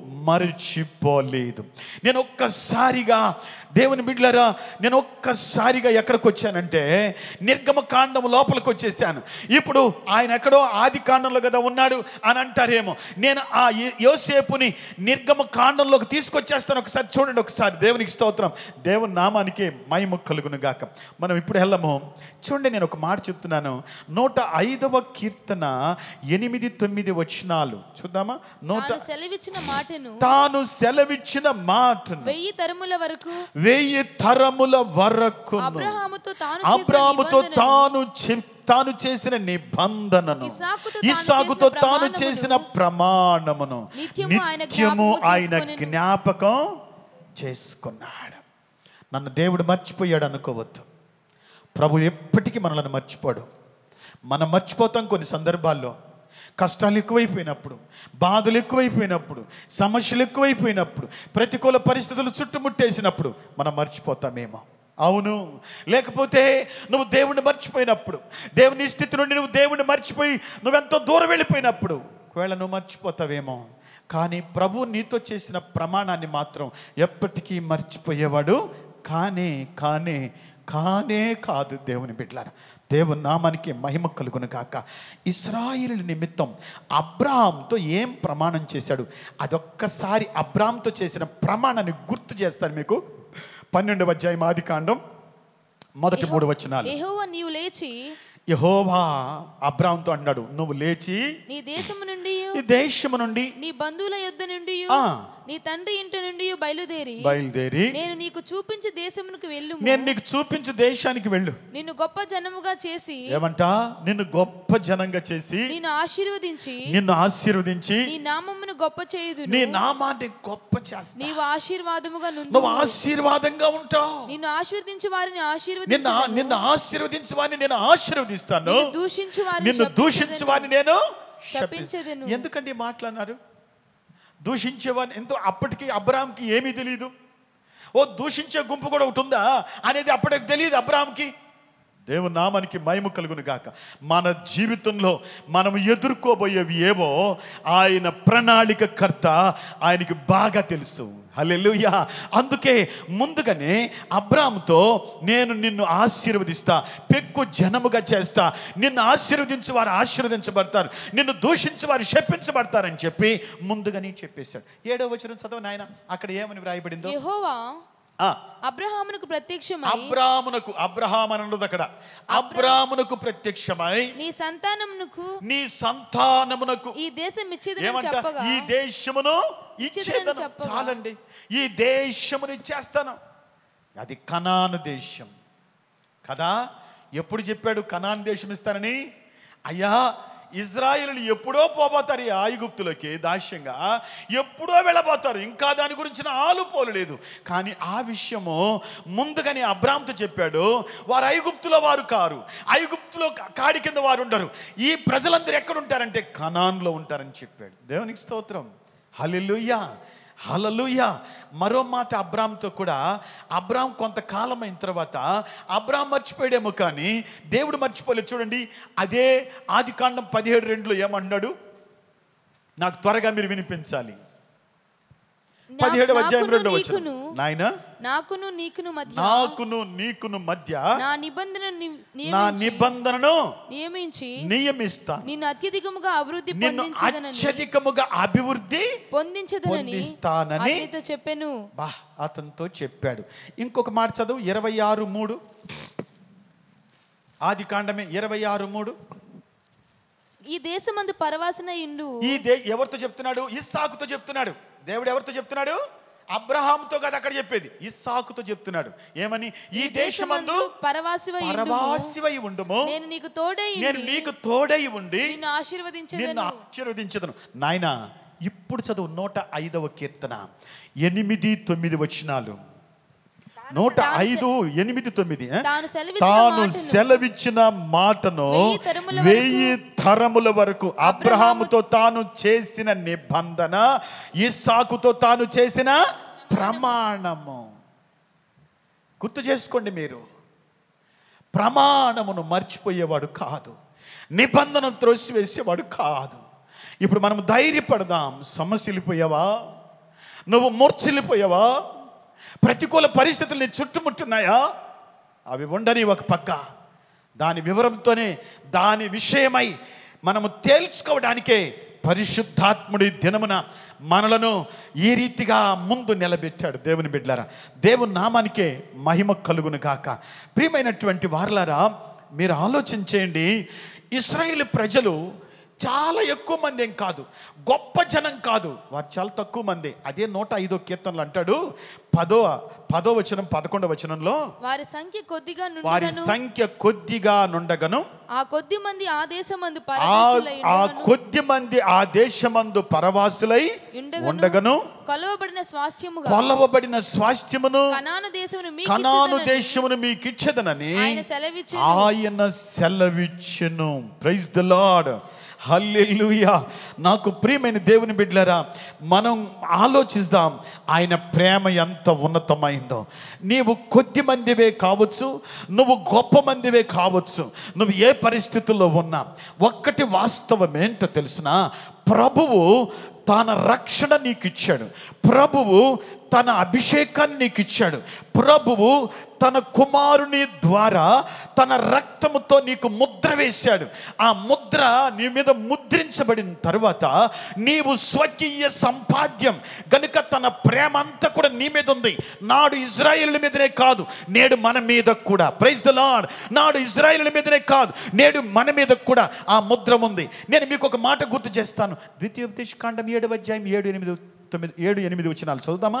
Speaker 5: మర్చిపోలేదు నేను ఒక్కసారిగా దేవుని బిడ్లరా నేను ఒక్కసారిగా ఎక్కడికి వచ్చానంటే నిర్గమ కాండం లోపలికి వచ్చేసాను ఇప్పుడు ఆయన ఎక్కడో ఆది కాండంలో కదా ఉన్నాడు అని అంటారేమో నేను ఆ యో- యోసేపుని నిర్గమ కాండంలోకి తీసుకొచ్చేస్తాను ఒకసారి చూడండి ఒకసారి దేవునికి స్తోత్రం దేవుని నామానికి మహిమ కలుగును గాక మనం ఇప్పుడు వెళ్ళము చూడండి నేను ఒక మాట చెప్తున్నాను నూట ఐదవ కీర్తన ఎనిమిది తొమ్మిది వచనాలు చూద్దామా నూట
Speaker 4: తాను సెలవిచ్చిన మాటను
Speaker 5: తాను సెలవిచ్చిన మాటను
Speaker 4: వెయ్యి తరముల వరకు
Speaker 5: వెయ్యి తరముల వరకు
Speaker 4: అబ్రహాముతో తాను చేసిన
Speaker 5: అబ్రాముతో
Speaker 4: నిబంధనను
Speaker 5: తాను చె- తాను చేసిన నిబంధనను
Speaker 4: ఇస్సాకుతో తాను
Speaker 5: ఇస్సాకుతో
Speaker 4: చేసిన
Speaker 5: తాను
Speaker 4: ప్రమాణమును
Speaker 5: చేసిన ప్రమాణమును
Speaker 4: నిత్యము ఆయన
Speaker 5: నిత్యము
Speaker 4: జ్ఞాపకము
Speaker 5: ఆయన
Speaker 4: చేసుకొనెను.
Speaker 5: జ్ఞాపకం చేసుకున్నాడు నన్ను దేవుడు మర్చిపోయాడు అనుకోవద్దు ప్రభు ఎప్పటికీ మనల్ని మర్చిపోడు మనం మర్చిపోతాం కొన్ని సందర్భాల్లో కష్టాలు ఎక్కువైపోయినప్పుడు బాధలు ఎక్కువైపోయినప్పుడు సమస్యలు ఎక్కువైపోయినప్పుడు ప్రతికూల పరిస్థితులు చుట్టుముట్టేసినప్పుడు మనం మర్చిపోతామేమో అవును లేకపోతే నువ్వు దేవుణ్ణి మర్చిపోయినప్పుడు దేవుని స్థితి నుండి నువ్వు దేవుణ్ణి మర్చిపోయి నువ్వెంతో దూరం వెళ్ళిపోయినప్పుడు ఒకవేళ నువ్వు మర్చిపోతావేమో కానీ ప్రభు నీతో చేసిన ప్రమాణాన్ని మాత్రం ఎప్పటికీ మర్చిపోయేవాడు కానే కానే కానే కాదు దేవుని బిడ్డలారా దేవుని నామానికి మహిమ కలుగును కాక ఇస్రాయిల్ నిమిత్తం అబ్రాహాంతో ఏం ప్రమాణం చేశాడు అదొక్కసారి అబ్రాహాంతో చేసిన ప్రమాణాన్ని గుర్తు చేస్తాను మీకు పన్నెండవ అధ్యాయం ఆది కాండం మొదటి మూడు వచనాలు
Speaker 4: యెహోవా నీవు లేచి
Speaker 5: యహోవా అబ్రాహాంతో అన్నాడు నువ్వు లేచి
Speaker 4: నీ దేశము నుండి
Speaker 5: ఈ దేశము నుండి
Speaker 4: నీ బంధువుల యొద్ద నుండి
Speaker 5: ఆ.
Speaker 4: నీ తండ్రి ఇంటి నుండి బయలుదేరి
Speaker 5: బయలుదేరి
Speaker 4: నేను నీకు చూపించే దేశమునకు వెళ్ళు
Speaker 5: నేను నీకు చూపించు దేశానికి వెళ్ళు
Speaker 4: నిన్ను గొప్ప జనముగా చేసి
Speaker 5: ఏమంట నిన్ను గొప్ప జనంగా చేసి
Speaker 4: నిన్ను ఆశీర్వదించి
Speaker 5: నిన్ను ఆశీర్వదించి
Speaker 4: నీ నామమును గొప్ప చేయుదు
Speaker 5: నీ నామాన్ని గొప్ప చేస్తా
Speaker 4: నీవు ఆశీర్వాదముగా నుండు
Speaker 5: నువ్వు ఆశీర్వాదంగా ఉంటావు
Speaker 4: నిన్ను ఆశీర్వదించి వారిని
Speaker 5: నిన్ను
Speaker 4: ఆశీర్వదించు
Speaker 5: నిన్ను ఆశీర్వదించి వారిని నేను ఆశీర్వదిస్తాను
Speaker 4: నిన్ను దూషించు వారిని
Speaker 5: నిన్ను
Speaker 4: శపించెదను.
Speaker 5: దూషించి వారిని నేను
Speaker 4: శపించెదను.
Speaker 5: శపి- ఎందుకండి ఈ మాటలు అన్నారు దూషించేవాడిని ఎంతో అప్పటికి అబ్రాహాంకి ఏమీ తెలియదు ఓ దూషించే గుంపు కూడా ఒకటి ఉందా అనేది అప్పటికి తెలియదు అబ్రాహాంకి దేవుని నామానికి మహిమ కలుగును గాక మన జీవితంలో మనం ఎదుర్కోబోయేవి ఏవో ఆయన ప్రణాళిక కర్త ఆయనకి బాగా తెలుసు హల్లెలూయా అందుకే ముందుగానే అబ్రామ్తో నేను నిన్ను ఆశీర్వదిస్తా పెక్కు జనముగా చేస్తా నిన్ను ఆశీర్వదించి వారు ఆశీర్వదించబడతారు నిన్ను దూషించి వారు శపించబడతారని చెప్పి ముందుగానే చెప్పేశాడు ఏడో వచనం చదవ నాయన అక్కడ ఏమని వ్రాయబడిందో
Speaker 4: యెహోవా
Speaker 5: ఆ,
Speaker 4: అబ్రహామునకు ప్రత్యక్షమై
Speaker 5: అబ్రామునకు అబ్రహాం అని ఉన్నది అక్కడ అబ్రామునకు ప్రత్యక్షమై
Speaker 4: నీ సంతానమునకు
Speaker 5: నీ సంతానమునకు
Speaker 4: ఈ దేశం ఇచ్చేదని
Speaker 5: ఏమంట
Speaker 4: చెప్పగా
Speaker 5: ఈ దేశమును
Speaker 4: ఇచ్చేదనని
Speaker 5: ఇచ్చేదను
Speaker 4: చెప్పగా.
Speaker 5: చాలండి ఈ దేశమును ఇచ్చేస్తాను అది కనాను దేశం కదా ఎప్పుడు చెప్పాడు కనాన్ దేశం ఇస్తానని అయ్యా ఇజ్రాయిలు ఎప్పుడో పోబోతారు ఈ ఆయుగుప్తులకి దాస్యంగా ఎప్పుడో వెళ్ళబోతారు ఇంకా దాని గురించిన ఆలుపోలు లేదు కానీ ఆ విషయము ముందుగానే అబ్రామ్తో చెప్పాడు వారు ఐగుప్తులో వారు కారు ఐగుప్తులో కా- కాడి కింద వారు ఉండరు ఈ ప్రజలందరూ ఎక్కడ ఉంటారంటే కనాన్లో ఉంటారని చెప్పాడు దేవునికి స్తోత్రం హల్లెలూయా హలలుయ మరో మాట అబ్రామ్తో కూడా అబ్రామ్ కొంతకాలం అయిన తర్వాత అబ్రామ్ మర్చిపోయాడేమో కానీ దేవుడు మర్చిపోలేదు చూడండి అదే ఆది కాండం పదిహేడు రెండులో ఏమన్నాడు నాకు త్వరగా మీరు వినిపించాలి
Speaker 4: నా-
Speaker 5: పదిహేడు అధ్యాయం
Speaker 4: నాకును
Speaker 5: రెండో వచ్చిన
Speaker 4: నీకును
Speaker 5: నాయన
Speaker 4: నాకును నీకును మధ్య
Speaker 5: నాకును నీకును మధ్య
Speaker 4: నా నిబంధన ని-
Speaker 5: నా
Speaker 4: నియమించి-
Speaker 5: నిబంధనను
Speaker 4: నియమించి
Speaker 5: నియమిస్తాను
Speaker 4: నిన్ను అత్యధికముగా అభివృద్ధి
Speaker 5: నిన్ను
Speaker 4: పొందించదనని
Speaker 5: అత్యధికముగా అభివృద్ధి
Speaker 4: పొందించదనని
Speaker 5: పొందిస్తానని
Speaker 4: అతనితో చెప్పాను
Speaker 5: బా అతనితో చెప్పాడు ఇంకొక మాట చదువు ఇరవై ఆరు మూడు ఆది కాండమే ఇరవై ఆరు మూడు
Speaker 4: ఈ దేశమందు పరవాసన ఇండు
Speaker 5: ఈ దే ఎవరితో చెప్తున్నాడు ఇస్సాకుతో చెప్తున్నాడు దేవుడు ఎవరితో చెప్తున్నాడు అబ్రహాంతో కదా అక్కడ చెప్పేది ఇస్సాకుతో చెప్తున్నాడు ఏమని ఈ దేశమందు
Speaker 4: పరవాసివై ఇండుము.
Speaker 5: పరవాసివై ఉండుము
Speaker 4: నేను నీకు తోడై
Speaker 5: నేను
Speaker 4: ఉండి
Speaker 5: నీకు తోడై ఉండి
Speaker 4: నిన్ను
Speaker 5: నిన్ను
Speaker 4: ఆశీర్వదించదను
Speaker 5: ఆశీర్వదించదను నాయన ఇప్పుడు చదువు నూట ఐదవ కీర్తన ఎనిమిది తొమ్మిది వచనాలు నూట
Speaker 4: తాను
Speaker 5: ఐదు ఎనిమిది తొమ్మిది ఏ?
Speaker 4: తాను సెలవిచ్చిన
Speaker 5: తాను
Speaker 4: మాటను
Speaker 5: సెలవిచ్చిన మాటను
Speaker 4: వెయ్యి తరముల
Speaker 5: వెయ్యి తరముల వరకు అబ్రహాముతో తాను చేసిన నిబంధన ఇస్సాకుతో తాను చేసిన ప్రమాణము గుర్తు చేసుకోండి మీరు ప్రమాణమును మర్చిపోయేవాడు కాదు నిబంధన త్రోసివేసేవాడు కాదు ఇప్పుడు మనం ధైర్యపడదాం సమస్యలిపోయావా నువ్వు మూర్ఛలిపోయావా ప్రతికూల పరిస్థితులు నీ చుట్టుముట్టున్నాయా అవి ఉండని ఒక పక్క దాని వివరంతోనే దాని విషయమై మనము తేల్చుకోవడానికే పరిశుద్ధాత్ముడి దినమున మనలను ఈ రీతిగా ముందు నిలబెట్టాడు దేవుని బిడ్డలారా దేవుని నామానికే మహిమ కలుగును కాక ప్రియమైనటువంటి వారలారా మీరు ఆలోచన చేయండి ఇస్రాయేల్ ప్రజలు చాలా ఎక్కువ మంది ఏం కాదు గొప్ప జనం కాదు వారు చాలా తక్కువ మంది అదే నూట ఐదో కీర్తనలు అంటాడు పదో పదో వచనం పదకొండో వచనంలో
Speaker 4: వారి సంఖ్య కొద్దిగా
Speaker 5: వారి
Speaker 4: నుండగను
Speaker 5: సంఖ్య కొద్దిగా నుండగను
Speaker 4: ఆ కొద్ది మంది ఆ దేశమందు
Speaker 5: ఆ
Speaker 4: పరదేశులై
Speaker 5: ఆ
Speaker 4: ఉండగను.
Speaker 5: కొద్ది మంది ఆ దేశమందు పరవాసులై
Speaker 4: ఉండగను.
Speaker 5: ఉండగను
Speaker 4: కొలవబడిన స్వాస్థ్యముగా
Speaker 5: కొలవబడిన స్వాస్థ్యమును
Speaker 4: కనాను దేశమును మీకు
Speaker 5: కనాను
Speaker 4: ఇచ్చేదనని
Speaker 5: దేశమును మీకు ఇచ్చేదనని
Speaker 4: ఆయన సెలవిచ్చెను.
Speaker 5: ఆయన సెలవిచ్చెను ప్రైజ్ ద లార్డ్ హల్లెలూయా నాకు ప్రియమైన దేవుని బిడ్డలారా మనం ఆలోచిద్దాం ఆయన ప్రేమ ఎంత ఉన్నతమైందో నీవు కొద్ది మందివే కావచ్చు నువ్వు గొప్ప మందివే కావచ్చు నువ్వు ఏ పరిస్థితుల్లో ఉన్నా ఒక్కటి వాస్తవం ఏంటో తెలిసిన ప్రభువు తన రక్షణ నీకు ఇచ్చాడు ప్రభువు తన అభిషేకాన్ని నీకు ఇచ్చాడు ప్రభువు తన కుమారుని ద్వారా తన రక్తముతో నీకు ముద్ర వేశాడు ఆ ముద్ర నీ మీద ముద్రించబడిన తరువాత నీవు స్వకీయ సంపాద్యం గనుక తన ప్రేమ అంతా కూడా నీ మీద ఉంది నాడు ఇజ్రాయేల్ మీదనే కాదు నేడు మన మీద కూడా ప్రైజ్ ద లార్డ్ నాడు ఇజ్రాయేల్ మీదనే కాదు నేడు మన మీద కూడా ఆ ముద్ర ఉంది నేను మీకు ఒక మాట గుర్తు చేస్తాను ద్వితీయోపదేశ కాండం ఏడు అధ్యాయం ఏడు ఎనిమిది తొమ్మిది ఏడు ఎనిమిది వచ్చినాలు చదువుదామా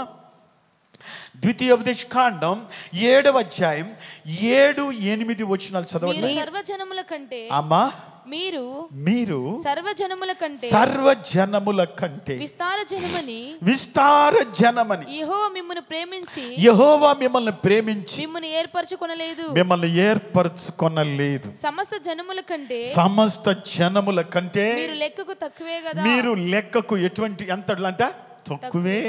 Speaker 5: ద్వితీయోపదేశ కాండం ఏడవ అధ్యాయం ఏడు ఎనిమిది వచ్చినాలు
Speaker 4: మీరు
Speaker 5: చదవండి
Speaker 4: సర్వజనముల కంటే
Speaker 5: అమ్మా
Speaker 4: మీరు
Speaker 5: మీరు
Speaker 4: సర్వజనముల కంటే
Speaker 5: సర్వజనముల కంటే
Speaker 4: విస్తార జనమని
Speaker 5: విస్తార జనమని
Speaker 4: యెహోవా మిమ్మును ప్రేమించి
Speaker 5: యహోవా మిమ్మల్ని ప్రేమించి
Speaker 4: మిమ్మును ఏర్పరచుకొనలేదు
Speaker 5: మిమ్మల్ని ఏర్పరచుకొనలేదు
Speaker 4: సమస్త జనముల కంటే
Speaker 5: సమస్త జనముల కంటే
Speaker 4: మీరు లెక్కకు తక్కువే కదా
Speaker 5: మీరు లెక్కకు ఎటువంటి ఎంత అంట తక్కువే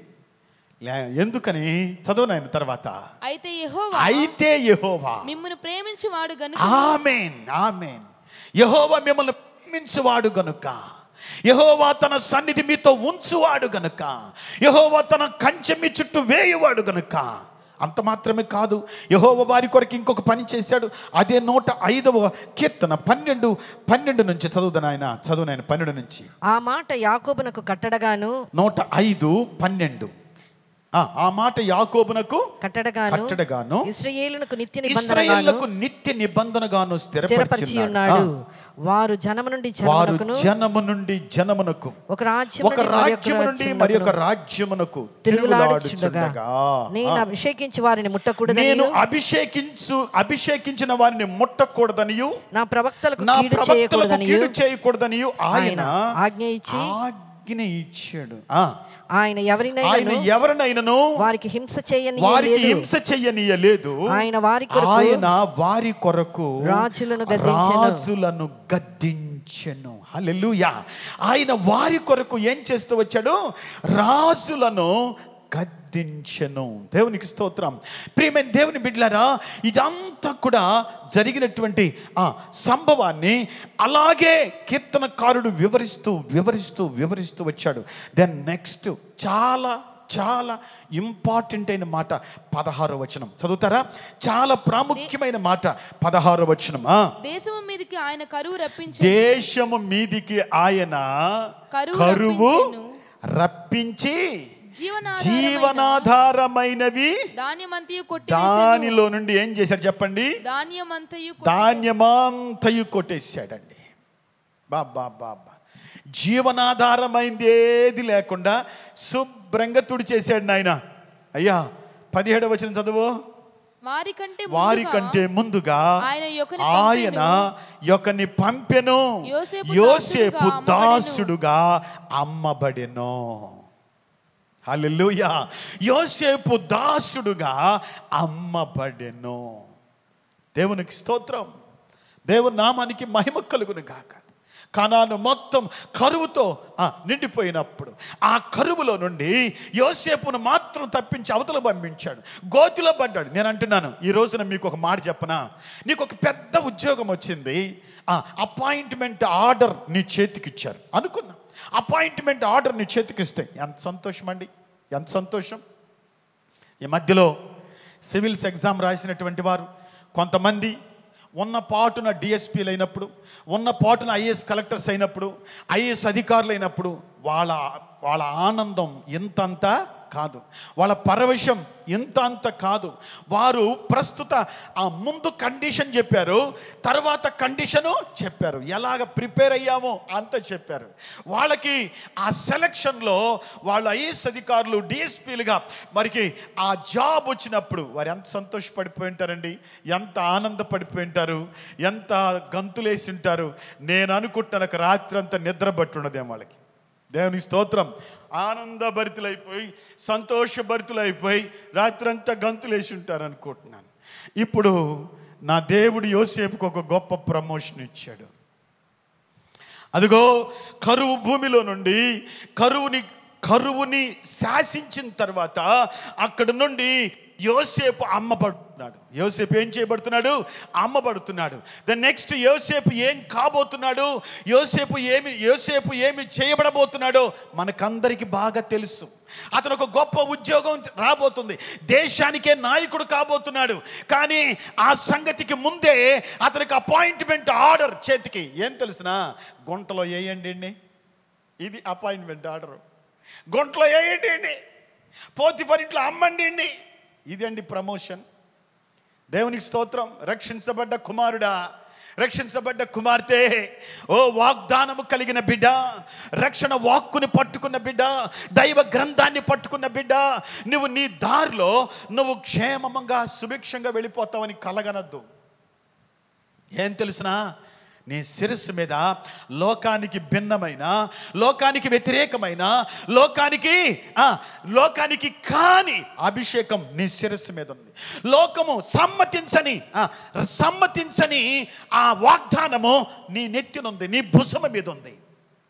Speaker 5: లే- ఎందుకని చదువు నాయన తర్వాత
Speaker 4: అయితే యెహోవా
Speaker 5: అయితే యెహోవా
Speaker 4: మిమ్మును ప్రేమించువాడు గనుక
Speaker 5: ఆమెన్ ఆమెన్ యెహోవా మిమ్మల్ని ప్రేమించువాడు గనుక యెహోవా తన సన్నిధి మీతో ఉంచువాడు గనుక యెహోవా తన కంచె మీ చుట్టూ వేయువాడు గనుక అంత మాత్రమే కాదు యెహోవా వారి కొరకు ఇంకొక పని చేశాడు అదే నూట ఐదవ కీర్తన పన్నెండు పన్నెండు నుంచి చదువుదాను ఆయన చదువు నాయన పన్నెండు నుంచి
Speaker 3: ఆ మాట యాకోబునకు కట్టడగాను
Speaker 5: నూట ఐదు పన్నెండు ఆ, ఆ మాట యాకోబునకు
Speaker 3: కట్టడగాను
Speaker 5: కట్టడగాను
Speaker 3: ఇస్రాయేలునకు నిత్య నిబంధనగాను
Speaker 5: ఇస్రాయేళ్లకు నిత్య నిబంధనగాను
Speaker 3: స్థిరపరిచి
Speaker 5: స్థిరపరిచి
Speaker 3: ఉన్నాడు వారు జనము నుండి
Speaker 5: వారు
Speaker 3: జనమునకును
Speaker 5: జనము నుండి జనమునకు
Speaker 3: ఒక రాజ్యం
Speaker 5: ఒక
Speaker 3: నుండి మరి
Speaker 5: రాజ్యము నుండి మరి ఒక రాజ్యమునకు
Speaker 3: తిరుగులాడుచుండగా
Speaker 5: తిరుగులాడుచుండగా
Speaker 3: నేను అభిషేకించి వారిని ముట్టకూడదని
Speaker 5: నేను అభిషేకించు అభిషేకించిన వారిని ముట్టకూడదనియు
Speaker 3: నా ప్రవక్తలకు
Speaker 5: నా
Speaker 3: కీడు
Speaker 5: ప్రవక్తలకు
Speaker 3: చేయకూడదని
Speaker 5: కీడు చేయకూడదనియు ఆయన
Speaker 3: ఆయన ఆజ్ఞ ఇచ్చి
Speaker 5: ఆజ్ఞ ఇచ్చాడు ఆ,
Speaker 3: ఆయన
Speaker 5: ఆయన
Speaker 3: ఎవరినైనా
Speaker 5: ఎవరినైనను
Speaker 3: వారికి హింస చేయని
Speaker 5: వారికి
Speaker 3: లేదు
Speaker 5: హింస చెయ్యనీయలేదు
Speaker 3: ఆయన వారి కొరకు
Speaker 5: ఆయన వారి కొరకు
Speaker 3: రాజులను గద్దించెను.
Speaker 5: రాజులను గద్దించెను హల్లెలూయా ఆయన వారి కొరకు ఏం చేస్తూ వచ్చాడు రాజులను గద్దించెను దేవునికి స్తోత్రం ప్రియమైన దేవుని బిడ్డలారా ఇదంతా కూడా జరిగినటువంటి ఆ సంభవాన్ని అలాగే కీర్తనకారుడు వివరిస్తూ వివరిస్తూ వివరిస్తూ వచ్చాడు దెన్ నెక్స్ట్ చాలా చాలా ఇంపార్టెంట్ అయిన మాట పదహారో వచనం చదువుతారా చాలా ప్రాముఖ్యమైన మాట పదహారో వచనం ఆ.
Speaker 4: దేశము మీదకి ఆయన కరువు రప్పించి
Speaker 5: దేశము మీదికి ఆయన
Speaker 4: కరువు
Speaker 5: కరువు
Speaker 4: రప్పించెను.
Speaker 5: రప్పించి
Speaker 4: జీవనాధారమైన
Speaker 5: జీవనాధారమైనవి
Speaker 4: ధాన్యమంతయు కొట్టి
Speaker 5: దానిలో నుండి ఏం చేశాడు చెప్పండి
Speaker 4: ధాన్యమంతయు
Speaker 5: ధాన్యమంతయు కొట్టేశాడండి బాబా బాబా జీవనాధారమైంది ఏది లేకుండా శుభ్రంగా తుడిచేశాడు నాయన అయ్యా పదిహేడవ వచనం చదువు
Speaker 4: వారి కంటే
Speaker 5: వారి
Speaker 4: ముందుగా
Speaker 5: కంటే ముందుగా
Speaker 4: ఆయన యొక్కని
Speaker 5: ఆయన యొక్కని పంపెను
Speaker 4: యోసేపు
Speaker 5: యోసేపు
Speaker 4: దాసుడుగా
Speaker 5: దాసుడుగా అమ్మబడెను హల్లెలూయా యోసేపు దాసుడుగా అమ్మబడెను దేవునికి స్తోత్రం దేవుని నామానికి మహిమ కలుగును గాక కనాను మొత్తం కరువుతో ఆ, నిండిపోయినప్పుడు ఆ కరువులో నుండి యోసేపును మాత్రం తప్పించి అవతల పంపించాడు గోతిలో పడ్డాడు నేను అంటున్నాను ఈ రోజున మీకు ఒక మాట చెప్పనా నీకు ఒక పెద్ద ఉద్యోగం వచ్చింది ఆ అపాయింట్మెంట్ ఆర్డర్ నీ చేతికి ఇచ్చారు అనుకున్నా అపాయింట్మెంట్ ఆర్డర్ నీ చేతికి ఇస్తే ఎంత సంతోషం అండి ఎంత సంతోషం ఈ మధ్యలో సివిల్స్ ఎగ్జామ్ రాసినటువంటి వారు కొంతమంది ఉన్న పాటున డిఎస్పీలు అయినప్పుడు ఉన్న పాటున ఐఏఎస్ కలెక్టర్స్ అయినప్పుడు ఐఏఎస్ అధికారులు అయినప్పుడు వాళ్ళ వాళ్ళ ఆనందం ఇంతంత కాదు వాళ్ళ పరవశం ఇంత అంత కాదు వారు ప్రస్తుత ఆ ముందు కండిషన్ చెప్పారు తర్వాత కండిషను చెప్పారు ఎలాగ ప్రిపేర్ అయ్యామో అంత చెప్పారు వాళ్ళకి ఆ సెలక్షన్లో వాళ్ళు ఐఏఎస్ అధికారులు డిఎస్పీలుగా మరికి ఆ జాబ్ వచ్చినప్పుడు వారు ఎంత సంతోషపడిపోయి ఉంటారండి ఎంత ఆనందపడిపోయి ఉంటారు ఎంత గంతులేసి ఉంటారు నేను అనుకుంటున్నాను ఒక రాత్రి అంతా నిద్ర పట్టున్నదేమో వాళ్ళకి దేవుని స్తోత్రం ఆనందభరితులైపోయి సంతోషభరితులైపోయి రాత్రంతా గంతులేసి ఉంటారు అనుకుంటున్నాను ఇప్పుడు నా దేవుడు యోసేపుకు ఒక గొప్ప ప్రమోషన్ ఇచ్చాడు అదిగో కరువు భూమిలో నుండి కరువుని కరువుని శాసించిన తర్వాత అక్కడ నుండి యోసేపు అమ్మబడుతున్నాడు యోసేపు ఏం చేయబడుతున్నాడు అమ్మబడుతున్నాడు ద నెక్స్ట్ యోసేపు ఏం కాబోతున్నాడు యోసేపు ఏమి యోసేపు ఏమి చేయబడబోతున్నాడో మనకందరికీ బాగా తెలుసు అతను ఒక గొప్ప ఉద్యోగం రాబోతుంది దేశానికే నాయకుడు కాబోతున్నాడు కానీ ఆ సంగతికి ముందే అతనికి అపాయింట్మెంట్ ఆర్డర్ చేతికి ఏం తెలుసునా గుంటలో వేయండి ఇది అపాయింట్మెంట్ ఆర్డర్ గుంటలో వేయండి పోతిఫర్ ఇంట్లో అమ్మండి ఇదండి ప్రమోషన్ దేవునికి స్తోత్రం రక్షించబడ్డ కుమారుడా రక్షించబడ్డ కుమార్తె ఓ వాగ్దానము కలిగిన బిడ్డ రక్షణ వాక్కుని పట్టుకున్న బిడ్డ దైవ గ్రంథాన్ని పట్టుకున్న బిడ్డ నువ్వు నీ దారిలో నువ్వు క్షేమంగా సుభిక్షంగా వెళ్ళిపోతావని కలగనద్దు ఏం తెలుసునా నీ శిరస్సు మీద లోకానికి భిన్నమైన లోకానికి వ్యతిరేకమైన లోకానికి ఆ, లోకానికి కాని అభిషేకం నీ శిరస్సు మీద ఉంది లోకము సమ్మతించని ఆ, సమ్మతించని ఆ వాగ్దానము నీ నెత్తినుంది నీ భుజము మీద ఉంది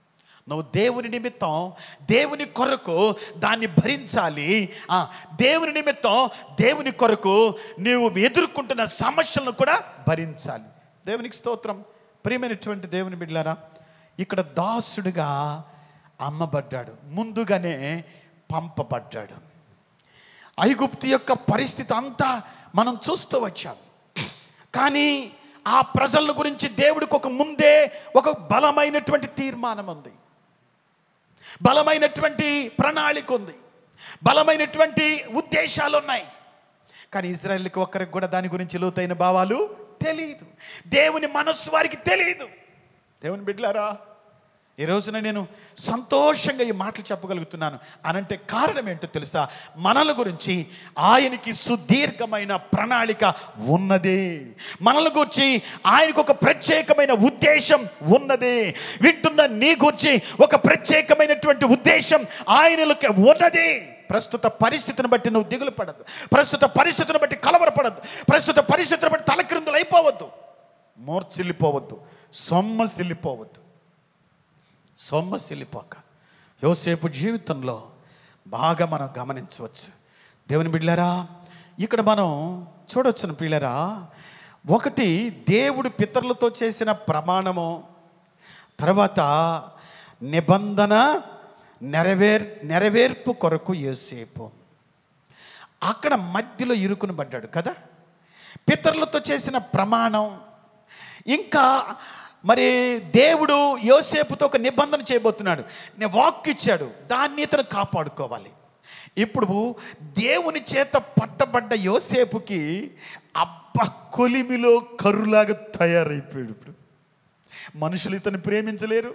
Speaker 5: నువ్వు దేవుని నిమిత్తం దేవుని కొరకు దాన్ని భరించాలి ఆ, దేవుని నిమిత్తం దేవుని కొరకు నీవు ఎదుర్కొంటున్న సమస్యలను కూడా భరించాలి దేవునికి స్తోత్రం ప్రియమైనటువంటి దేవుని బిడ్డలారా ఇక్కడ దాసుడిగా అమ్మబడ్డాడు ముందుగానే పంపబడ్డాడు ఐగుప్తు యొక్క పరిస్థితి అంతా మనం చూస్తూ వచ్చాం కానీ ఆ ప్రజల గురించి దేవుడికి ఒక ముందే ఒక బలమైనటువంటి తీర్మానం ఉంది బలమైనటువంటి ప్రణాళిక ఉంది బలమైనటువంటి ఉద్దేశాలు ఉన్నాయి కానీ ఇజ్రాయెల్కి ఒక్కరికి కూడా దాని గురించి లోతైన భావాలు తెలియదు దేవుని మనస్సు వారికి తెలియదు దేవుని బిడ్డలారా ఈ రోజున నేను సంతోషంగా ఈ మాటలు చెప్పగలుగుతున్నాను అనంటే కారణం ఏంటో తెలుసా మనల గురించి ఆయనకి సుదీర్ఘమైన ప్రణాళిక ఉన్నది మనల గురించి ఆయనకు ఒక ప్రత్యేకమైన ఉద్దేశం ఉన్నది వింటున్న నీ గురించి ఒక ప్రత్యేకమైనటువంటి ఉద్దేశం ఆయనలోకి ఉన్నది ప్రస్తుత పరిస్థితిని బట్టి నువ్వు దిగులు పడద్దు ప్రస్తుత పరిస్థితిని బట్టి కలవరపడద్దు ప్రస్తుత పరిస్థితిని బట్టి తలక్రిందులు అయిపోవద్దు మోర్చిల్లిపోవద్దు సొమ్మసిల్లిపోవద్దు సొమ్మసిల్లిపోక యోసేపు జీవితంలో బాగా మనం గమనించవచ్చు దేవుని బిడ్డలారా ఇక్కడ మనం చూడొచ్చును పిల్లరా ఒకటి దేవుడు పితరులతో చేసిన ప్రమాణము తర్వాత నిబంధన నెరవేర్ నెరవేర్పు కొరకు యోసేపు అక్కడ మధ్యలో ఇరుకుని పడ్డాడు కదా పితరులతో చేసిన ప్రమాణం ఇంకా మరి దేవుడు యోసేపుతో ఒక నిబంధన చేయబోతున్నాడు నేను వాక్ ఇచ్చాడు దాన్ని ఇతను కాపాడుకోవాలి ఇప్పుడు దేవుని చేత పట్టబడ్డ యోసేపుకి అబ్బ కొలిమిలో కరులాగా తయారైపోయాడు ఇప్పుడు మనుషులు ఇతన్ని ప్రేమించలేరు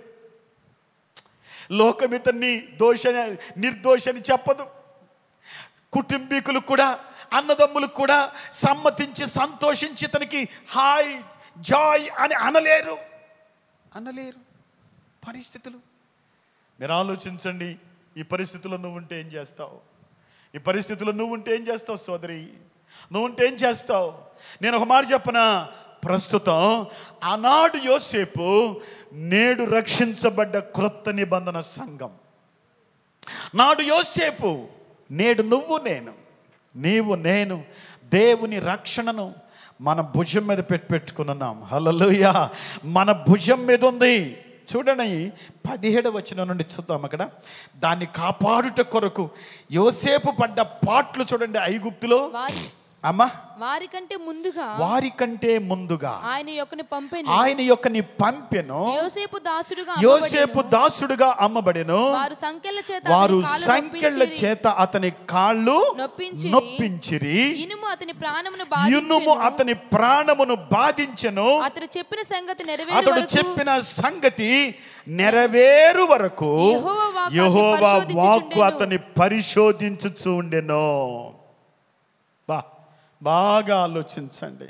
Speaker 5: లోకం ఇతన్ని దోష నిర్దోషని చెప్పదు కుటుంబీకులు కూడా అన్నదమ్ములు కూడా సమ్మతించి సంతోషించి ఇతనికి హాయ్ జాయ్ అని అనలేరు అనలేరు పరిస్థితులు మీరు ఆలోచించండి ఈ పరిస్థితుల్లో నువ్వు ఉంటే ఏం చేస్తావు ఈ పరిస్థితుల్లో నువ్వు ఉంటే ఏం చేస్తావు సోదరి నువ్వు ఉంటే ఏం చేస్తావు నేను ఒక మాట చెప్పనా ప్రస్తుతం ఆనాడు యోసేపు నేడు రక్షించబడ్డ క్రొత్త నిబంధన సంఘం నాడు యోసేపు నేడు నువ్వు నేను నీవు నేను దేవుని రక్షణను మన భుజం మీద పెట్టి పెట్టుకున్నాం హల్లెలూయా మన భుజం మీద ఉంది చూడండి పదిహేడు వచ్చిన నుండి చూద్దాం అక్కడ దాన్ని కాపాడుట కొరకు యోసేపు పడ్డ పాటలు చూడండి ఐగుప్తులో
Speaker 4: వారి
Speaker 5: అమ్మా
Speaker 4: వారికంటే ముందుగా
Speaker 5: వారికంటే ముందుగా
Speaker 4: ఆయన యొక్కని పంపెను
Speaker 5: ఆయన యొక్క నీ పంపెను
Speaker 4: యోసేపు దాసుడుగా
Speaker 5: యోసేపు
Speaker 4: అమ్మబడెను.
Speaker 5: దాసుడుగా అమ్మబడెను
Speaker 4: వారు సంఖ్యల చేత
Speaker 5: వారు
Speaker 4: అతని కాళ్ళు
Speaker 5: సంఖ్యల
Speaker 4: నొప్పించిరి.
Speaker 5: చేత అతని కాళ్ళు
Speaker 4: నొప్పించిరి.
Speaker 5: నొప్పించిరి
Speaker 4: ఇనుము అతని ప్రాణమును
Speaker 5: ఇనుము
Speaker 4: బాధించెను.
Speaker 5: అతని ప్రాణమును బాధించెను
Speaker 4: అతడు చెప్పిన సంగతి నెరవేరు
Speaker 5: అతడు
Speaker 4: వరకు
Speaker 5: చెప్పిన సంగతి నెరవేరు వరకు
Speaker 4: యెహోవా వాక్కు
Speaker 5: యెహోవా
Speaker 4: అతన్ని
Speaker 5: వాక్కు
Speaker 4: పరిశోధించుచుండెను.
Speaker 5: అతని పరిశోధించుచు ఉండెను బా బాగా ఆలోచించండి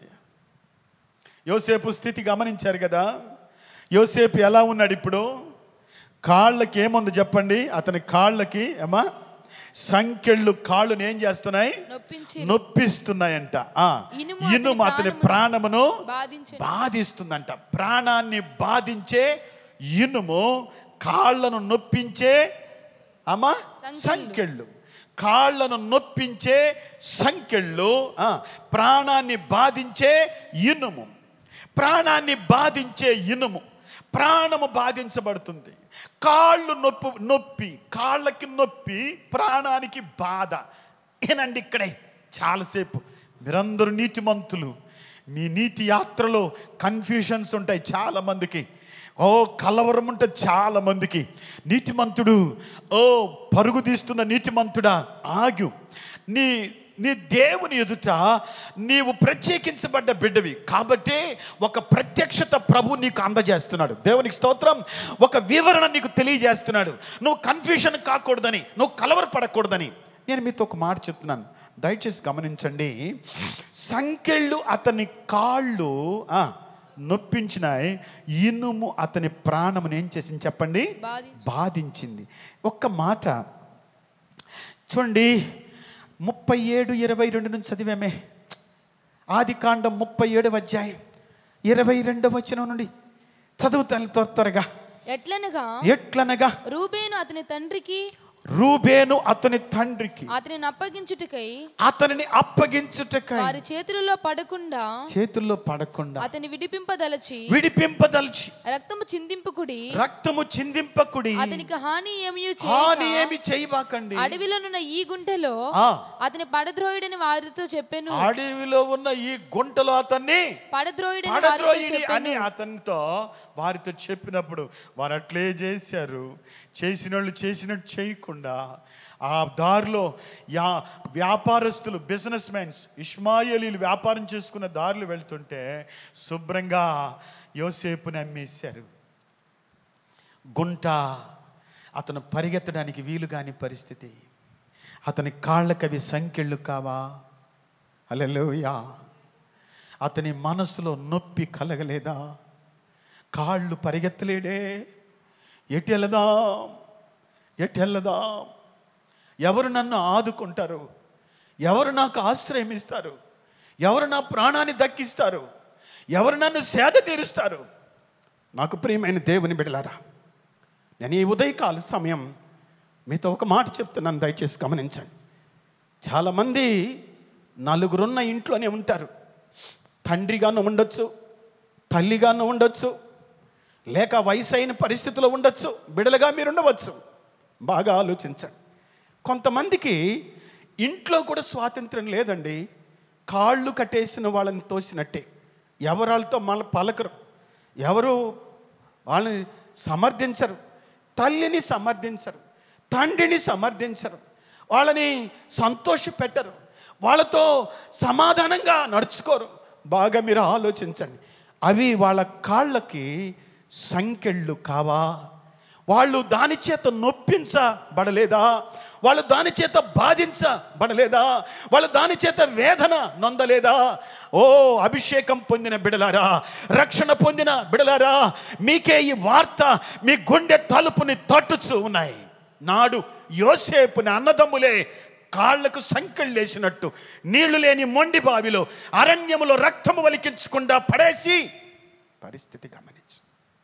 Speaker 5: యోసేపు స్థితి గమనించారు కదా యోసేపు ఎలా ఉన్నాడు ఇప్పుడు కాళ్ళకి ఏముంది చెప్పండి అతని కాళ్ళకి ఏమా సంఖ్యళ్ళు కాళ్ళుని ఏం చేస్తున్నాయి
Speaker 4: నొప్పించి
Speaker 5: నొప్పిస్తున్నాయంట ఆ,
Speaker 4: ఇనుము అతని
Speaker 5: ఇనుము అతని ప్రాణమును
Speaker 4: బాధించెను.
Speaker 5: బాధిస్తుందంట ప్రాణాన్ని బాధించే ఇనుము కాళ్ళను నొప్పించే అమ్మా
Speaker 4: సంకెళ్ళు.
Speaker 5: సంకెళ్ళు కాళ్ళను నొప్పించే సంకెళ్ళు ఆ, ప్రాణాన్ని బాధించే ఇనుము ప్రాణాన్ని బాధించే ఇనుము ప్రాణము బాధించబడుతుంది కాళ్ళు నొప్పి నొప్పి కాళ్ళకి నొప్పి ప్రాణానికి బాధ ఏనండి ఇక్కడే చాలాసేపు మీరందరూ నీతిమంతులు మీ నీతి యాత్రలో కన్ఫ్యూషన్స్ ఉంటాయి చాలా మందికి ఓ కలవరం ఉంటుంది చాలా మందికి నీతిమంతుడు ఓ పరుగు తీస్తున్న నీతిమంతుడా ఆగు నీ నీ దేవుని ఎదుట నీవు ప్రత్యేకించబడ్డ బిడ్డవి కాబట్టి ఒక ప్రత్యక్షత ప్రభు నీకు అందజేస్తున్నాడు దేవునికి స్తోత్రం ఒక వివరణ నీకు తెలియజేస్తున్నాడు నువ్వు కన్ఫ్యూషన్ కాకూడదని నువ్వు కలవరపడకూడదని నేను మీతో ఒక మాట చెప్తున్నాను దయచేసి గమనించండి సంకెళ్ళు అతని కాళ్ళు ఆ, నొప్పించినాయి ఇనుము అతని ప్రాణమును ఏం చేసింది చెప్పండి
Speaker 4: బాధించి-
Speaker 5: బాధించింది ఒక్క మాట చూడండి ముప్పై ఏడు ఇరవై రెండు నుంచి చదివామే ఆది కాండం ముప్పై ఏడు అధ్యాయం ఇరవై రెండవ వచనం నుండి చదువుతాను త్వర త్వరగా
Speaker 4: ఎట్లనగా
Speaker 5: ఎట్లనగా
Speaker 4: రూబేను అతని తండ్రికి
Speaker 5: రూబేను అతని తండ్రికి
Speaker 4: అతనిని అప్పగించుటకై
Speaker 5: అతనిని అప్పగించుటకై
Speaker 4: వారి చేతులలో పడకుండా
Speaker 5: చేతుల్లో పడకుండా
Speaker 4: అతని విడిపింపదలచి
Speaker 5: విడిపింపదల్చి
Speaker 4: రక్తము చిందింపుకుడి
Speaker 5: రక్తము చిందింపకుడి
Speaker 4: అతనికి హాని ఏమీ
Speaker 5: హాని ఏమి చేయబాకండి
Speaker 4: అడవిలోనున్న ఈ గుంటలో
Speaker 5: ఆ.
Speaker 4: అతని పడద్రోయుడని వారితో చెప్పాను
Speaker 5: అడవిలో ఉన్న ఈ గుంటలో అతన్ని
Speaker 4: పడద్రోయుడని వారితో
Speaker 5: పడద్రోయిని అని
Speaker 4: చెప్పాను
Speaker 5: అతనితో వారితో చెప్పినప్పుడు వారు అట్లే చేశారు చేసిన వాళ్ళు చేసినట్టు చేయకుండా ఆ దారిలో యా వ్యాపారస్తులు బిజినెస్ మెన్స్ ఇస్మాయిలీలు వ్యాపారం చేసుకున్న దారులు వెళ్తుంటే శుభ్రంగా యోసేపుని అమ్మేశారు గుంట అతను పరిగెత్తడానికి వీలు కాని పరిస్థితి అతని కాళ్ళకవి సంఖ్యళ్ళు కావా అలెలుయా అతని మనసులో నొప్పి కలగలేదా కాళ్ళు పరిగెత్తలేడే ఎటు వెళదాం ఎటు వెళదాం ఎవరు నన్ను ఆదుకుంటారు ఎవరు నాకు ఆశ్రయం ఇస్తారు ఎవరు నా ప్రాణాన్ని దక్కిస్తారు ఎవరు నన్ను సేద తీరుస్తారు నాకు ప్రియమైన దేవుని బిడలారా నేను ఈ ఉదయకాల సమయం మీతో ఒక మాట చెప్తున్నాను దయచేసి గమనించండి చాలామంది నలుగురున్న ఇంట్లోనే ఉంటారు తండ్రిగాను ఉండొచ్చు తల్లిగాను ఉండొచ్చు లేక వయసు అయిన పరిస్థితిలో ఉండొచ్చు బిడలుగా మీరు ఉండవచ్చు బాగా ఆలోచించండి కొంతమందికి ఇంట్లో కూడా స్వాతంత్రం లేదండి కాళ్ళు కట్టేసిన వాళ్ళని తోసినట్టే ఎవరు వాళ్ళతో మళ్ళీ పలకరు ఎవరు వాళ్ళని సమర్థించరు తల్లిని సమర్థించరు తండ్రిని సమర్థించరు వాళ్ళని సంతోష పెట్టరు వాళ్ళతో సమాధానంగా నడుచుకోరు బాగా మీరు ఆలోచించండి అవి వాళ్ళ కాళ్ళకి సంకెళ్ళు కావా వాళ్ళు దాని చేత నొప్పించబడలేదా వాళ్ళు దాని చేత బాధించబడలేదా వాళ్ళు దాని చేత వేదన నొందలేదా ఓ అభిషేకం పొందిన బిడలారా రక్షణ పొందిన బిడలారా మీకే ఈ వార్త మీ గుండె తలుపుని తట్టుచు ఉన్నాయి నాడు యోసేపుని అన్నదమ్ములే కాళ్లకు సంకెళ్ళేసినట్టు నీళ్లు లేని మొండి బావిలో అరణ్యములో రక్తము వలికించకుండా పడేసి పరిస్థితి గమనించు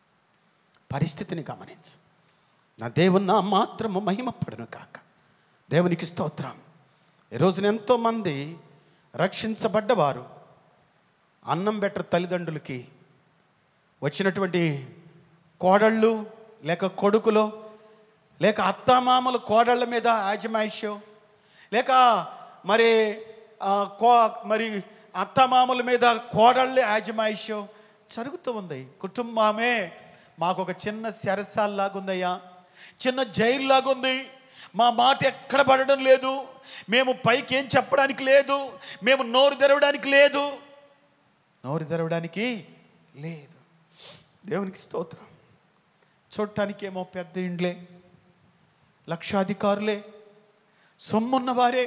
Speaker 5: పరిస్థితిని గమనించు నా దేవుని నా మాత్రము మహిమ పడును కాక దేవునికి స్తోత్రం ఈ రోజున ఎంతోమంది రక్షించబడ్డవారు అన్నం బెటర్ తల్లిదండ్రులకి వచ్చినటువంటి కోడళ్ళు లేక కొడుకులో లేక అత్తామామల కోడళ్ళ మీద యాజమాయిష్యం లేక మరి ఆ, కో మరి అత్తమామల మీద కోడళ్ళ యాజమాయిష్యం జరుగుతూ ఉంది కుటుంబమే మాకు ఒక చిన్న సెరసాల్లాగా ఉందయ్యా చిన్న జైల్లాగా ఉంది మా మాట ఎక్కడ పడడం లేదు మేము పైకి ఏం చెప్పడానికి లేదు మేము నోరు తెరవడానికి లేదు నోరు తెరవడానికి లేదు దేవునికి స్తోత్రం చూడటానికేమో పెద్ద ఇండ్లే లక్షాధికారులే సొమ్మున్నవారే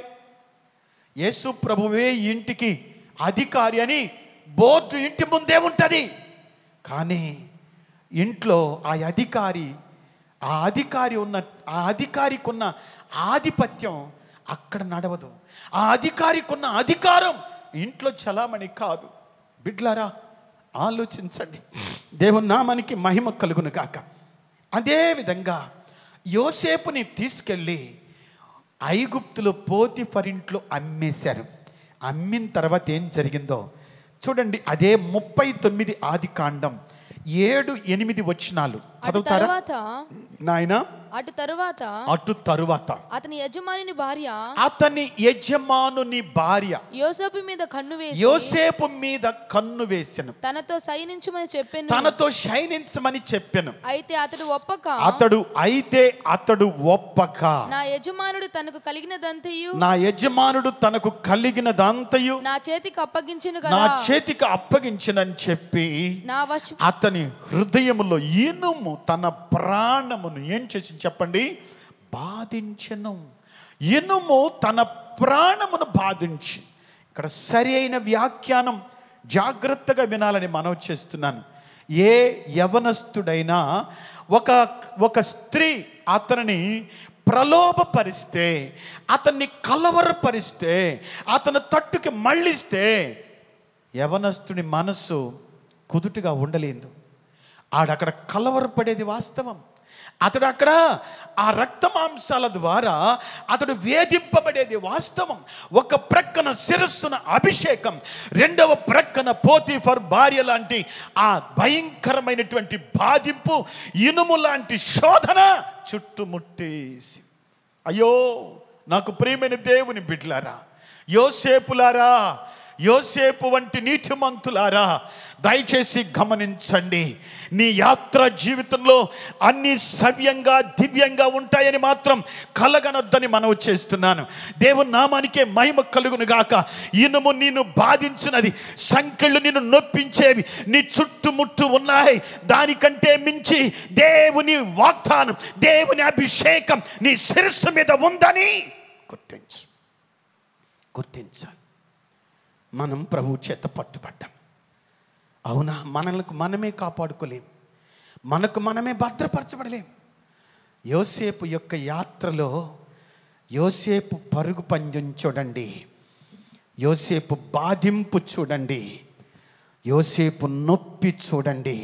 Speaker 5: యేసు ప్రభువే ఇంటికి అధికారి అని బోర్డు ఇంటి ముందే ఉంటుంది కానీ ఇంట్లో ఆ అధికారి ఆ అధికారి ఉన్న ఆ అధికారికి ఉన్న ఆధిపత్యం అక్కడ నడవదు ఆ అధికారికి ఉన్న అధికారం ఇంట్లో చలామణి కాదు బిడ్లారా ఆలోచించండి దేవుని నామానికి మహిమ కలుగును కాక అదే విధంగా యోసేపుని తీసుకెళ్ళి ఐగుప్తులో పోతిఫరింట్లో అమ్మేశారు అమ్మిన తర్వాత ఏం జరిగిందో చూడండి అదే ముప్పై తొమ్మిది ఆది కాండం ఏడు ఎనిమిది వచనాలు
Speaker 4: అటు
Speaker 5: చదువుతారా
Speaker 4: తరువాత
Speaker 5: నాయన
Speaker 4: అటు తరువాత
Speaker 5: అటు తరువాత
Speaker 4: అతని యజమానిని భార్య
Speaker 5: అతని యజమానుని భార్య
Speaker 4: యోసేపు మీద కన్ను వేసి
Speaker 5: యోసేపు మీద కన్ను వేసెను
Speaker 4: తనతో సైనించమని చెప్పాను
Speaker 5: తనతో శయనించమని చెప్పెను
Speaker 4: అయితే అతడు ఒప్పక
Speaker 5: అతడు అయితే అతడు ఒప్పక
Speaker 4: నా యజమానుడు తనకు కలిగినదంతయు
Speaker 5: నా యజమానుడు తనకు కలిగినదంతయు
Speaker 4: నా చేతికి అప్పగించెను
Speaker 5: నా
Speaker 4: కదా
Speaker 5: చేతికి అప్పగించనని చెప్పి
Speaker 4: నా వశ
Speaker 5: అతని హృదయములో ఇనుము తన ప్రాణమును ఏం చేసి చెప్పండి బాధించను ఇనుము తన ప్రాణమును బాధించి ఇక్కడ సరి అయిన వ్యాఖ్యానం జాగ్రత్తగా వినాలని మనవి చేస్తున్నాను ఏ యవనస్తుడైనా ఒక ఒక స్త్రీ అతనిని ప్రలోభపరిస్తే అతన్ని కలవరపరిస్తే అతని తట్టుకి మళ్ళిస్తే యవనస్తుని మనస్సు కుదుటుగా ఉండలేదు ఆడక్కడ కలవరపడేది వాస్తవం అతడు అక్కడ ఆ రక్త మాంసాల ద్వారా అతడు వేధింపబడేది వాస్తవం ఒక ప్రక్కన శిరస్సున అభిషేకం రెండవ ప్రక్కన పోతిఫర్ భార్య లాంటి ఆ భయంకరమైనటువంటి బాధింపు ఇనుము లాంటి శోధన చుట్టుముట్టేసి అయ్యో నాకు ప్రియమైన దేవుని బిడ్లారా యోసేపులారా యోసేపు వంటి నీతిమంతులారా దయచేసి గమనించండి నీ యాత్ర జీవితంలో అన్ని సవ్యంగా దివ్యంగా ఉంటాయని మాత్రం కలగనొద్దని మనవి చేస్తున్నాను దేవుని నామానికే మహిమ కలుగును గాక ఇనుము నిన్ను బాధించినది సంఖ్యలు నిన్ను నొప్పించేవి నీ చుట్టుముట్టు ఉన్నాయి దానికంటే మించి దేవుని వాగ్దానం దేవుని అభిషేకం నీ శిరస్సు మీద ఉందని గుర్తించు గుర్తించాలి మనం ప్రభు చేత పట్టుబడ్డాం అవునా మనలకు మనమే కాపాడుకోలేం మనకు మనమే భద్రపరచబడలేం యోసేపు యొక్క యాత్రలో యోసేపు పరుగు పంజం చూడండి యోసేపు బాధింపు చూడండి యోసేపు నొప్పి చూడండి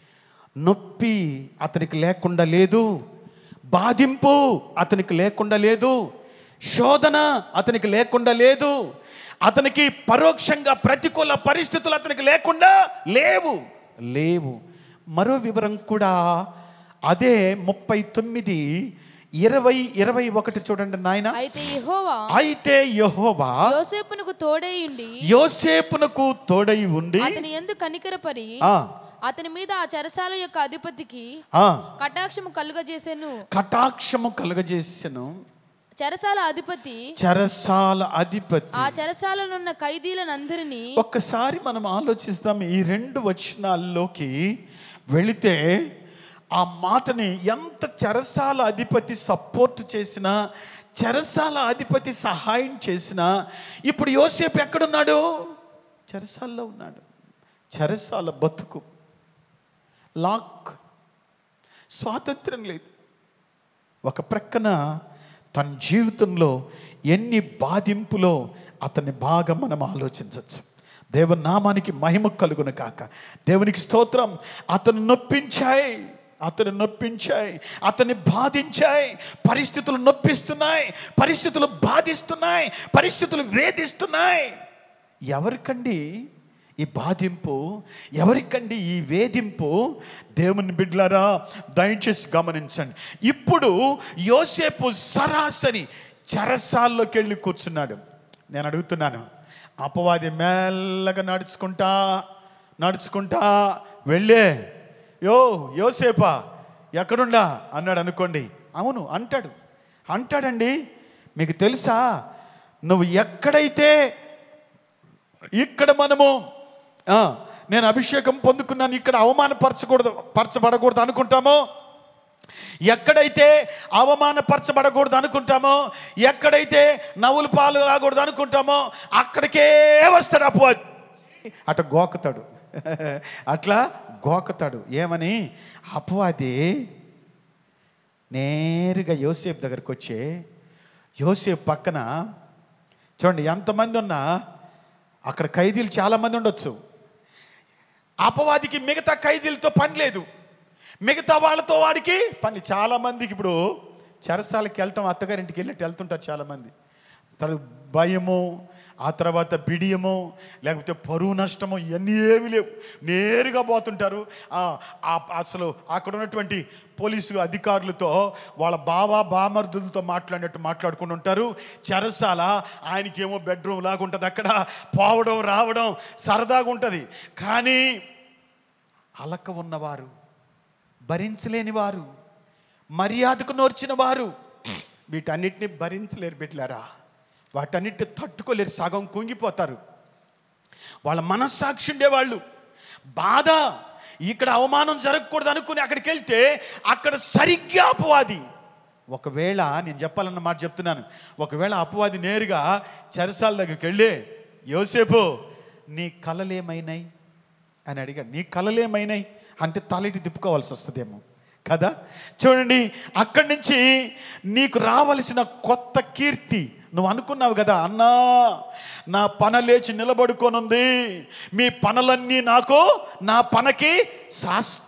Speaker 5: నొప్పి అతనికి లేకుండా లేదు బాధింపు అతనికి లేకుండా లేదు శోధన అతనికి లేకుండా లేదు అతనికి పరోక్షంగా ప్రతికూల పరిస్థితులు అతనికి లేకుండా లేవు లేవు మరో వివరం కూడా అదే ముప్పై తొమ్మిది ఇరవై ఇరవై ఒకటి చూడండి నాయన
Speaker 4: అయితే యెహోవా
Speaker 5: అయితే యెహోవా
Speaker 4: యోసేపునకు తోడైయుండి
Speaker 5: యోసేపునకు తోడై ఉండి
Speaker 4: అతని ఎందు కనికరపరి
Speaker 5: ఆ,
Speaker 4: అతని మీద ఆ చెరసాల యొక్క అధిపతికి
Speaker 5: ఆ,
Speaker 4: కటాక్షము కలుగజేసెను
Speaker 5: కటాక్షము కలుగజేసెను
Speaker 4: చెరసాల అధిపతి
Speaker 5: చెరసాల అధిపతి
Speaker 4: ఆ చెరసాలనున్న ఖైదీలనందరినీ
Speaker 5: ఒక్కసారి మనం ఆలోచిస్తాం ఈ రెండు వచనాల్లోకి వెళితే ఆ మాటని ఎంత చెరసాల అధిపతి సపోర్ట్ చేసినా చెరసాల అధిపతి సహాయం చేసినా ఇప్పుడు యోసేపు ఎక్కడున్నాడు చెరసాల్లో ఉన్నాడు చెరసాల బతుకు లాక్ స్వాతంత్రం లేదు ఒక ప్రక్కన తన జీవితంలో ఎన్ని బాధింపులో అతన్ని బాగా మనం ఆలోచించవచ్చు దేవుని నామానికి మహిమ కలుగును కాక దేవునికి స్తోత్రం అతను నొప్పించాయి అతను నొప్పించాయి అతన్ని బాధించాయి పరిస్థితులు నొప్పిస్తున్నాయి పరిస్థితులు బాధిస్తున్నాయి పరిస్థితులు వేధిస్తున్నాయి ఎవరికండి ఈ బాధింపు ఎవరికండి ఈ వేధింపు దేవుని బిడ్లారా దయచేసి గమనించండి ఇప్పుడు యోసేపు సరాసరి చెరసాల్లోకి వెళ్ళి కూర్చున్నాడు నేను అడుగుతున్నాను అపవాది మెల్లగా నడుచుకుంటా నడుచుకుంటా వెళ్ళే యో యోసేపా ఎక్కడుండా అన్నాడు అనుకోండి అవును అంటాడు అంటాడండి మీకు తెలుసా నువ్వు ఎక్కడైతే ఇక్కడ మనము ఆ, నేను అభిషేకం పొందుకున్నాను ఇక్కడ అవమానపరచకూడదు పరచబడకూడదు అనుకుంటామో ఎక్కడైతే అవమానపరచబడకూడదు అనుకుంటామో ఎక్కడైతే నవ్వులు పాలు కాకూడదు అనుకుంటామో అక్కడికే వస్తాడు అపవాది అట గోకుతాడు అట్లా గోకుతాడు ఏమని అపవాది నేరుగా యోసేపు దగ్గరికి వచ్చి యోసేపు పక్కన చూడండి ఎంతమంది ఉన్నా అక్కడ ఖైదీలు చాలామంది ఉండొచ్చు అపవాదికి మిగతా ఖైదీలతో పని లేదు మిగతా వాళ్ళతో వాడికి పని చాలామందికి ఇప్పుడు చెరసాలకి వెళ్ళటం అత్తగారింటికి వెళ్ళినట్టు వెళ్తుంటారు చాలామంది తన భయము ఆ తర్వాత బిడియము లేకపోతే పరువు నష్టము ఇవన్నీ ఏమీ లేవు నేరుగా పోతుంటారు ఆ, ఆ, అసలు అక్కడ ఉన్నటువంటి పోలీసు అధికారులతో వాళ్ళ బావ బామర్దులతో మాట్లాడినట్టు మాట్లాడుకుని ఉంటారు చెరసాల ఆయనకేమో బెడ్రూమ్ లాగా ఉంటుంది అక్కడ పోవడం రావడం సరదాగా ఉంటుంది కానీ అలక ఉన్నవారు భరించలేని వారు మర్యాదకు నోర్చిన వారు వీటన్నిటిని భరించలేరు బిడ్డలారా వాటన్నిటిని తట్టుకోలేరు సగం కుంగిపోతారు వాళ్ళ మనస్సాక్షి ఉండేవాళ్ళు బాధ ఇక్కడ అవమానం జరగకూడదు అనుకుని అక్కడికి వెళ్తే అక్కడ సరిగ్గా అపవాది ఒకవేళ నేను చెప్పాలన్న మాట చెప్తున్నాను ఒకవేళ అపవాది నేరుగా చెరసాల దగ్గరికి వెళ్ళి యోసేపు నీ కలలేమైనాయి అని అడిగాడు నీ కలలేమైనాయి అంటే తలెటి తిప్పుకోవాల్సి వస్తుందేమో కదా చూడండి అక్కడి నుంచి నీకు రావలసిన కొత్త కీర్తి నువ్వు అనుకున్నావు కదా అన్నా నా పన లేచి నిలబడుకోనుంది మీ పనులన్నీ నాకు నా పనకి సాష్ట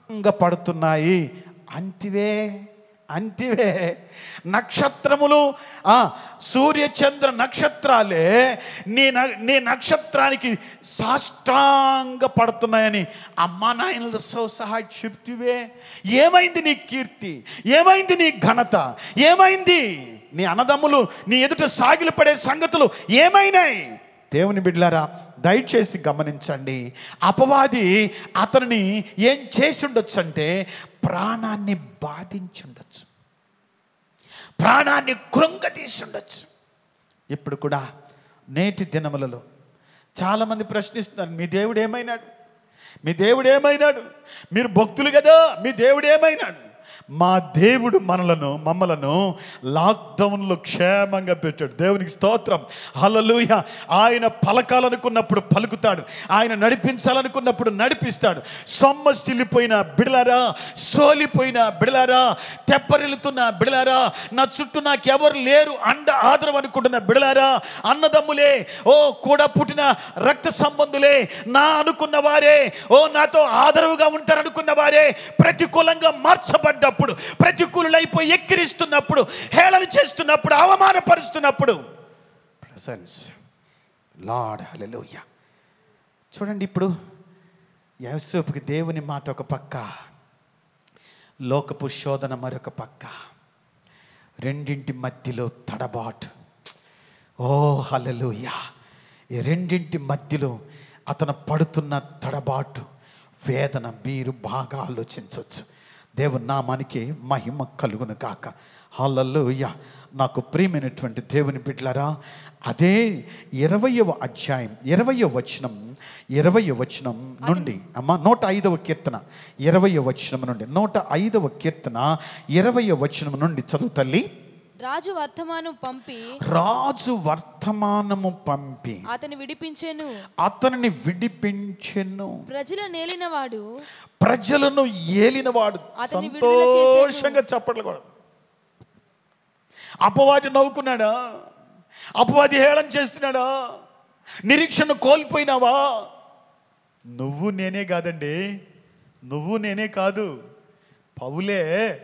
Speaker 5: ఇంకా పడుతున్నాయి అంటివే అంటివే నక్షత్రములు ఆ సూర్య చంద్ర నక్షత్రాలే నీ న- నీ నక్షత్రానికి సాష్టాంగ పడుతున్నాయని అమ్మా నాయనలతో సహా చెప్తివే ఏమైంది నీ కీర్తి ఏమైంది నీ ఘనత ఏమైంది నీ అన్నదమ్ములు నీ ఎదుట సాగిలు పడే సంగతులు ఏమైనాయి దేవుని బిడ్డలారా దయచేసి గమనించండి అపవాది అతనిని ఏం చేసి ఉండొచ్చు అంటే ప్రాణాన్ని బాధించుండొచ్చు ప్రాణాన్ని కృంగతీసి ఉండొచ్చు ఇప్పుడు కూడా నేటి దినములలో చాలామంది ప్రశ్నిస్తున్నారు మీ దేవుడు ఏమైనాడు మీ దేవుడు ఏమైనాడు మీరు భక్తులు కదా మీ దేవుడు ఏమైనాడు మా దేవుడు మనలను మమ్మలను లాక్డౌన్లో క్షేమంగా పెట్టాడు దేవునికి స్తోత్రం హల్లెలూయ ఆయన పలకాలనుకున్నప్పుడు పలుకుతాడు ఆయన నడిపించాలనుకున్నప్పుడు నడిపిస్తాడు సొమ్మసిల్లిపోయిన బిడలారా సోలిపోయిన బిడలారా తెప్పరిల్లుతున్న బిడలారా నా చుట్టూ నాకెవరు లేరు అండ ఆదరం అనుకుంటున్న బిడలారా అన్నదమ్ములే ఓ కూడా పుట్టిన రక్త సంబంధులే నా అనుకున్న వారే ఓ నాతో ఆదరవుగా ఉంటారనుకున్న వారే ప్రతికూలంగా మార్చబడ్డప్పుడు ప్రతికూలులైపోయి ఎక్కిరిస్తున్నప్పుడు హేళన చేస్తున్నప్పుడు అవమానపరుస్తున్నప్పుడు ప్రజెన్స్ లార్డ్ హల్లెలూయా చూడండి ఇప్పుడు యోసేపుకి దేవుని మాట ఒక పక్క లోకపు శోధన మరొక పక్క రెండింటి మధ్యలో తడబాటు ఓ హల్లెలూయా ఈ రెండింటి మధ్యలో అతను పడుతున్న తడబాటు వేదన మీరు బాగా ఆలోచించవచ్చు దేవుని నామానికి మహిమ కలుగును కాక హల్లెలూయా నాకు ప్రియమైనటువంటి దేవుని బిడ్డలారా అదే ఇరవయవ అధ్యాయం ఇరవయవ వచనం ఇరవయ వచనం నుండి అమ్మ నూట ఐదవ కీర్తన ఇరవయ వచనం నుండి నూట ఐదవ కీర్తన ఇరవయ వచనం నుండి చదువు తల్లి
Speaker 4: రాజు వర్తమానం పంపి
Speaker 5: రాజు వర్తమానము పంపి
Speaker 4: అతని విడిపించెను
Speaker 5: అతనిని విడిపించెను
Speaker 4: ప్రజల నేలినవాడు
Speaker 5: ప్రజలను ఏలినవాడు
Speaker 4: అతన్ని విడుదల చేసేను.
Speaker 5: సంతోషంగా చప్పట్లు కూడా అపవాది నవ్వుకున్నాడా అపవాది హేళన చేస్తున్నాడా నిరీక్షణ కోల్పోయినావా నువ్వు నేనే కాదండి నువ్వు నేనే కాదు పౌలే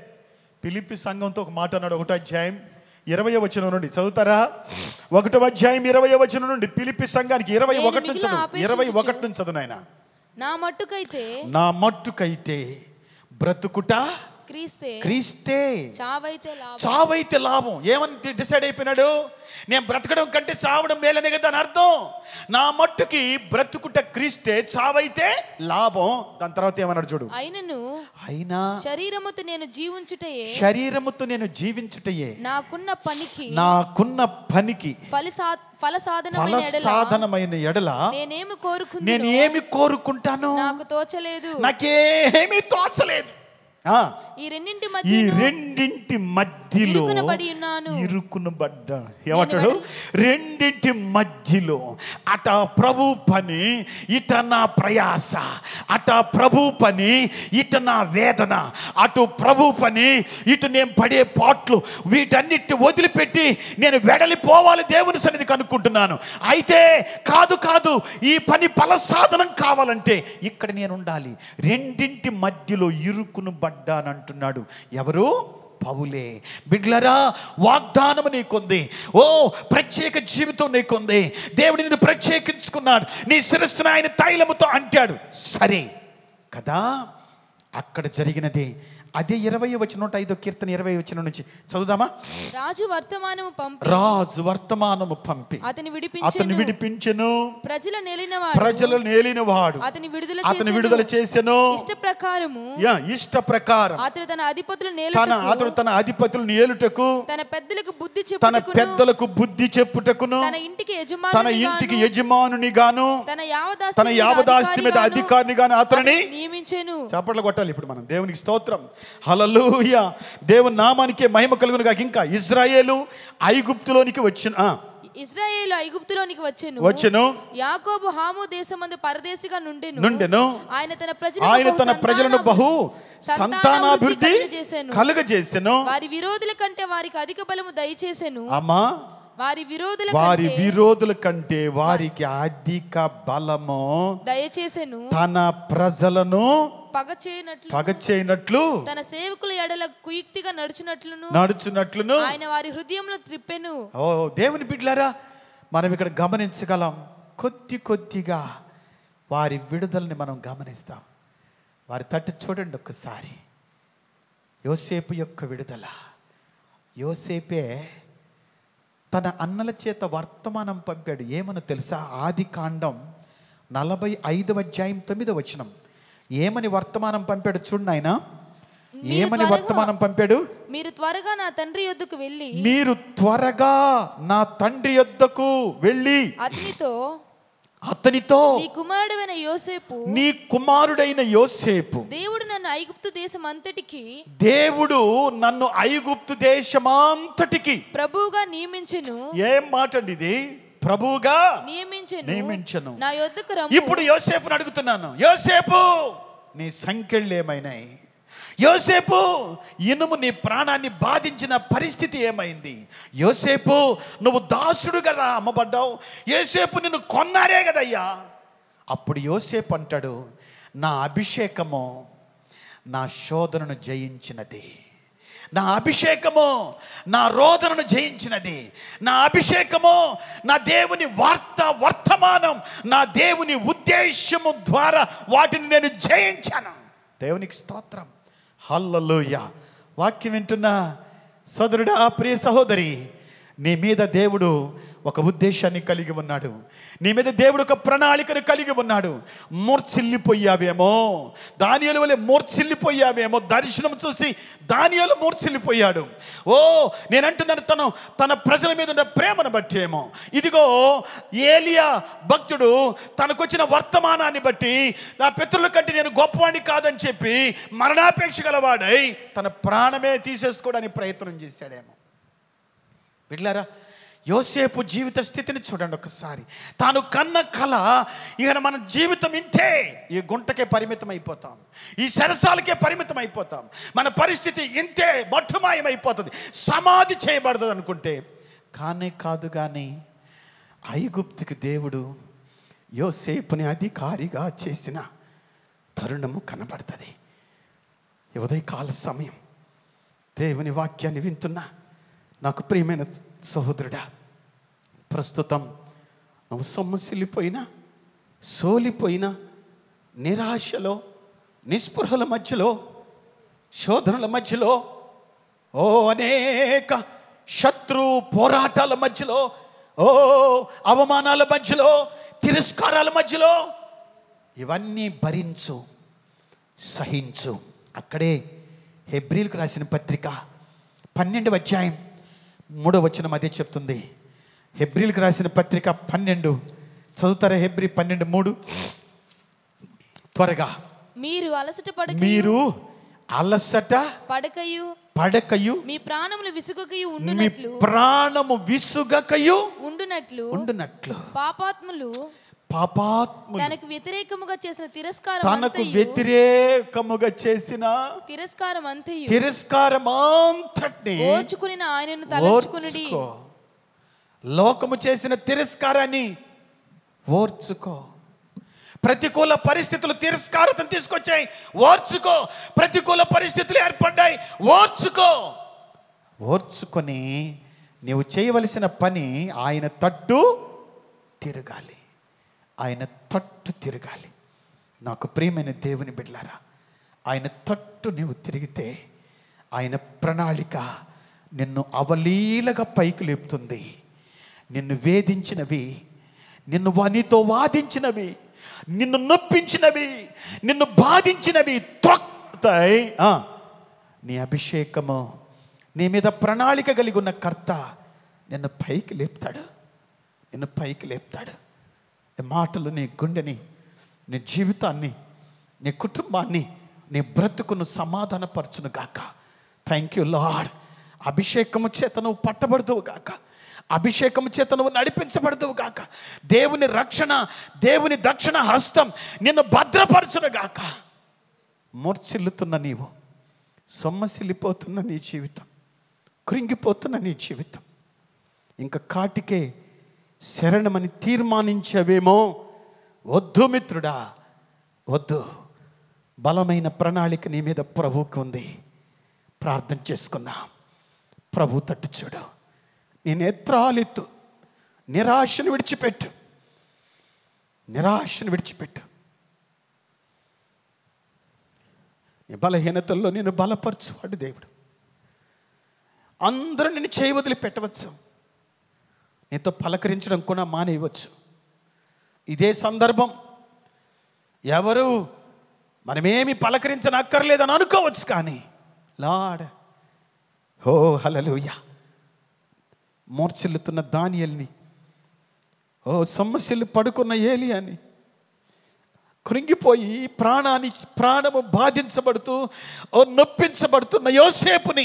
Speaker 5: పిలిపి సంఘంతో ఒక మాట అన్నాడు ఒకటో అధ్యాయం ఇరవై వచనం నుండి చదువుతారా ఒకటో అధ్యాయం ఇరవై వచనం నుండి పిలిపి సంఘానికి ఇరవై
Speaker 4: నేను
Speaker 5: ఒకటి నుంచి
Speaker 4: మిగిలిన
Speaker 5: చదువు
Speaker 4: ఆపేక్షించుచు.
Speaker 5: ఇరవై ఒకటి నుంచి చదువు నాయన
Speaker 4: నా మట్టుకైతే
Speaker 5: నా మట్టుకైతే బ్రతుకుట
Speaker 4: క్రీస్తే
Speaker 5: క్రీస్తే
Speaker 4: చావైతే లాభం
Speaker 5: చావైతే లాభం ఏమని డిసైడ్ అయిపోయినాడు నేను బ్రతకడం కంటే చావడం మేలనే కదా అని అర్థం నా మట్టుకి బ్రతుకుట క్రీస్తే చావైతే లాభం దాని తర్వాత ఏమన్నాడు చూడు
Speaker 4: అయినను
Speaker 5: అయినా
Speaker 4: శరీరముతో నేను జీవించుటయే
Speaker 5: శరీరముతో నేను జీవించుటయే
Speaker 4: నాకున్న పనికి
Speaker 5: నాకున్న పనికి
Speaker 4: ఫలసా ఫల
Speaker 5: ఫల
Speaker 4: సాధనమైన ఎడల
Speaker 5: సాధనమైన ఎడల
Speaker 4: నేనేమి
Speaker 5: నేను
Speaker 4: కోరుకుంది
Speaker 5: ఏమి కోరుకుంటాను
Speaker 4: నాకు తోచలేదు
Speaker 5: నాకేమీ తోచలేదు ఆ,
Speaker 4: ఈ రెండింటి
Speaker 5: ఈ
Speaker 4: మధ్య
Speaker 5: రెండింటి మధ్యలో
Speaker 4: ఇరుకునబడి ఉన్నాను.
Speaker 5: ఇరుకునబడ్డా ఏమంటాడు రెండింటి మధ్యలో అట ప్రభు పని ఇట నా ప్రయాస అట ప్రభు పని ఇట నా వేదన అటు ప్రభు పని ఇటు నేను పడే పాట్లు వీటన్నిటి వదిలిపెట్టి నేను వెడలిపోవాలి దేవుని సన్నిధికి అనుకుంటున్నాను అయితే కాదు కాదు ఈ పని ఫలసాధనం కావాలంటే ఇక్కడ నేను ఉండాలి రెండింటి మధ్యలో ఇరుకును పడ్డానంటున్నాడు ఎవరు పౌలే బిడ్లరా వాగ్దానం నీకుంది ఓ ప్రత్యేక జీవితం నీకుంది దేవుడు నిన్ను ప్రత్యేకించుకున్నాడు నీ శిరస్సును ఆయన తైలముతో అంటాడు సరే కదా అక్కడ జరిగినది అదే ఇరవై వచ్చిన నూట ఐదో కీర్తన ఇరవై వచ్చిన నుంచి చదువుదామా
Speaker 4: రాజు వర్తమానము పంపి
Speaker 5: రాజు వర్తమానము పంపి
Speaker 4: అతని
Speaker 5: అతను
Speaker 4: విడిపించెను
Speaker 5: విడిపించెను
Speaker 4: ప్రజల నేలినవాడు
Speaker 5: ప్రజలు నేలినవాడు
Speaker 4: అతని విడుదల
Speaker 5: అతను
Speaker 4: చేసెను.
Speaker 5: విడుదల చేసెను
Speaker 4: ఇష్ట ప్రకారము
Speaker 5: యా, ఇష్ట ప్రకారం
Speaker 4: అతడు తన అధిపతులు
Speaker 5: తన
Speaker 4: నేలుటకు
Speaker 5: అతడు తన అధిపతులను ఏలుటకు
Speaker 4: తన పెద్దలకు బుద్ధి
Speaker 5: తన
Speaker 4: చెప్పుటకును
Speaker 5: పెద్దలకు బుద్ధి చెప్పుటకును
Speaker 4: తన ఇంటికి
Speaker 5: తన
Speaker 4: యజమానుని
Speaker 5: ఇంటికి
Speaker 4: గాను,
Speaker 5: యజమానుని గాను
Speaker 4: తన యావదాస్తి
Speaker 5: తన యావదాస్తి మీద అధికారిని గాను అతనిని
Speaker 4: నియమించెను
Speaker 5: చప్పట్లు కొట్టాలి ఇప్పుడు మనం దేవునికి స్తోత్రం హలలుయ దేవుని నామానికే మహిమ కలుగును కాక ఇంకా ఇజ్రాయేలు ఐగుప్తులోనికి వచ్చిన ఆ,
Speaker 4: ఇజ్రాయేలు ఐగుప్తులోనికి వచ్చెను
Speaker 5: వచ్చెను
Speaker 4: యాకోబు హాము దేశమందు పరదేశిగా నుండెను
Speaker 5: నుండెను
Speaker 4: ఆయన తన ప్రజలకు
Speaker 5: ఆయన
Speaker 4: బహు
Speaker 5: తన ప్రజలను బహు సంతానాభివృద్ధి
Speaker 4: కలుగజేసెను.
Speaker 5: కలుగజేసెను
Speaker 4: వారి విరోధుల కంటే వారికి అధిక బలము దయచేసెను
Speaker 5: అమ్మా
Speaker 4: వారి విరోధుల
Speaker 5: వారి
Speaker 4: కంటే
Speaker 5: విరోధుల కంటే వారికి అధిక బలము
Speaker 4: దయచేసెను
Speaker 5: తన ప్రజలను
Speaker 4: పగ చేయనట్లు
Speaker 5: పగ చేయనట్లు
Speaker 4: తన సేవకుల ఎడల కుయుక్తిగా నడుచునట్లును
Speaker 5: నడుచున్నట్లును
Speaker 4: ఆయన వారి హృదయంలో త్రిప్పెను
Speaker 5: ఓ దేవుని బిడ్డలారా మనం ఇక్కడ గమనించగలం కొద్ది కొద్దిగా వారి విడుదలని మనం గమనిస్తాం వారి తట్టు చూడండి ఒక్కసారి యోసేపు యొక్క విడుదల యోసేపే తన అన్నల చేత వర్తమానం పంపాడు ఏమని తెలుసా ఆది కాండం నలభై ఐదవ అధ్యాయం తొమ్మిదవ వచనం ఏమని వర్తమానం పంపాడు చూడండి ఆయన
Speaker 4: మీరు
Speaker 5: ఏమని
Speaker 4: త్వరగా-
Speaker 5: వర్తమానం పంపాడు
Speaker 4: మీరు త్వరగా నా తండ్రి యొద్దకు వెళ్ళి
Speaker 5: మీరు త్వరగా నా తండ్రి యొద్దకు వెళ్ళి
Speaker 4: అతనితో
Speaker 5: అతనితో
Speaker 4: నీ కుమారుడైన యోసేపు
Speaker 5: నీ కుమారుడైన యోసేపు
Speaker 4: దేవుడు నన్ను ఐగుప్తు దేశం అంతటికి
Speaker 5: దేవుడు నన్ను ఐగుప్తు దేశమంతటికి
Speaker 4: ప్రభువుగా నియమించెను
Speaker 5: ఏం మాట అండి ఇది ప్రభువుగా
Speaker 4: నియమించెను
Speaker 5: నియమించెను.
Speaker 4: నా యొద్దకు రమ్ము
Speaker 5: ఇప్పుడు యోసేపుని అడుగుతున్నాను యోసేపు నీ సంఖ్యలు ఏమైనాయి యోసేపు ఇనుము నీ ప్రాణాన్ని బాధించిన పరిస్థితి ఏమైంది యోసేపు నువ్వు దాసుడు కదా అమ్మబడ్డావు యోసేపు నిన్ను కొన్నారే కదయ్యా అప్పుడు యోసేపు అంటాడు నా అభిషేకము నా శోధనను జయించినది నా అభిషేకము నా రోదనను జయించినది నా అభిషేకము నా దేవుని వార్త వర్తమానం నా దేవుని ఉద్దేశము ద్వారా వాటిని నేను జయించాను దేవునికి స్తోత్రం హల్లలోయ వాక్యం వింటున్న సోదరుడా ప్రియ సహోదరి నీ మీద దేవుడు ఒక ఉద్దేశాన్ని కలిగి ఉన్నాడు నీ మీద దేవుడు ఒక ప్రణాళికను కలిగి ఉన్నాడు మూర్చిల్లిపోయావేమో దానియలు వలె మూర్చిల్లిపోయావేమో దర్శనం చూసి దానియలు మూర్చిల్లిపోయాడు ఓ నేనంటున్నాను తను తన ప్రజల మీద ఉన్న ప్రేమను బట్టేమో ఇదిగో ఏలియా భక్తుడు తనకొచ్చిన వర్తమానాన్ని బట్టి నా పితరుల కంటే నేను గొప్పవాడిని కాదని చెప్పి మరణాపేక్ష గలవాడై తన ప్రాణమే తీసేసుకోవడానికి ప్రయత్నం చేశాడేమో బిడ్లారా యోసేపు జీవిత స్థితిని చూడండి ఒకసారి తాను కన్న కళ ఇక మన జీవితం ఇంతే ఈ గుంటకే పరిమితం అయిపోతాం ఈ సరసాలకే పరిమితం అయిపోతాం మన పరిస్థితి ఇంతే మట్టుమాయం అయిపోతుంది సమాధి చేయబడదు అనుకుంటే కానే కాదు కానీ ఐగుప్తుకి దేవుడు యోసేపుని అధికారిగా చేసిన తరుణము కనబడుతుంది ఈ ఉదయకాల సమయం దేవుని వాక్యాన్ని వింటున్నా నాకు ప్రియమైన సహోదరుడా ప్రస్తుతం నువ్వు సొమ్మసిల్లిపోయినా సోలిపోయినా నిరాశలో నిస్పృహల మధ్యలో శోధనల మధ్యలో ఓ అనేక శత్రు పోరాటాల మధ్యలో ఓ అవమానాల మధ్యలో తిరస్కారాల మధ్యలో ఇవన్నీ భరించు సహించు అక్కడే హెబ్రిల్కి రాసిన పత్రిక పన్నెండవ అధ్యాయం మూడవ వచనం అదే చెప్తుంది హెబ్రిల్కి రాసిన పత్రిక పన్నెండు చదువుతారా హెబ్రి పన్నెండు మూడు త్వరగా
Speaker 4: మీరు అలసట పడక
Speaker 5: మీరు అలసట
Speaker 4: పడకయు
Speaker 5: పడకయు
Speaker 4: మీ ప్రాణములు విసుగకయు
Speaker 5: మీ
Speaker 4: ఉండునట్లు
Speaker 5: ప్రాణము విసుగకయు
Speaker 4: ఉండునట్లు
Speaker 5: ఉండునట్లు
Speaker 4: పాపాత్ములు
Speaker 5: పాపాత్ములు
Speaker 4: తనకు వ్యతిరేకముగా చేసిన తిరస్కారం
Speaker 5: తనకు
Speaker 4: అంతయు
Speaker 5: వ్యతిరేకముగా చేసిన
Speaker 4: తిరస్కారం అంతయు
Speaker 5: తిరస్కారమంతటిని
Speaker 4: ఓర్చుకుని ఆయనను తలంచుకునుడి
Speaker 5: ఓర్చుకో లోకము చేసిన తిరస్కారాన్ని ఓర్చుకో ప్రతికూల పరిస్థితులు తిరస్కారతను తీసుకొచ్చాయి ఓర్చుకో ప్రతికూల పరిస్థితులు ఏర్పడ్డాయి ఓర్చుకో ఓర్చుకొని నీవు చేయవలసిన పని ఆయన తట్టు తిరగాలి ఆయన తట్టు తిరగాలి నాకు ప్రియమైన దేవుని బిడ్డలారా ఆయన తట్టు నీవు తిరిగితే ఆయన ప్రణాళిక నిన్ను అవలీలగా పైకి లేపుతుంది నిన్ను వేధించినవి నిన్ను నీతో వాదించినవి నిన్ను నొప్పించినవి నిన్ను బాధించినవి త్రొక్కుతాయి ఆ, నీ అభిషేకము నీ మీద ప్రణాళిక కలిగి ఉన్న కర్త నిన్ను పైకి లేపుతాడు నిన్ను పైకి లేపుతాడు ఈ మాటలు నీ గుండెని నీ జీవితాన్ని నీ కుటుంబాన్ని నీ బ్రతుకును సమాధానపరచును గాక థ్యాంక్ యూ లాడ్ అభిషేకము చేత నువ్వు పట్టబడదువు గాక అభిషేకము చేత నువ్వు నడిపించబడదువు గాక దేవుని రక్షణ దేవుని దక్షిణ హస్తం నిన్ను భద్రపరచును గాక మూర్చిల్లుతున్న నీవు సొమ్మసిల్లిపోతున్న నీ జీవితం కృంగిపోతున్న నీ జీవితం ఇంకా కాటికే శరణమని తీర్మానించవేమో వద్దు మిత్రుడా వద్దు బలమైన ప్రణాళిక నీ మీద ప్రభువుకి ఉంది ప్రార్థన చేసుకుందాం ప్రభు తట్టు చూడు నీ నేత్రాలెత్తు నిరాశను విడిచిపెట్టు నిరాశను విడిచిపెట్టు నీ బలహీనతల్లో నేను బలపరచువాడు దేవుడు అందరూ నిన్ను చేయి వదిలి పెట్టవచ్చు నీతో పలకరించడం కూడా మానేయవచ్చు ఇదే సందర్భం ఎవరు మనమేమి పలకరించనక్కర్లేదని అనుకోవచ్చు కానీ లాడ్ హో హలలుయ మూర్చిల్లుతున్న దానియల్ని ఓ సమస్యలు పడుకున్న ఏలియాని కృంగిపోయి ప్రాణాన్ని ప్రాణము బాధించబడుతూ ఓ నొప్పించబడుతున్న యోసేపుని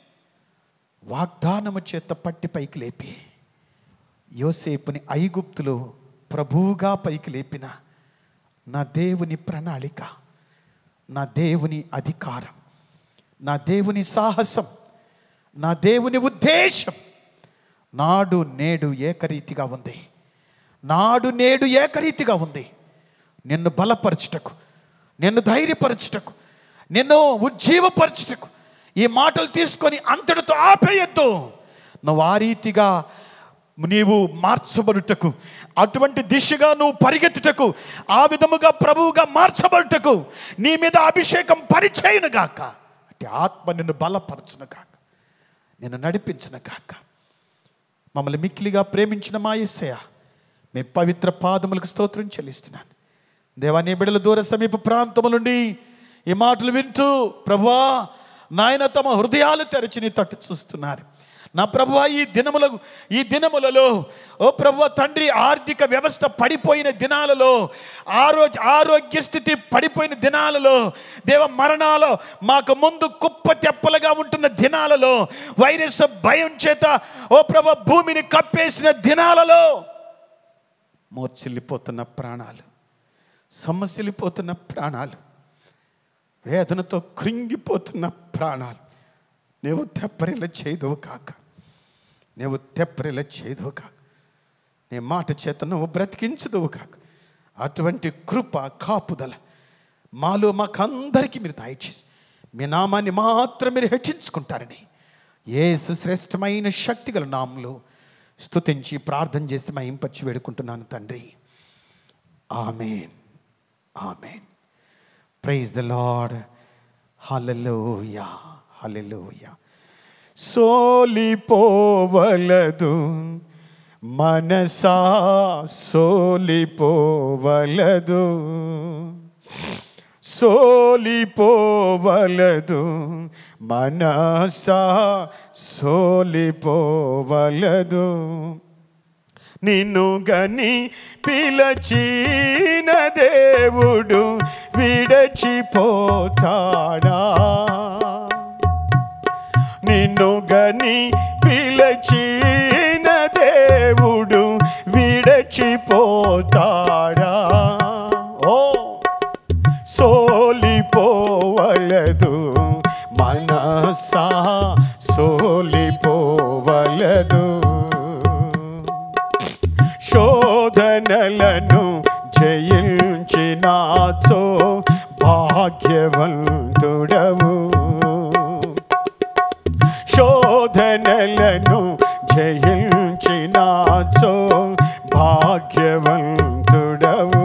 Speaker 5: వాగ్దానము చేత పట్టి పైకి లేపి యోసేపుని ఐగుప్తులో ప్రభువుగా పైకి లేపిన నా దేవుని ప్రణాళిక నా దేవుని అధికారం నా దేవుని సాహసం నా దేవుని ఉద్దేశం నాడు నేడు ఏకరీతిగా ఉంది నాడు నేడు ఏకరీతిగా ఉంది నిన్ను బలపరచుటకు నిన్ను ధైర్యపరచుటకు నిన్ను ఉజ్జీవపరచుటకు ఈ మాటలు తీసుకొని అంతటితో ఆపేయద్దు నువ్వు ఆ రీతిగా నీవు మార్చబడుటకు అటువంటి దిశగా నువ్వు పరిగెత్తుటకు ఆ విధముగా ప్రభువుగా మార్చబడుటకు నీ మీద అభిషేకం పరిచయను గాక అంటే ఆత్మ నిన్ను బలపరచును గాక నిన్ను నడిపించును గాక మమ్మల్ని మిక్కిలిగా ప్రేమించిన మా యేసయ్య మీ పవిత్ర పాదములకు స్తోత్రం చెల్లిస్తున్నాను దేవా నీ బిడ్డల దూర సమీప ప్రాంతము నుండి ఈ మాటలు వింటూ ప్రభువా నాయన తమ హృదయాలు తెరచి నీ తట్టు చూస్తున్నారు నా ప్రభువా ఈ దినముల ఈ దినములలో ఓ ప్రభువా తండ్రి ఆర్థిక వ్యవస్థ పడిపోయిన దినాలలో ఆరోగ్య ఆరోగ్య స్థితి పడిపోయిన దినాలలో దేవ మరణాలు మాకు ముందు కుప్ప తెప్పలుగా ఉంటున్న దినాలలో వైరస్ భయం చేత ఓ ప్రభు భూమిని కప్పేసిన దినాలలో మోర్చిల్లిపోతున్న ప్రాణాలు సమస్యలిపోతున్న ప్రాణాలు వేదనతో కృంగిపోతున్న ప్రాణాలు నీవు తెప్పరిల చేయదువు కాక నీవు తెప్పరిల చేయదువు కాక నీ మాట చేత నువ్వు బ్రతికించదువు కాక అటువంటి కృప కాపుదల మాలో మాకందరికీ మీరు దయచేసి మీ నామాన్ని మాత్రం మీరు హెచ్చించుకుంటారని ఏసు శ్రేష్టమైన శక్తి గల నామంలో స్తుతించి ప్రార్థన చేసి మహింపచ్చి వేడుకుంటున్నాను తండ్రి amen amen praise the Lord hallelujah hallelujah సోలిపోవలదు మనసా సోలిపోవలదు సోలిపోవలదు మనసా సోలిపోవలదు నిన్ను గని పిలచిన దేవుడు విడచిపోతాడా నిన్ను గని పిలచిన దేవుడు విడచిపోతాడా ఓ సోలిపోవలదు మనసా సోలిపోవలదు శోధనలను జయించినాచో భాగ్యవంతుడవు శోధనలను జయించినాచో భాగ్యవంతుడవు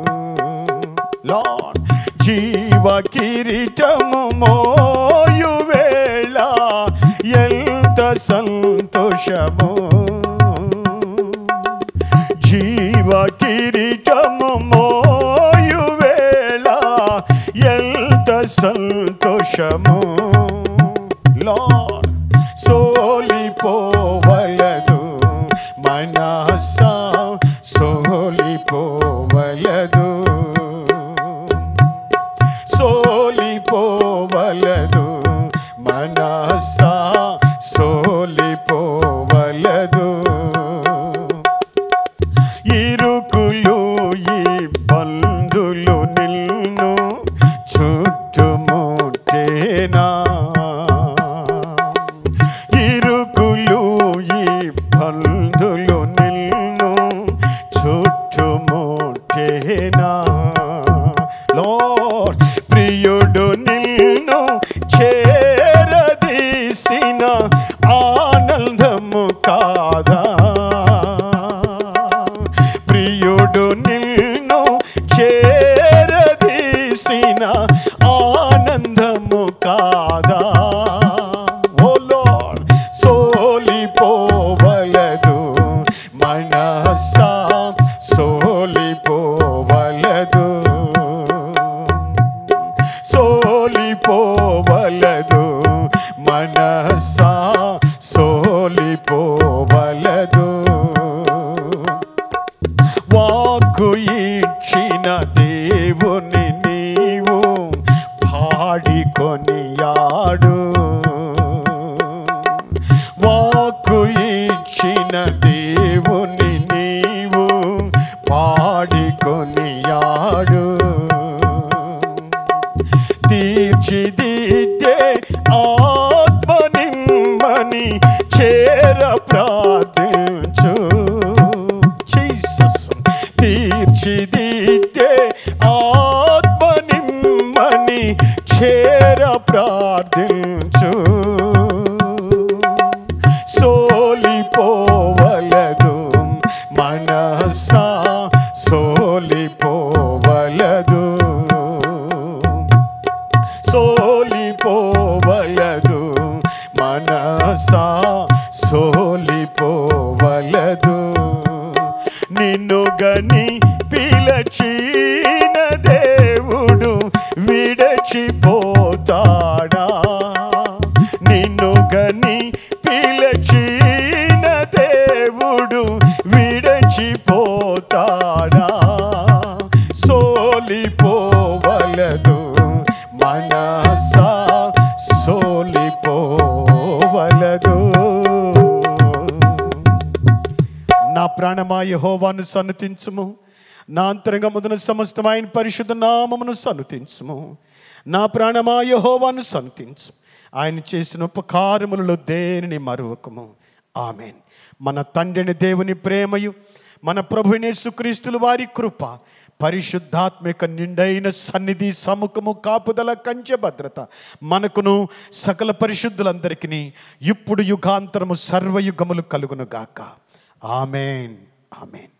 Speaker 5: లార్డ్ జీవ కిరీటము మోయు వేళ ఎంత సంతోషము జీవ కిరీటము మోయు వేళ ఎంత సంతోషము లార్డ్ సోలిపోవలదు మనసా సోలిపోవలదు సోలిపోవలదు మనసా సోలిపోవలదు ఇరుకులు ఈ బంధులు నిన్ను చుట్టుముట్టేనా ఇరుకులు ఆనందము కాదా ప్రియుడు నిన్ను చేరదీసిన ఆనందము కాదా ఓ లార్డ్ సోలిపోవలదు మనసా సోలిపోవలదు సోలిపోవలదు మనసా సోలిపోవలదు వాకు ఇచ్చిన దేవుని నీవు పాడి కొనియాడు వాకు ఇచ్చిన దేవుని నీవు పాడి కొనియాడు తీర్చిదిద్దే ఆత్మ నిమ్మని చేర ప్రార్థించు జీసస్ తీర్చిదిద్దే ఆత్మ నిమ్మని చేర ప్రార్థించు సోలిపోవలదు మనసా సోలిపోవలదు సోలిపోవలదు మనసా సోలిపోవలదు నిన్ను గని పిలచిన దేవుడు విడచిపోతాడా నిన్ను గని పిలచిన దేవుడు విడచిపోతాడా సోలిపోవలదు మనసా సోలిపోవలదు నా ప్రాణమా యహోవాను సన్నతించుము నా అంతరంగముదున సమస్తమైన పరిశుద్ధ నామమును సన్నతించుము నా ప్రాణమా యహోవాను సన్నతించు ఆయన చేసిన ఉపకారములలో దేనిని మరువకము ఆమెన్ మన తండ్రిని దేవుని ప్రేమయు మన ప్రభుని సుక్రీస్తులు వారి కృప పరిశుద్ధాత్మిక నిండైన సన్నిధి సముఖము కాపుదల కంచె భద్రత మనకును సకల పరిశుద్ధులందరికీ ఇప్పుడు యుగాంతరము సర్వయుగములు కలుగును గాక ఆమెన్ ఆమెన్